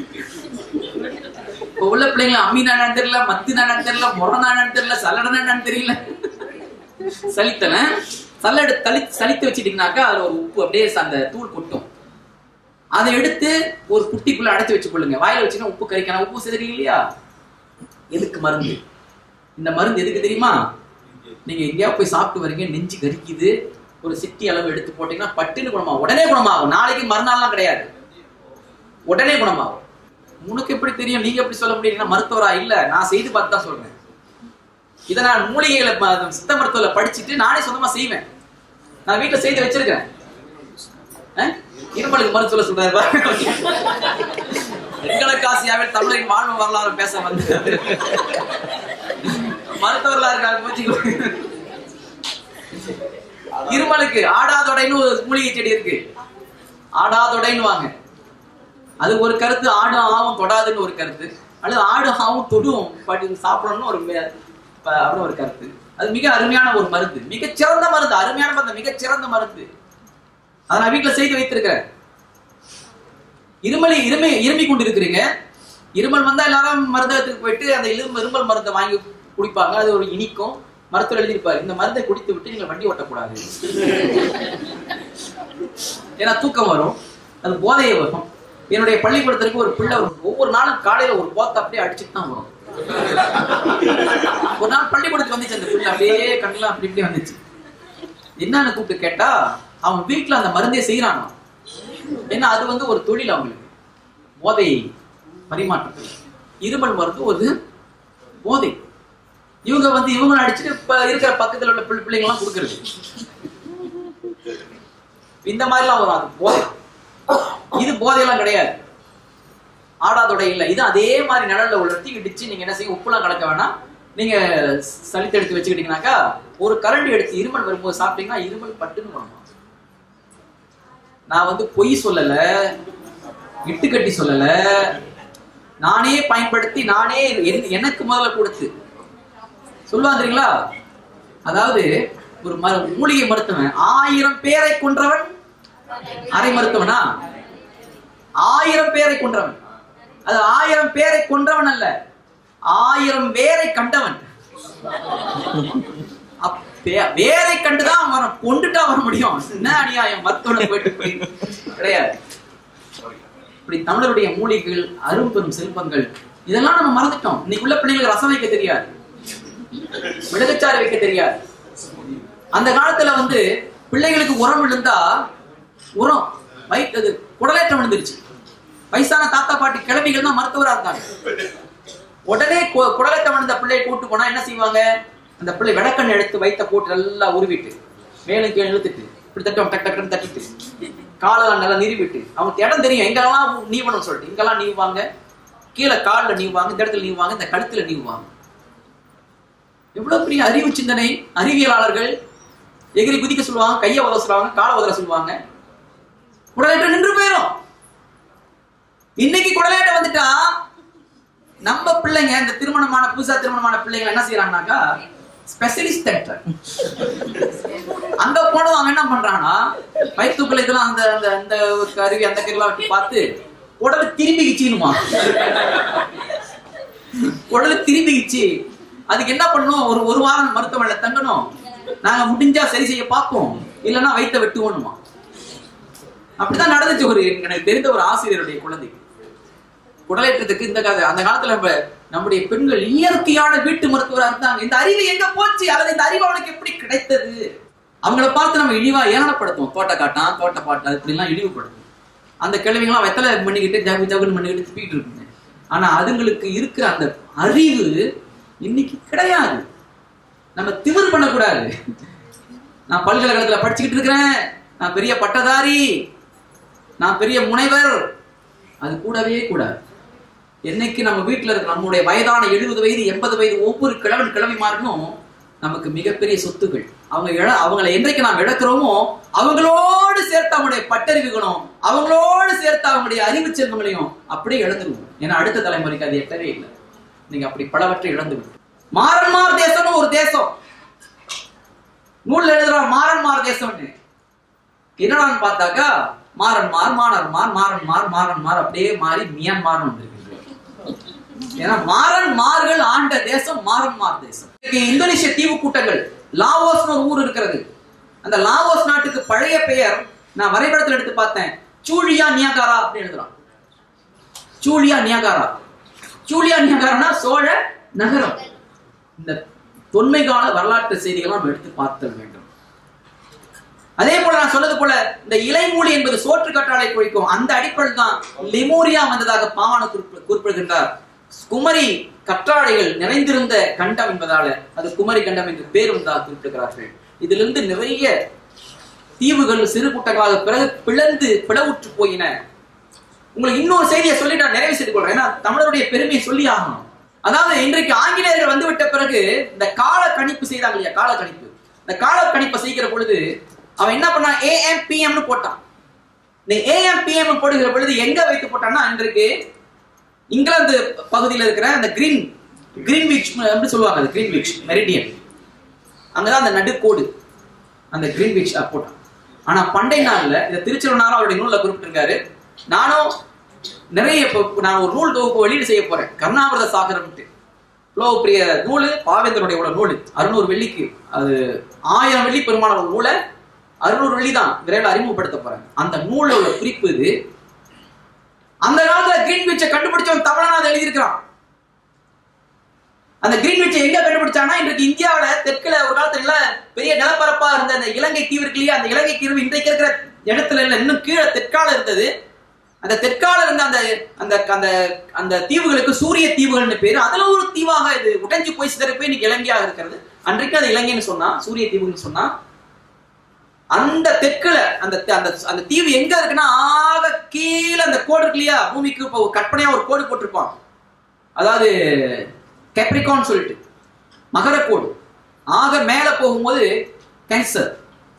இப்ப உள்ள பிள்ளைங்க அம்மீனா என்னன்னு தெரியல மத்தினா என்னன்னு தெரியல முரணா என்னன்னு தெரியல சல்லடனா என்னன்னு தெரியல சலித்தன சல்லடை தளி சலித்து வச்சிட்டீங்கன்னாக்கா அதுல ஒரு உப்பு அப்படியே அந்த தூள் கொட்டும் அதை எடுத்து ஒரு குட்டிக்குள்ள அடைச்சு வச்சு கொள்ளுங்க வாயில வச்சுன்னா உப்பு கறிக்கணும் உப்பு சிதறி இல்லையா எதுக்கு மருந்து இந்த மருந்து எதுக்கு தெரியுமா நீங்க எங்கேயா போய் சாப்பிட்டு வரீங்க நெஞ்சு கரிக்குது ஒரு சிட்டி அளவு எடுத்து போட்டீங்கன்னா பட்டுன்னு குணமாகும் உடனே குணமாகும் நாளைக்கு மறுநாள்லாம் கிடையாது உடனே குணமாகும் உனக்கு எப்படி தெரியும் நீங்க எப்படி சொல்ல முடியும்னா மருத்துவரா இல்ல நான் செய்து பார்த்து தான் சொல்றேன் இதை நான் மூலிகைகளை ப- சித்த மருத்துவத்துல படிச்சுட்டு நானே சொந்தமா செய்வேன் நான் வீட்டுல செய்து வச்சிருக்கேன் அஹ்? இருமலுக்கு மருத்துவ சொல்றாரு பாருங்க. தென்கிழக்காசியாவில் தமிழின் வாழ்வு வரலாறு பேச வந்து மருத்துவர்களா இருக்காங்க போச்சு இருமலுக்கு ஆடாதொடைன்னு ஒரு மூலிகை செடி இருக்கு ஆடாதொடைன்னு வாங்க அது ஒரு கருத்து ஆடு ஆவும் தொடாதுன்னு ஒரு கருத்து அல்லது ஆடு ஆவும் தொடும் பட் இது சாப்பிடணும்னு ஒரு மே- ப- அப்படின்னு ஒரு கருத்து அது மிக அருமையான ஒரு மருந்து மிகச் சிறந்த மருந்து அருமையான மருந்து மிகச் சிறந்த மருந்து அதை நான் வீட்டுல செய்து வைத்திருக்கிறேன் இருமலி இருமை இருமி கொண்டு இருக்கிறீங்க இருமல் வந்தா எல்லாரும் மருந்தகத்துக்கு போயிட்டு அந்த இருமல் இருமல் மருந்தை வாங்கி குடிப்பாங்க அது ஒரு இனிக்கும் மருத்துவர் எழுதியிருப்பாரு இந்த மருந்தை குடித்து விட்டு நீங்க வண்டி ஓட்டக்கூடாது ஏன்னா தூக்கம் வரும் அது போதையை வரும் என்னுடைய பள்ளிக்கூடத்திற்கு ஒரு பிள்ளை வரும். ஒவ்வொரு நாளும் காலையில ஒரு போத்தை அப்படியே அடிச்சுட்டு தான் வரும் ஒரு நாள் பள்ளிக்கூடத்துக்கு வந்துச்சு அந்த பிள்ளை அப்படியே கண்ணெல்லாம் அப்படி இப்படி வந்துச்சு என்னன்னு கூப்பிட்டு கேட்டா அவன் வீட்டுல அந்த மருந்தே செய்யறானோ ஏன்னா அது வந்து ஒரு தொழில் அவங்களுக்கு போதை பரிமாற்றத்தில் இருமல் மருந்து ஒரு போதை இவங்க வந்து இவங்க அடிச்சுட்டு இப்ப இருக்கிற பக்கத்துல உள்ள பிள்ளை பிள்ளைங்க எல்லாம் கொடுக்கறது இந்த மாதிரிலாம் வரும் அது போதை இது போதையெல்லாம் கிடையாது ஆடாதொடை இல்லை இது அதே மாதிரி நிழல்ல உலர்த்தி இடிச்சு நீங்க என்ன செய்ய உப்புலாம் கலக்க வேணாம் நீங்க சளித்து எடுத்து வச்சுக்கிட்டீங்கன்னாக்கா ஒரு கரண்டி எடுத்து இருமல் வரும்போது சாப்பிட்டீங்கன்னா இருமல் பட்டுன்னு வரணும் நான் வந்து பொய் சொல்லல இட்டுக்கட்டி சொல்லல நானே பயன்படுத்தி நானே என்- எனக்கு முதல்ல கொடுத்து சொல்லுவாங்க தெரியுங்களா அதாவது ஒரு ம- மூலிகை மருத்துவன் ஆயிரம் பேரை கொன்றவன் அரை மருத்துவனா ஆயிரம் பேரை கொன்றவன் அது ஆயிரம் பேரை கொன்றவன் அல்ல ஆயிரம் வேரை கண்டவன் அப்ப வே- வேரை கண்டுதான் அவன் கொண்டுட்டா வர முடியும் என்ன அநியாயம் மருத்துவனை போயிட்டு போய் கிடையாது இப்படி தமிழருடைய மூலிகைகள் அரும்பெரும் செல்வங்கள் இதெல்லாம் நம்ம மறந்துட்டோம் இன்னைக்கு உள்ள பிள்ளைங்களுக்கு ரசம் வைக்க தெரியாது மிளகுச்சாறு வைக்க தெரியாது அந்த காலத்துல வந்து பிள்ளைகளுக்கு உரம் விழுந்தா உரம் வயிற்று குடலேற்றம் விழுந்துருச்சு வயசான தாத்தா பாட்டி கிளம்பிகள் தான் மருத்துவரா இருந்தாங்க உடனே கு- குடலேற்றம் விழுந்த பிள்ளையை கூட்டு போனா என்ன செய்வாங்க அந்த பிள்ளை விளக்கண்ணை எடுத்து வைத்த போட்டு நல்லா உருவிட்டு மேலும் கீழே இழுத்துட்டு இப்படி தட்டம் டக் டக்குன்னு தட்டிட்டு காலெல்லாம் நல்லா நிறுவிட்டு அவங்களுக்கு இடம் தெரியும் எங்கெல்லாம் நீவணும் சொல்லிட்டு இங்கெல்லாம் நீவாங்க கீழே கால்ல நீவாங்க இந்த இடத்துல நீவாங்க இந்த கழுத்துல நீவாங்க எவ்வளவு பெரிய அறிவு சிந்தனை அறிவியலாளர்கள் எகிரி குதிக்க சொல்லுவாங்க கையை உதவ சொல்லுவாங்க காலை உதற சொல்லுவாங்க உடனே நின்று போயிடும் இன்னைக்கு குடலேட்ட வந்துட்டா நம்ம பிள்ளைங்க இந்த திருமணமான புதுசா திருமணமான பிள்ளைங்க என்ன செய்யறாங்கனாக்கா ஸ்பெஷலிஸ்ட் தேட்டர் அங்க போனது அவன் என்ன பண்றான்னா வயிற்றுக்குள்ள இதெல்லாம் அந்த அந்த அந்த கருவி அந்த கருவிலாம் வச்சு பார்த்து உடலை திரும்பிக்கிச்சுமா உடலை திரும்பிக்கிச்சு அதுக்கு என்ன பண்ணணும் ஒரு ஒரு வாரம் மருத்துவமனையில தங்கணும் நாங்க முடிஞ்சா சரி செய்ய பார்ப்போம் இல்லைன்னா வயித்தை வெட்டுவோணுமா அப்படிதான் நடந்துச்சு ஒரு எனக்கு தெரிந்த ஒரு ஆசிரியருடைய குழந்தைக்கு குடலேற்றத்துக்கு இந்த கால அந்த காலத்துல நம்ம நம்முடைய பெண்கள் இயற்கையான வீட்டு மருத்துவரா இருந்தாங்க இந்த அறிவு எங்க போச்சு அல்லது இந்த அறிவு அவனுக்கு எப்படி கிடைத்தது அவங்கள பார்த்து நம்ம இழிவா ஏளனப்படுத்துவோம் தோட்ட காட்டான் தோட்ட பாட்டு இப்படி எல்லாம் இழிவுபடுத்தும் அந்த கிழவிங்களாம் வெத்தலை பண்ணிக்கிட்டு ஜகு ஜகுன்னு பண்ணிக்கிட்டு திப்பிட்டு இருக்குங்க ஆனா அதுங்களுக்கு இருக்கிற அந்த அறிவு இன்னைக்கு கிடையாது நம்ம திமிர் பண்ணக்கூடாது நான் பல்கலைக்கழகத்துல படிச்சுக்கிட்டு இருக்கிறேன் நான் பெரிய பட்டதாரி நான் பெரிய முனைவர் அது கூடவே கூடாது என்னைக்கு நம்ம வீட்டுல இருக்க நம்முடைய வயதான எழுபது வயது எண்பது வயது ஒவ்வொரு கிழவன் கிழவிமாருக்கும் நமக்கு மிகப்பெரிய சொத்துகள் அவங்க இழ அவங்களை என்றைக்கு நாம் இழக்கிறோமோ அவங்களோடு சேர்த்து அவங்களுடைய பட்டறிவுகளும் அவங்களோடு சேர்த்து அவங்களுடைய அறிவு செல்வங்களையும் அப்படியே இழந்துருவோம் ஏன்னா அடுத்த தலைமுறைக்கு அது எட்டவே இல்லை நீங்க அப்படி பலவற்றை இழந்து விட்டு மாறன்மார் தேசம்னு ஒரு தேசம் நூல்ல எழுதுறான் மாறன்மார் தேசம்னு என்னடான்னு பார்த்தாக்கா மாறன்மார் மாணர்மார் மாறன்மார் மாறன்மார் அப்படியே மாறி மியான்மார்னு வந்திருக்கு ஏன்னா மாறன்மார்கள் ஆண்ட தேசம் மாறன்மார் தேசம் இன்னைக்கு இந்தோனேஷிய தீவு கூட்டங்கள் லாவோஸ்னு ஒரு ஊர் இருக்கிறது அந்த லாவோஸ் நாட்டுக்கு பழைய பெயர் நான் வரைபடத்தில் எடுத்து பார்த்தேன் சூழியா நியாகாரா அப்படின்னு எழுதுறான் சூழியா நியாகாரா சூழியா நியாகாரா சோழ நகரம் இந்த தொன்மை கால வரலாற்று செய்திகளை நம்ம எடுத்து பார்த்தல் வேண்டும் அதே போல நான் சொன்னது போல இந்த இலைமூலி என்பது சோற்று கற்றாழை குறிக்கும் அந்த அடிப்படையில் தான் லிமோரியா வந்ததாக பாவான குறிப்பு குறிப்பிடுகின்றார் குமரி கற்றாழைகள் நிறைந்திருந்த கண்டம் என்பதால அது குமரி கண்டம் என்று பேர் வந்ததாக குறிப்பிடுகிறார்கள் இதிலிருந்து நிறைய தீவுகள் சிறு கூட்டங்களாக பிறகு பிளந்து பிளவுற்று போயின உங்களுக்கு இன்னொரு செய்தியை சொல்லி நான் நிறைவு செய்து கொள்றேன் ஏன்னா தமிழருடைய பெருமையை சொல்லி ஆகணும் அதாவது இன்றைக்கு ஆங்கிலேயர்கள் வந்து விட்ட பிறகு இந்த கால கணிப்பு செய்தாங்க இல்லையா கால கணிப்பு இந்த கால கணிப்பை செய்கிற பொழுது அவன் என்ன பண்ணான் ஏஎம் பிஎம்னு போட்டான் இந்த ஏஎம் பிஎம் போடுகிற பொழுது எங்க வைத்து போட்டான்னா இன்றைக்கு இங்கிலாந்து பகுதியில் இருக்கிற அந்த கிரீன் கிரீன்விச் அப்படி சொல்லுவாங்க அது கிரீன்விச் மெரிடியன் அங்கதான் அந்த நடுக்கோடு அந்த கிரீன்விச் போட்டான் ஆனா பண்டை நாள்ல இந்த திருச்சிவனாரும் அவருடைய நூல்ல குறிப்பிட்டிருக்காரு நானும் நிறைய இப்போ நான் ஒரு நூல் தொகுப்பு வெளியீடு செய்ய போறேன் கருணாமிரத சாகரம்ட்டு இவ்வளவு பெரிய நூல் பாவேந்தனுடைய உள்ள நூல் அறுநூறு வெள்ளிக்கு அது ஆயிரம் வெள்ளி பெருமான ஒரு நூலை அறுநூறு வெள்ளி தான் விரைவில் அறிமுகப்படுத்த போறேன் அந்த நூல்ல உள்ள குறிப்பு இது அந்த காலத்துல கிரீன்விச்சை கண்டுபிடிச்சவன் தமிழனாக எழுதியிருக்கிறான் அந்த கிரீன்விச்சை எங்க கண்டுபிடிச்சானா இன்றைக்கு இந்தியாவுல தெற்குல ஒரு காலத்துல பெரிய நிலப்பரப்பா இருந்த அந்த இலங்கை தீவு இருக்கு இல்லையா அந்த இலங்கை தீவு இன்றைக்கு இருக்கிற இடத்துல இல்ல இன்னும் கீழே தெற்கால இருந்தது அந்த தெற்கால இருந்த அந்த அந்த அந்த அந்த தீவுகளுக்கு சூரிய தீவுகள்னு பேரு அதுல ஒரு தீவாக இது உடைஞ்சு போய் சிதறி போய் இன்னைக்கு இலங்கையாக இருக்கிறது அன்றைக்கு அது இலங்கைன்னு சொன்னா சூரிய தீவுன்னு சொன்னா அந்த தெற்குல அந்த அந்த அந்த தீவு எங்க இருக்குன்னா ஆக கீழே அந்த கோடு இருக்கு இல்லையா பூமிக்கு இப்போ கற்பனையா ஒரு கோடு போட்டிருப்பான் அதாவது கெப்ரிகான் சொல்லிட்டு மகரக்கோடு ஆக மேல போகும்போது கேன்சர்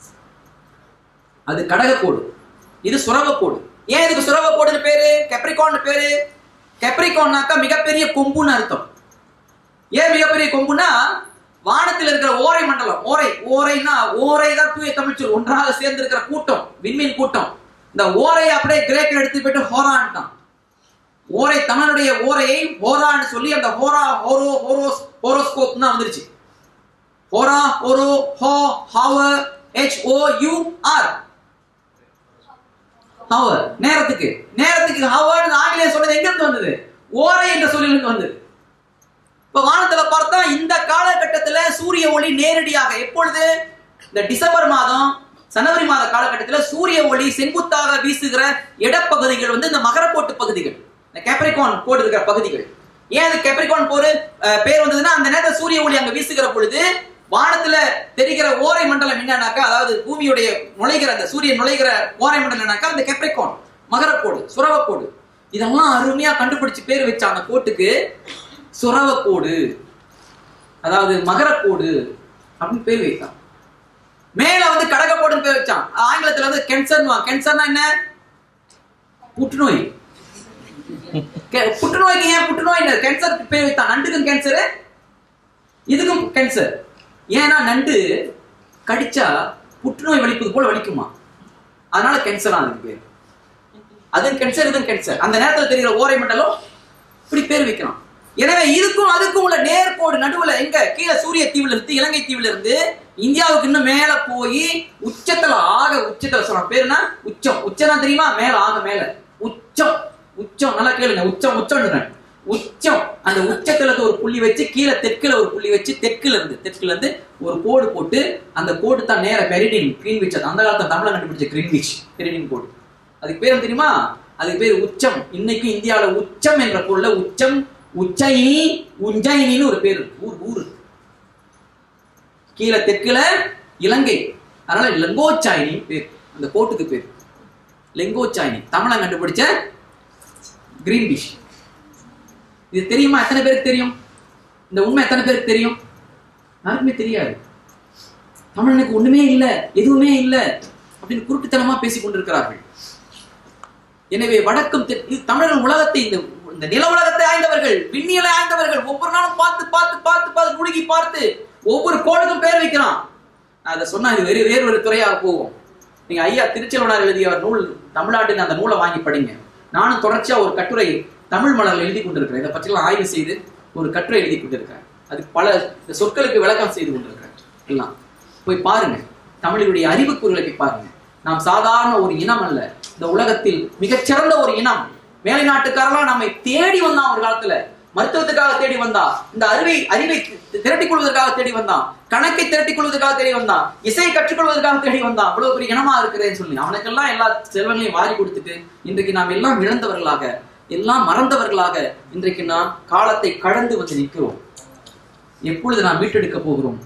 அது கடகக்கோடு இது சுரவக்கோடு ஏன் இதுக்கு சுரவக்கோடுன்னு பேரு கெப்ரிகான் பேரு கெப்ரிகான்னாக்கா மிகப்பெரிய கொம்புன்னு அர்த்தம் ஏன் மிகப்பெரிய கொம்புனா வானத்தில் இருக்கிற ஓரை மண்டலம் ஓரை ஓரைனா ஓரை தான் தூய தமிழ்ச்சொல் ஒன்றாக சேர்ந்து இருக்கிற கூட்டம் விண்மீன் கூட்டம் இந்த ஓரை அப்படியே கிரேக்கில் எடுத்து போயிட்டு ஹோரான்ட்டான் ஓரை தமிழுடைய ஓரையை ஹோரான்னு சொல்லி அந்த ஹோரா ஹோரோ ஹோரோஸ் ஹோரோஸ்கோப் தான் வந்துருச்சு ஹோரா ஹோரோ ஹோ hour H O U R hour நேரத்துக்கு நேரத்துக்கு ஹவர் ஆங்கிலேயர் சொன்னது எங்க இருந்து வந்தது ஓரை என்ற சொல்லிலிருந்து வந்தது இப்ப வானத்துல பார்த்தா இந்த காலகட்டத்துல சூரிய ஒளி நேரடியாக எப்பொழுது இந்த டிசம்பர் மாதம் ஜனவரி மாத காலகட்டத்துல சூரிய ஒளி செங்குத்தாக வீசுகிற இடப்பகுதிகள் வந்து இந்த மகரக்கோட்டு பகுதிகள் இந்த கேப்ரிகான் கோடு இருக்கிற பகுதிகள் ஏன் அது கேப்ரிகான் போரு பேர் வந்ததுன்னா அந்த நேரத்தில் சூரிய ஒளி அங்க வீசுகிற பொழுது வானத்துல தெரிகிற ஓரை மண்டலம் என்னன்னாக்கா அதாவது பூமியுடைய நுழைகிற அந்த சூரியன் நுழைகிற ஓரை மண்டலம் என்னன்னாக்கா அந்த கேப்ரிகான் மகரக்கோடு சுரவக்கோடு இதெல்லாம் அருமையா கண்டுபிடிச்சு பேர் வச்ச அந்த கோட்டுக்கு சுரவக்கோடு அதாவது மகரக்கோடு அப்படின்னு பேர் வைத்தான் மேல வந்து கடகக்கோடுன்னு பேர் வச்சான் ஆங்கிலத்துல வந்து கேன்சர் கேன்சர்னா என்ன புற்றுநோய் கே- புற்றுநோய்க்கு ஏன் புற்றுநோய் கேன்சர் பேர் வைத்தான் நண்டுக்கும் கேன்சர் இதுக்கும் கேன்சர் ஏன்னா நண்டு கடிச்சா புற்றுநோய் வலிப்பது போல வலிக்குமா அதனால கேன்சர் அதுக்கு பேர் அது கேன்சர் இதுவும் கேன்சர் அந்த நேரத்துல தெரிகிற ஓரை மண்டலம் இப்படி பேர் வைக்கிறான் எனவே இதுக்கும் அதுக்கும் உள்ள நேர்கோடு நடுவுல எங்க கீழே சூரிய தீவுல இருந்து இலங்கை தீவுல இருந்து இந்தியாவுக்கு இன்னும் மேல போய் உச்சத்துல ஆக உச்சத்துல சொல்றான் பேர் என்ன உச்சம் உச்சம் தெரியுமா மேல ஆக மேல உச்சம் உச்சம் நல்லா கேளுங்க உச்சம் உச்சம் உச்சம் அந்த உச்சத்துல இருந்து ஒரு புள்ளி வச்சு கீழே தெற்குல ஒரு புள்ளி வச்சு தெற்குல இருந்து தெற்குல இருந்து ஒரு கோடு போட்டு அந்த கோடு தான் நேர மெரிடின் கிரீன்விச் அது அந்த காலத்துல தமிழ்ல கண்டுபிடிச்ச கிரீன்விச் மெரிடின் கோடு அதுக்கு பேர் என்ன தெரியுமா அதுக்கு பேர் உச்சம் இன்னைக்கு இந்தியாவுல உச்சம் என்ற பொருள்ல உச்சம் உச்சைனி உஞ்சைனின்னு ஒரு பேர் இருக்கு. ஊர் ஊர் கீழே தெற்குல இலங்கை அதனால லெங்கோச்சாயினி பேர் அந்த கோட்டுக்கு பேர் லெங்கோச்சாயினி தமிழன் கண்டுபிடிச்ச கிரீன் டிஷ் இது தெரியுமா எத்தனை பேருக்கு தெரியும் இந்த உண்மை எத்தனை பேருக்கு தெரியும் யாருக்குமே தெரியாது தமிழனுக்கு ஒண்ணுமே இல்ல எதுவுமே இல்ல அப்படின்னு குருட்டுத்தனமா பேசிக் கொண்டிருக்கிறார்கள் எனவே வடக்கும் தெற்கு- இது தமிழர்கள் உலகத்தை இந்த இந்த நில உலகத்தை ஆய்ந்தவர்கள் விண்ணியலை ஆய்ந்தவர்கள் ஒவ்வொரு நாளும் பார்த்து பார்த்து பார்த்து பார்த்து முழுகி பார்த்து ஒவ்வொரு கோடுக்கும் பேர் வைக்கிறான் நான் அதை சொன்னா இது வேறு வேறு ஒரு துறையாக போகும் நீங்க ஐயா திருச்செல்வனார் எழுதிய ஒரு நூல் தமிழ்நாட்டின் அந்த நூலை வாங்கி படிங்க நானும் தொடர்ச்சியா ஒரு கட்டுரை தமிழ் மலர்ல எழுதி கொண்டிருக்கிறேன் இதை பற்றிலாம் ஆய்வு செய்து ஒரு கட்டுரை எழுதி கொண்டிருக்கிறேன் அதுக்கு பல இந்த சொற்களுக்கு விளக்கம் செய்து கொண்டிருக்கிறேன் எல்லாம் போய் பாருங்க தமிழினுடைய அறிவுக்கூறுகளை போய் பாருங்க நாம் சாதாரண ஒரு இனம் அல்ல இந்த உலகத்தில் மிகச்சிறந்த ஒரு இனம் மேலை நாட்டுக்காரெல்லாம் நம்மை தேடி வந்தான் ஒரு காலத்துல மருத்துவத்துக்காக தேடி வந்தான் இந்த அறிவை அறிவை திரட்டிக் கொள்வதற்காக தேடி வந்தான் கணக்கை திரட்டிக் கொள்வதற்காக தேடி வந்தான் இசையை கற்றுக்கொள்வதற்காக தேடி வந்தான் அவ்வளவு பெரிய இனமா இருக்கிறேன்னு சொல்லி அவனுக்கெல்லாம் எல்லா செல்வங்களையும் வாரி கொடுத்துட்டு இன்றைக்கு நாம் எல்லாம் இழந்தவர்களாக எல்லாம் மறந்தவர்களாக இன்றைக்கு நாம் காலத்தை கடந்து வந்து நிற்கிறோம் எப்பொழுது நாம் மீட்டெடுக்க போகிறோம்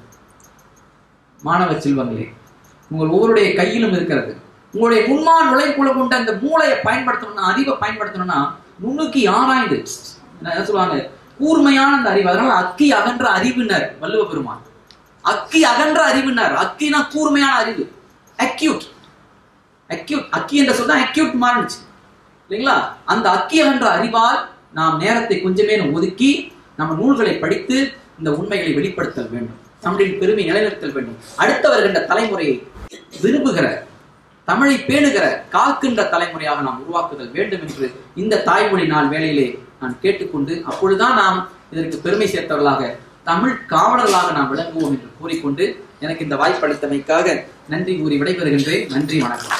மாணவ செல்வங்களே உங்கள் ஒவ்வொருடைய கையிலும் இருக்கிறது உங்களுடைய முன்மான் நுழைப்புல கொண்ட அந்த மூளையை பயன்படுத்தணும்னா அறிவை பயன்படுத்தணும்னா நுணுக்கி ஆராய்ந்து என்ன சொல்லுவாங்க கூர்மையான அந்த அறிவு அதனால அக்கி அகன்ற அறிவினர் வள்ளுவ பெருமான் அக்கி அகன்ற அறிவினர் அக்கினா கூர்மையான அறிவு அக்யூட் அக்யூட் அக்கி என்ற சொல் தான் அக்யூட் மாறிடுச்சு இல்லைங்களா அந்த அக்கி அகன்ற அறிவால் நாம் நேரத்தை கொஞ்சமே ஒதுக்கி நம்ம நூல்களை படித்து இந்த உண்மைகளை வெளிப்படுத்தல் வேண்டும் தமிழின் பெருமை நிலைநிறுத்தல் வேண்டும் அடுத்து வருகின்ற தலைமுறையை விரும்புகிற தமிழை பேணுகிற காக்கின்ற தலைமுறையாக நாம் உருவாக்குதல் வேண்டும் என்று இந்த தாய்மொழி நாள் வேளையிலே நான் கேட்டுக்கொண்டு அப்பொழுதுதான் நாம் இதற்கு பெருமை சேர்த்தவர்களாக தமிழ் காவலர்களாக நாம் விளங்குவோம் என்று கூறிக்கொண்டு எனக்கு இந்த வாய்ப்பு அளித்தமைக்காக நன்றி கூறி விடைபெறுகின்றேன் நன்றி வணக்கம்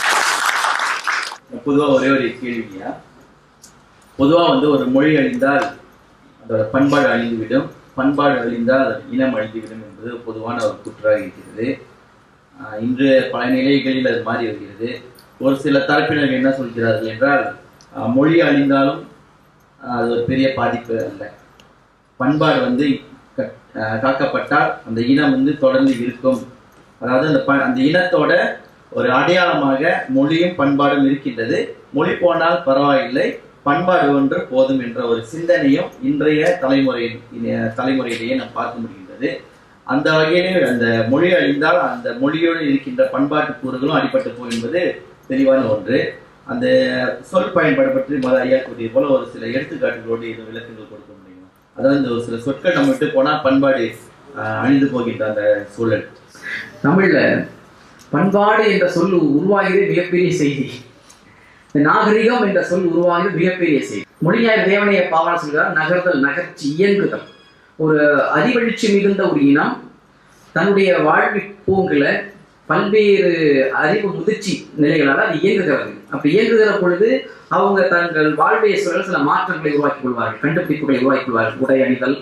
பொதுவா ஒரே ஒரு கேள்வியா பொதுவா வந்து ஒரு மொழி அழிந்தால் அதோட பண்பாடு அழிந்துவிடும் பண்பாடு அழிந்தால் அதன் இனம் அழிந்துவிடும் என்பது பொதுவான ஒரு குற்றாக இருக்கிறது ஆஹ் இன்று பல நிலைகளில் அது மாறி வருகிறது ஒரு சில தரப்பினர் என்ன சொல்கிறார்கள் என்றால் ஆஹ் மொழி அழிந்தாலும் ஆஹ் அது ஒரு பெரிய பாதிப்பு அல்ல பண்பாடு வந்து க- ஆஹ் காக்கப்பட்டால் அந்த இனம் வந்து தொடர்ந்து இருக்கும் அதாவது அந்த ப- அந்த இனத்தோட ஒரு அடையாளமாக மொழியும் பண்பாடும் இருக்கின்றது மொழி போனால் பரவாயில்லை பண்பாடு ஒன்று போதும் என்ற ஒரு சிந்தனையும் இன்றைய தலைமுறை தலைமுறையிலேயே நாம் பார்க்க முடிகின்றது அந்த வகையிலே அந்த மொழி அழிந்தால் அந்த மொழியோடு இருக்கின்ற பண்பாட்டு கூறுகளும் அடிபட்டு போகும் என்பது தெளிவான ஒன்று அந்த சொல் பயன்பாடு பற்றி மத ஐயா கூறிய போல ஒரு சில எடுத்துக்காட்டுகளோடு இது விளக்கங்கள் கொடுக்க முடியுமா அதாவது இந்த ஒரு சில சொற்கள் நம்ம விட்டு போனா பண்பாடு ஆஹ், அழிந்து போகின்ற அந்த சூழல் தமிழ்ல பண்பாடு என்ற சொல் உருவாகியது மிகப்பெரிய செய்தி இந்த நாகரிகம் என்ற சொல் உருவாகியது மிகப்பெரிய செய்தி மொழிஞாயிறு தேவனைய பாவன சொல்கிறார் நகர்தல் நகர்ச்சி இயங்குதல் ஒரு அறிவெழுச்சி மிகுந்த ஒரு இனம் தன்னுடைய வாழ்வி போங்குல பல்வேறு அறிவு முதிர்ச்சி நிலைகளால் அது இயங்குகிறது அப்படி இயங்குகிற பொழுது அவங்க தங்கள் வாழ்விய சூழல் சில மாற்றங்களை உருவாக்கிக் கொள்வார்கள் கண்டுபிடிப்புகளை உருவாக்கிக் கொள்வார்கள் உடை அணிதல்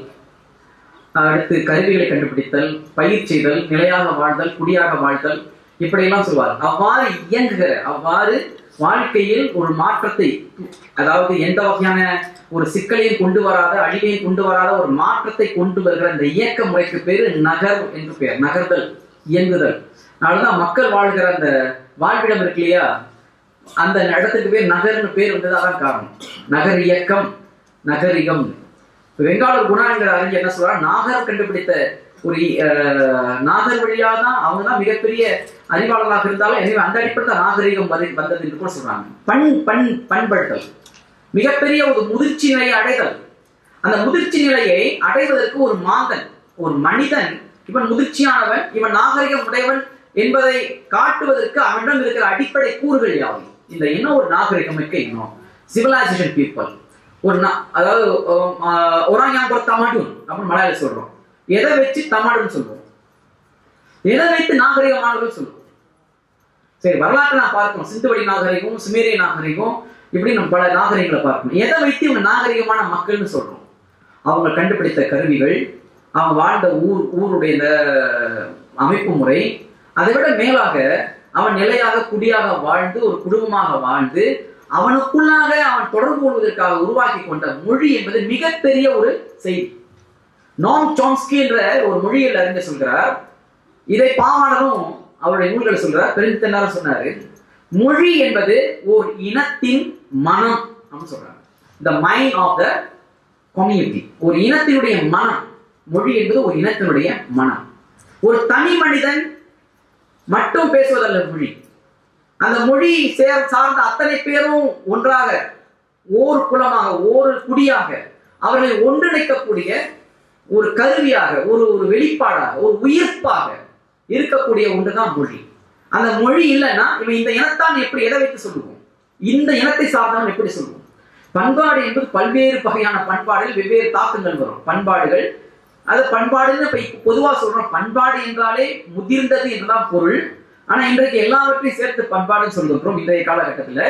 அடுத்து கருவிகளை கண்டுபிடித்தல் பயிர் செய்தல் நிலையாக வாழ்தல் குடியாக வாழ்தல் இப்படியெல்லாம் சொல்வார் அவ்வாறு இயங்குகிற அவ்வாறு வாழ்க்கையில் ஒரு மாற்றத்தை அதாவது எந்த வகையான ஒரு சிக்கலையும் கொண்டு வராத அழிவையும் கொண்டு வராத ஒரு மாற்றத்தை கொண்டு வருகிற இந்த இயக்க முறைக்கு பேரு நகர் என்று பெயர் நகர்தல் இயங்குதல் அதனாலதான் மக்கள் வாழ்கிற அந்த வாழ்விடம் இருக்கு இல்லையா அந்த இடத்துக்கு பேர் நகர்னு பேர் வந்தது அதான் காரணம் நகர் இயக்கம் நகரிகம் இப்ப வெங்காளர் குணா என்கிற அறிஞர் என்ன சொல்றார் நாகர் கண்டுபிடித்த ஒரு அஹ், நாகர் வழியா தான் அவங்க தான் மிகப்பெரிய அறிவாளர்களாக இருந்தாலும் எனவே அந்த அடிப்படையில் நாகரிகம் வந்து- வந்தது என்று கூட சொல்றாங்க பண் பண் பண்படுத்தல் மிகப்பெரிய ஒரு முதிர்ச்சி நிலையை அடைதல் அந்த முதிர்ச்சி நிலையை அடைவதற்கு ஒரு மாந்தன் ஒரு மனிதன் இவன் முதிர்ச்சியானவன் இவன் நாகரிகம் உடையவன் என்பதை காட்டுவதற்கு அவனிடம் இருக்கிற அடிப்படை கூறுகள் யாவை இந்த எண்ணம் ஒரு நாகரிகம் மிக்க எண்ணம் சிவிலைசேஷன் பீப்புள் ஒரு நா- அதாவது ஒராங்கான் தமாடுன் அப்படின்னு மலையாள சொல்றோம் எதை வச்சு தமாடுன்னு சொல்றோம் எதை வைத்து நாகரிகமானவர்கள் சொல்லுவோம் சரி வரலாற்றை நான் பார்க்கணும் சிந்துவெளி நாகரிகம் சுமேரிய நாகரிகம் இப்படி நம்ம பல நாகரிகங்களை பார்க்கணும் எதை வைத்து இவங்க நாகரிகமான மக்கள்னு சொல்றோம் அவங்க கண்டுபிடித்த கருவிகள் அவங்க வாழ்ந்த ஊர் ஊருடைய இந்த அமைப்பு முறை அதை விட மேலாக அவன் நிலையாக குடியாக வாழ்ந்து ஒரு குடும்பமாக வாழ்ந்து அவனுக்குள்ளாக அவன் தொடர்பு கொள்வதற்காக உருவாக்கி கொண்ட மொழி என்பது மிகப்பெரிய ஒரு செய்தி நோம் சாம்ஸ்கி என்ற ஒரு மொழியில் அறிஞர் சொல்கிறார் இதை பாவாணரும் அவருடைய நூல்கள் சொல்றார் பெருந்தன்னாரும் சொன்னாரு மொழி என்பது ஒரு இனத்தின் மனம் அப்படின்னு சொல்றாங்க the mind of the community ஒரு இனத்தினுடைய மனம் மொழி என்பது ஒரு இனத்தினுடைய மனம் ஒரு தனி மனிதன் மட்டும் பேசுவதல்ல மொழி அந்த மொழி சேர் சார்ந்த அத்தனை பேரும் ஒன்றாக ஓர் குலமாக ஓர் குடியாக அவர்களை ஒன்றிணைக்கக்கூடிய ஒரு கருவியாக ஒரு ஒரு வெளிப்பாடாக ஒரு உயிர்ப்பாக இருக்கக்கூடிய ஒன்றுதான் மொழி அந்த மொழி இல்லைன்னா இவன் இந்த இனத்தான் எப்படி எதை வைத்து சொல்லுவோம் இந்த இனத்தை சார்ந்தவன் எப்படி சொல்லுவோம் பண்பாடு என்பது பல்வேறு வகையான பண்பாடுகள் வெவ்வேறு தாக்கங்கள் வரும் பண்பாடுகள் அது பண்பாடுன்னு இப்ப இப்ப பொதுவா சொல்றோம் பண்பாடு என்றாலே முதிர்ந்தது என்றுதான் பொருள் ஆனா இன்றைக்கு எல்லாவற்றையும் சேர்த்து பண்பாடுன்னு சொல்லுகிறோம் இன்றைய காலகட்டத்துல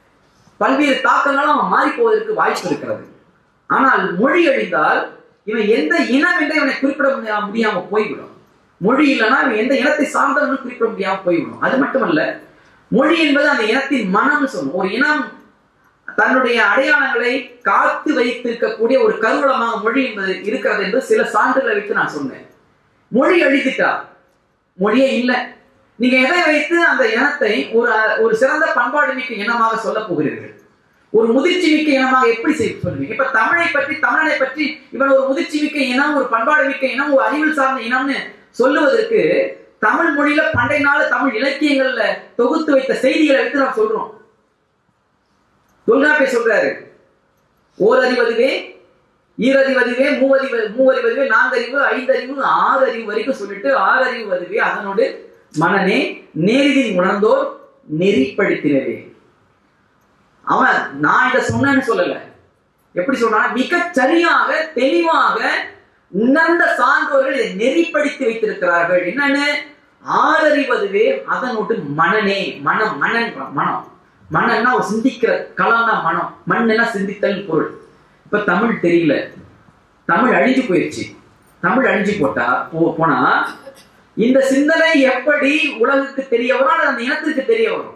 பல்வேறு தாக்கங்களும் மாறி போவதற்கு வாய்ப்பு இருக்கிறது ஆனால் மொழி அழிந்தால் இவன் எந்த இனம் என்று இவனை குறிப்பிட முடியா- முடியாம போய்விடும் மொழி இல்லைன்னா இவன் எந்த இனத்தை சார்ந்தவன் குறிப்பிட முடியாம போய்விடும் அது மட்டுமல்ல மொழி என்பது அந்த இனத்தின் மனம்னு சொல்லும் ஒரு இனம் தன்னுடைய அடையாளங்களை காத்து வைத்திருக்கக்கூடிய ஒரு கருவளமாக மொழி என்பது இருக்கிறது என்று சில சான்றுகளை வைத்து நான் சொன்னேன் மொழி அழித்துட்டா மொழியே இல்லை நீங்க எதை வைத்து அந்த இனத்தை ஒரு ஒரு சிறந்த பண்பாடு மிக்க இனமாக சொல்ல போகிறீர்கள் ஒரு முதிர்ச்சி மிக்க இனமாக எப்படி செய்ய சொல்லுவீங்க இப்ப தமிழை பற்றி தமிழனை பற்றி இவன் ஒரு முதிர்ச்சி மிக்க இனம் ஒரு பண்பாடு மிக்க இனம் ஒரு அறிவில் சார்ந்த இனம்னு சொல்லுவதற்கு தமிழ் மொழியில பண்டைய நாள் தமிழ் இலக்கியங்கள்ல தொகுத்து வைத்த செய்திகளை வைத்து நாம் சொல்றோம் தொல்காப்பியர் சொல்றாரு ஓரறிவதுவே ஈரறிவதுவே மூவறிவு மூவறிவதுவே நான்கறிவு ஐந்தறிவு ஆறு அறிவு வரைக்கும் சொல்லிட்டு ஆறறிவு வதுவே அதனோடு மனநே நேரிதின் உணர்ந்தோர் நெறிப்படுத்தினரே அவன் நான் இதை சொன்னேன்னு சொல்லல எப்படி சொல்றான் மிக சரியாக தெளிவாக உணர்ந்த சான்றோர்கள் இதை நெறிப்படுத்தி வைத்திருக்கிறார்கள் என்னன்னு ஆறறிவதுவே அதனோடு மனநே மனம் மனன் மனம் மனம்னா ஒரு சிந்திக்கிற களம் தான் மனம் மண்ணுனா சிந்தித்தல் பொருள் இப்ப தமிழ் தெரியல தமிழ் அழிஞ்சு போயிடுச்சு தமிழ் அழிஞ்சு போட்டா போ- போனா இந்த சிந்தனை எப்படி உலகுக்கு தெரிய வரும் அல்லது அந்த இனத்திற்கு தெரிய வரும்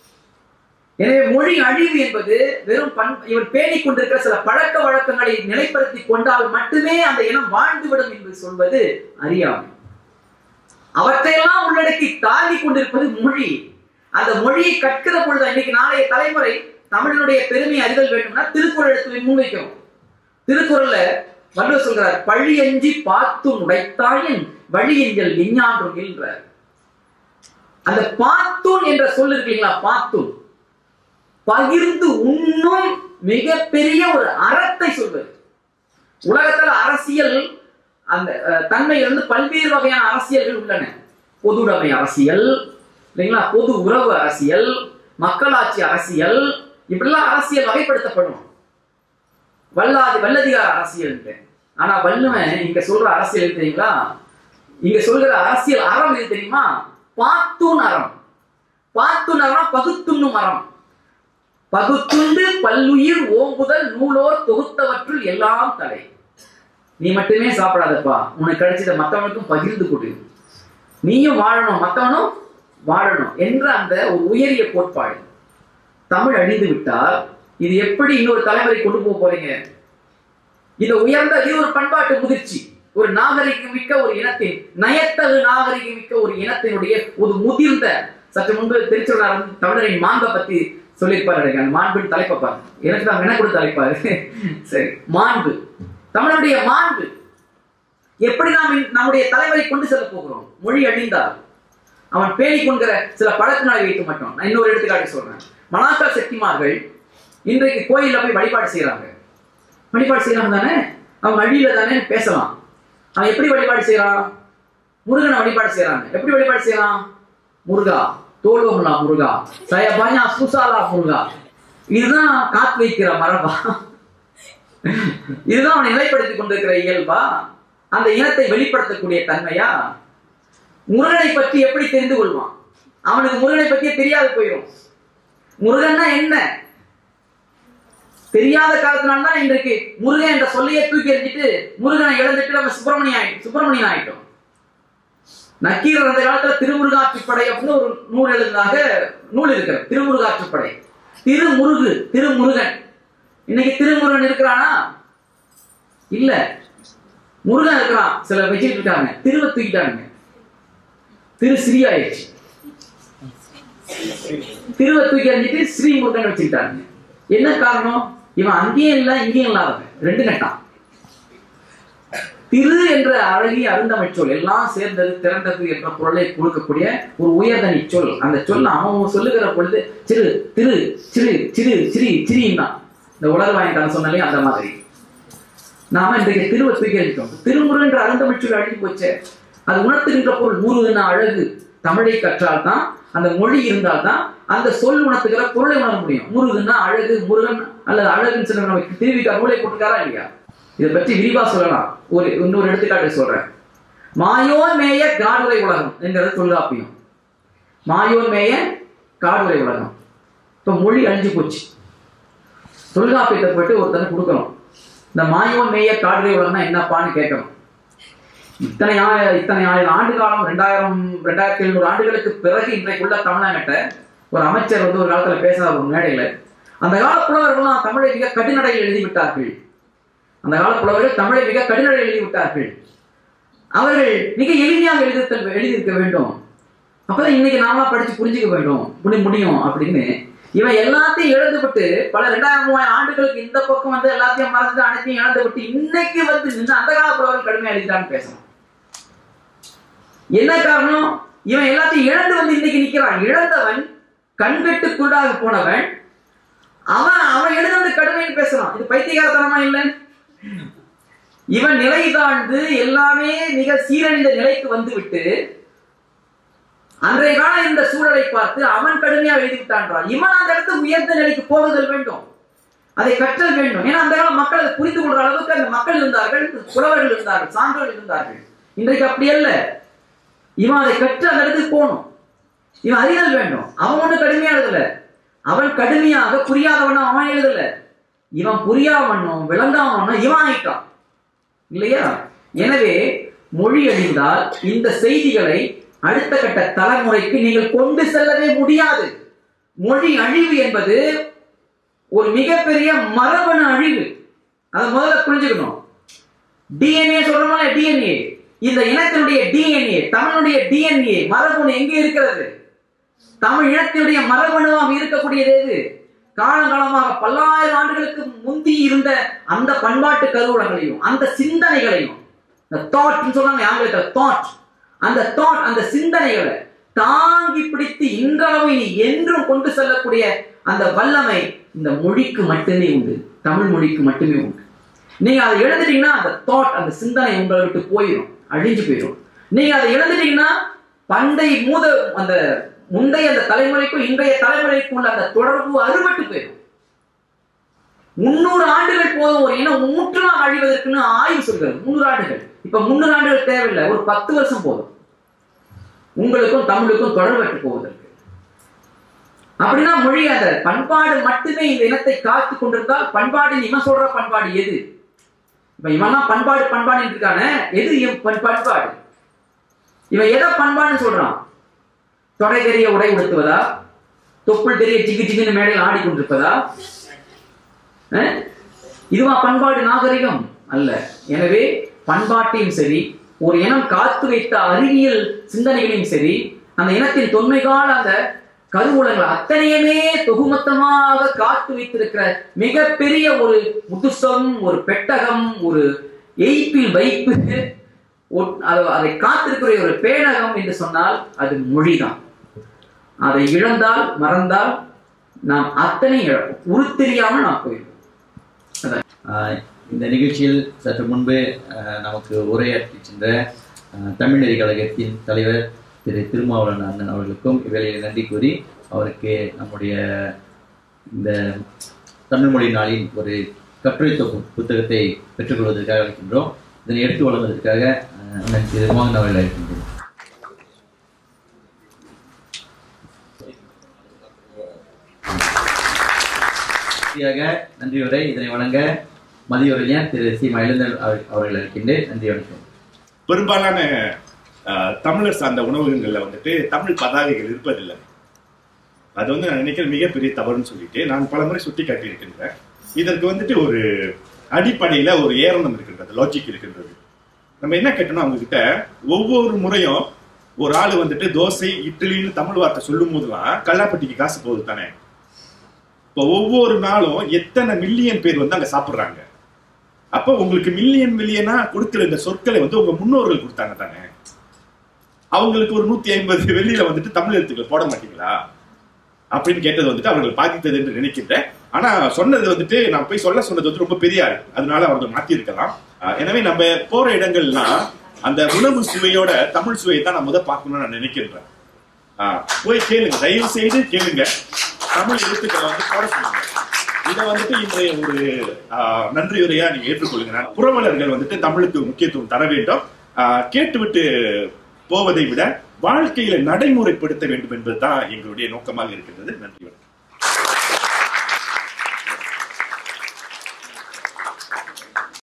எனவே மொழி அழிவு என்பது வெறும் பண் இவன் பேணிக் கொண்டிருக்கிற சில பழக்க வழக்கங்களை நிலைப்படுத்தி கொண்டால் மட்டுமே அந்த இனம் வாழ்ந்துவிடும் என்று சொல்வது அறியாமை அவற்றையெல்லாம் உள்ளடக்கி தாங்கி கொண்டிருப்பது மொழி அந்த மொழியை கற்கிற பொழுது இன்னைக்கு நாளைய தலைமுறை தமிழனுடைய பெருமை அறிதல் வேண்டும்னா திருக்குறள் எடுத்து முன்வைக்கும் திருக்குறள்ல வள்ளுவர் சொல்கிறார் பழி அஞ்சி பார்த்தும் உடைத்தாயின் வழி எஞ்சல் எஞ்ஞான்றும் என்றார் அந்த பாத்தூன் என்ற சொல் இருக்கு இல்லைங்களா பாத்தூன் பகிர்ந்து உண்ணும் மிகப்பெரிய ஒரு அறத்தை சொல்வது உலகத்துல அரசியல் அந்த அஹ், தன்மையில் வந்து பல்வேறு வகையான அரசியல்கள் உள்ளன பொதுவுடைமை அரசியல் இல்லைங்களா பொது உறவு அரசியல் மக்களாட்சி அரசியல் இப்படிலாம் அரசியல் வகைப்படுத்தப்படும் வல்லாதி வல்லதிகார அரசியல் ஆனா வள்ளுவன் இங்க சொல்ற அரசியல் எது தெரியுங்களா இங்க சொல்கிற அரசியல் அறம் எது தெரியுமா பாத்தூன் அறம் பாத்தூன் அறம் பகுத்துண்ணும் அறம் பகுத்துண்டு பல்லுயிர் ஓம்புதல் நூலோர் தொகுத்தவற்றுள் எல்லாம் தலை நீ மட்டுமே சாப்பிடாதப்பா உனக்கு கிடைச்சத மத்தவனுக்கும் பகிர்ந்து கொடு நீயும் வாழணும் மத்தவனும் வாழணும் என்ற அந்த ஒரு உயரிய கோட்பாடு தமிழ் அழிந்து விட்டால் இது எப்படி இன்னொரு தலைமுறை கொண்டு போக போறீங்க இந்த உயர்ந்த இது ஒரு பண்பாட்டு முதிர்ச்சி ஒரு நாகரிகம் மிக்க ஒரு இனத்தின் நயத்தகு நாகரிகம் மிக்க ஒரு இனத்தினுடைய ஒரு முதிர்ந்த சற்று முன்பு திருச்சூர் தமிழரின் மாண்பை பத்தி சொல்லியிருப்பாரு நினைக்கிறேன். அந்த மாண்பின் தலைப்பை பாருங்க எனக்கு தான் வின கொடுத்த தலைப்பாரு சரி மாண்பு தமிழனுடைய மாண்பு எப்படி நாம் இந்த- நம்முடைய தலைவரை கொண்டு செல்ல போகிறோம் மொழி அழிந்தால் அவன் பேணி கொள்கிற சில பழக்கங்களை வைத்து மட்டும் நான் இன்னொரு எடுத்துக்காட்டு சொல்றேன் மலாக்கா செட்டிமார்கள் இன்றைக்கு கோயில்ல போய் வழிபாடு செய்யறாங்க வழிபாடு செய்யறாங்க தானே அவங்க அழியில தானே பேசலாம் அவன் எப்படி வழிபாடு செய்யறான் முருகனை வழிபாடு செய்யறாங்க எப்படி வழிபாடு செய்யலாம் முருகா தோல்வங்களா முருகா சயபாஞ்சா சுசாலா முருகா இதுதான் காத்து வைக்கிற மரபா இதுதான் அவனை நிலைப்படுத்திக் கொண்டிருக்கிற இயல்பா அந்த இனத்தை வெளிப்படுத்தக்கூடிய தன்மையா முருகனை பற்றி எப்படி தெரிந்து கொள்வான் அவனுக்கு முருகனை பற்றியே தெரியாது போயிடும் முருகன்னா என்ன தெரியாத காலத்தினால தான் இன்றைக்கு முருகன் என்ற சொல்லையே தூக்கி எறிஞ்சிட்டு முருகனை இழந்துட்டு நம்ம சுப்பிரமணியம் ஆயிட்டோம் சுப்பிரமணியன் ஆயிட்டோம் நக்கீரர் அந்த காலத்துல திருமுருகாற்றுப்படை அப்படின்னு ஒரு நூல் எழுதினாக நூல் இருக்கிறது திருமுருகாற்றுப்படை திருமுருகு திருமுருகன் இன்னைக்கு திருமுருகன் இருக்கிறானா இல்ல முருகன் இருக்கிறான் சில வச்சுட்டு இருக்காங்க திருவ தூக்கிட்டாங்க திரு ஸ்ரீ ஆயிடுச்சு திருவ தூக்கி அறிஞ்சிட்டு ஸ்ரீ முருகன் வச்சுக்கிட்டாங்க என்ன காரணம் இவன் அங்கேயும் இல்ல இங்கேயும் இல்லாதவன் ரெண்டு நட்டான் திரு என்ற அழகிய அருந்தமிழ் சொல் எல்லாம் சேர்ந்தது திரண்டது என்ற பொருளை கொடுக்கக்கூடிய ஒரு உயர்தனி சொல் அந்த சொல் அவன் சொல்லுகிற பொழுது சிறு திரு சிறு சிறு சிறி சிறின்னா இந்த உலர்வாயன் கதை சொன்னாலே அந்த மாதிரி நாம இன்றைக்கு திருவ தூக்கி அடித்தோம் திருமுரு என்ற அருந்தமிழ் சொல் அழிஞ்சு போச்சே அது உணர்த்துகின்ற பொருள் முருகன அழகு தமிழை கற்றால் தான் அந்த மொழி இருந்தால் தான் அந்த சொல் உணர்த்துகிற பொருளை உணர முடியும் முருகன்னா அழகு முருகன் அல்லது அழகுன்னு சொல்லி நம்ம திருவிக்கா நூலை போட்டுக்காரா இல்லையா இதை பற்றி விரிவா சொல்லலாம் ஒரு இன்னொரு எடுத்துக்காட்டு சொல்றேன் மாயோன் மேய காடுரை உலகம் என்கிறது தொல்காப்பியம் மாயோன் மேய காடுரை உலகம் இப்ப மொழி அழிஞ்சு போச்சு தொல்காப்பியத்தை போயிட்டு ஒருத்தனை கொடுக்கணும் இந்த மாயோன் மேய காடுரை உலகம்னா என்னப்பான்னு கேட்கணும் இத்தனை ஆய- இத்தனை ஆயிரம் ஆண்டு காலம் ரெண்டாயிரம் ரெண்டாயிரத்தி எழுநூறு ஆண்டுகளுக்கு பிறகு இன்றைக்குள்ள தமிழ்நாட்டை ஒரு அமைச்சர் வந்து ஒரு காலத்துல பேசாத ஒரு மேடையில அந்த கால புலவர்கள்லாம் தமிழை மிக கடுநடையில் எழுதிவிட்டார்கள் அந்த கால புலவர்கள் தமிழை மிக கடுநடையில் எழுதிவிட்டார்கள் அவர்கள் மிக எளிமையாக எழுதித்தல் எழுதியிருக்க வேண்டும் அப்பதான் இன்னைக்கு நாமளா படிச்சு புரிஞ்சுக்க வேண்டும் முடி முடியும் அப்படின்னு இவன் எல்லாத்தையும் இழந்துவிட்டு பல ரெண்டாயிரம் மூவாயிரம் ஆண்டுகளுக்கு இந்த பக்கம் வந்து எல்லாத்தையும் மறந்து அனைத்தையும் இழந்து விட்டு இன்னைக்கு வந்து நின்று அந்த கால புலவர்கள் கடுமையா எழுதிட்டான்னு பேசணும் என்ன காரணம் இவன் எல்லாத்தையும் இழந்து வந்து இன்னைக்கு நிக்கிறான் இழந்தவன் கண்கட்டு குருடாக போனவன் அவன் அவன் எழுதுறது கடுமைன்னு பேசுறான் இது பைத்தியகாரத்தனமா இல்லை இவன் நிலை தாழ்ந்து எல்லாமே மிக சீரழிந்த நிலைக்கு வந்துவிட்டு அன்றைய கால இந்த சூழலை பார்த்து அவன் கடுமையா எழுதி விட்டான்றான் இவன் அந்த இடத்துக்கு உயர்ந்த நிலைக்கு போகுதல் வேண்டும் அதை கற்றல் வேண்டும் ஏன்னா அந்த கால மக்கள் அதை புரிந்து கொள்ற அளவுக்கு அந்த மக்கள் இருந்தார்கள் புலவர்கள் இருந்தார்கள் சான்றோர்கள் இருந்தார்கள் இன்றைக்கு அப்படி அல்ல இவன் அதை கற்று அந்த இடத்துக்கு போகணும் இவன் அறிதல் வேண்டும் அவன் ஒண்ணு கடுமையா எழுதல அவன் கடுமையாக புரியாதவனும் அவன் எழுதல இவன் புரியாமண்ணும் விளங்காமண்ணும் இவன் ஆயிட்டான் இல்லையா எனவே மொழி அழிந்தால் இந்த செய்திகளை அடுத்த கட்ட தலைமுறைக்கு நீங்கள் கொண்டு செல்லவே முடியாது மொழி அழிவு என்பது ஒரு மிகப்பெரிய மரபணு அழிவு அதை முதல்ல புரிஞ்சுக்கணும் டிஎன்ஏ சொல்றோம்ல டிஎன்ஏ இந்த இனத்தினுடைய டிஎன்ஏ தமிழுடைய டிஎன்ஏ மரபணு எங்கே இருக்கிறது தமிழ் இனத்தினுடைய மரபணுவாக இருக்கக்கூடியது எது காலங்காலமாக பல்லாயிரம் ஆண்டுகளுக்கு முந்தி இருந்த அந்த பண்பாட்டு கருவூலங்களையும் அந்த சிந்தனைகளையும் இந்த தாட் சொல்றாங்க ஆங்கிலத்தில் தாட் அந்த தாட் அந்த சிந்தனைகளை தாங்கி பிடித்து இன்றளவு இனி என்றும் கொண்டு செல்லக்கூடிய அந்த வல்லமை இந்த மொழிக்கு மட்டுமே உண்டு தமிழ் மொழிக்கு மட்டுமே உண்டு நீங்க அதை எழுதிட்டீங்கன்னா அந்த தாட் அந்த சிந்தனை உங்களை விட்டு போயிடும் அழிஞ்சு போயிடும் நீங்க அதை எழுதிட்டீங்கன்னா பண்டை மூத அந்த முந்தைய அந்த தலைமுறைக்கும் இன்றைய தலைமுறைக்கும் உள்ள அந்த தொடர்பு அறுபட்டு போயிடும் முன்னூறு ஆண்டுகள் போதும் ஒரு இனம் முற்றிலும் அழிவதற்குன்னு ஆய்வு சொல்கிறது முன்னூறு ஆண்டுகள் இப்ப முன்னூறு ஆண்டுகள் தேவையில்லை ஒரு பத்து வருஷம் போதும் உங்களுக்கும் தமிழுக்கும் தொடர்பற்று போவதற்கு அப்படின்னா மொழி அந்த பண்பாடு மட்டுமே இந்த இனத்தை காத்து கொண்டிருந்தால் பண்பாடு இவன் சொல்ற பண்பாடு எது இப்ப இவன்லாம் பண்பாடு பண்பாடு இருக்கானே எது இவன் பண்- பண்பாடு இவன் எதை பண்பாடுன்னு சொல்றான் தொடை தெரிய உடை உடுத்துவதா தொப்புள் தெரிய ஜிகு ஜிகுன்னு மேடையில் ஆடிக்கொண்டிருப்பதா அஹ்? இதுவா பண்பாடு நாகரிகம் அல்ல எனவே பண்பாட்டையும் சரி ஒரு இனம் காத்து வைத்த அறிவியல் சிந்தனைகளையும் சரி அந்த இனத்தின் தொன்மை கால அந்த கருவூலங்கள் அத்தனையுமே தொகுமொத்தமாக காத்து வைத்திருக்கிற மிகப்பெரிய ஒரு முதுசம் ஒரு பெட்டகம் ஒரு எய்ப்பில் வைப்பு ஒட்- அது- அதை காத்திருக்கிற ஒரு பேடகம் என்று சொன்னால் அது மொழிதான் அதை இழந்தால் மறந்தால் நாம் அத்தனை இழப்போம் உரு தெரியாம நாம் போயிருவோம் அதான் ஆஹ் இந்த நிகழ்ச்சியில் சற்று முன்பு ஆஹ் நமக்கு உரையாற்றி சென்ற ஆஹ் தமிழறி கழகத்தின் தலைவர் திரு திருமாவளவன் அண்ணன் அவர்களுக்கும் இவ்வேளையில் நன்றி கூறி அவருக்கு நம்முடைய இந்த தமிழ் மொழி நாளின் ஒரு கட்டுரை தொகுப்பு புத்தகத்தை பெற்றுக்கொள்வதற்காக அழைக்கின்றோம் இதனை எடுத்து வழங்குவதற்காக ஆஹ் அண்ணன் திரு மோகன் அவர்கள் அழைக்கின்றோம் இறுதியாக நன்றி உரை இதனை வழங்க மதிய உரைஞர் திரு சி மகிழ்ந்தர் அவர்கள் இருக்கின்றேன் நன்றி வணக்கம் பெரும்பாலான ஆஹ், தமிழர் சார்ந்த உணவகங்கள்ல வந்துட்டு தமிழ் பதாகைகள் இருப்பதில்லை அது வந்து நான் நினைக்கிறேன் மிகப்பெரிய தவறுன்னு சொல்லிட்டு நான் பல முறை சுட்டி காட்டியிருக்கின்றேன் இதற்கு வந்துட்டு ஒரு அடிப்படையில ஒரு ஏரணம் இருக்கின்றது லாஜிக் இருக்கின்றது நம்ம என்ன கேட்டோம்னா அவங்க கிட்ட ஒவ்வொரு முறையும் ஒரு ஆள் வந்துட்டு தோசை இட்லின்னு தமிழ் வார்த்தை சொல்லும் போதுலாம் கல்லாப்பட்டிக்கு காசு போகுது தானே இப்போ ஒவ்வொரு நாளும் எத்தனை மில்லியன் பேர் வந்து அங்க சாப்பிடுறாங்க அப்போ உங்களுக்கு மில்லியன் மில்லியனா கொடுக்கிற இந்த சொற்களை வந்து உங்க முன்னோர்கள் கொடுத்தாங்க தானே அவங்களுக்கு ஒரு நூத்தி ஐம்பது வெள்ளியில வந்துட்டு தமிழ் எழுத்துக்கள் போட மாட்டீங்களா அப்படின்னு கேட்டது வந்துட்டு அவர்கள் பாதித்தது என்று நினைக்கின்றேன் ஆனா சொன்னது வந்துட்டு நான் போய் சொல்ல சொன்னது வந்து ரொம்ப பெரிய ஆள் அதனால அவர்கள் மாத்தி இருக்கலாம் ஆஹ் எனவே நம்ம போற இடங்கள்லாம் அந்த உணவு சுவையோட தமிழ் சுவையை தான் நான் முத பார்க்கணும்னு நான் நினைக்கின்றேன் ஆஹ் போய் கேளுங்க தயவு செய்து கேளுங்க தமிழ் எழுத்துக்களை வந்து போட சொல்லுங்க இதை வந்துட்டு இன்றைய ஒரு ஆஹ், நன்றியுரையா நீங்க ஏற்றுக்கொள்ளுங்க நான் புறவலர்கள் வந்துட்டு தமிழுக்கு முக்கியத்துவம் தர வேண்டும் ஆஹ், கேட்டுவிட்டு போவதை விட வாழ்க்கையில நடைமுறைப்படுத்த வேண்டும் என்பதுதான் எங்களுடைய நோக்கமாக இருக்கின்றது நன்றி வணக்கம்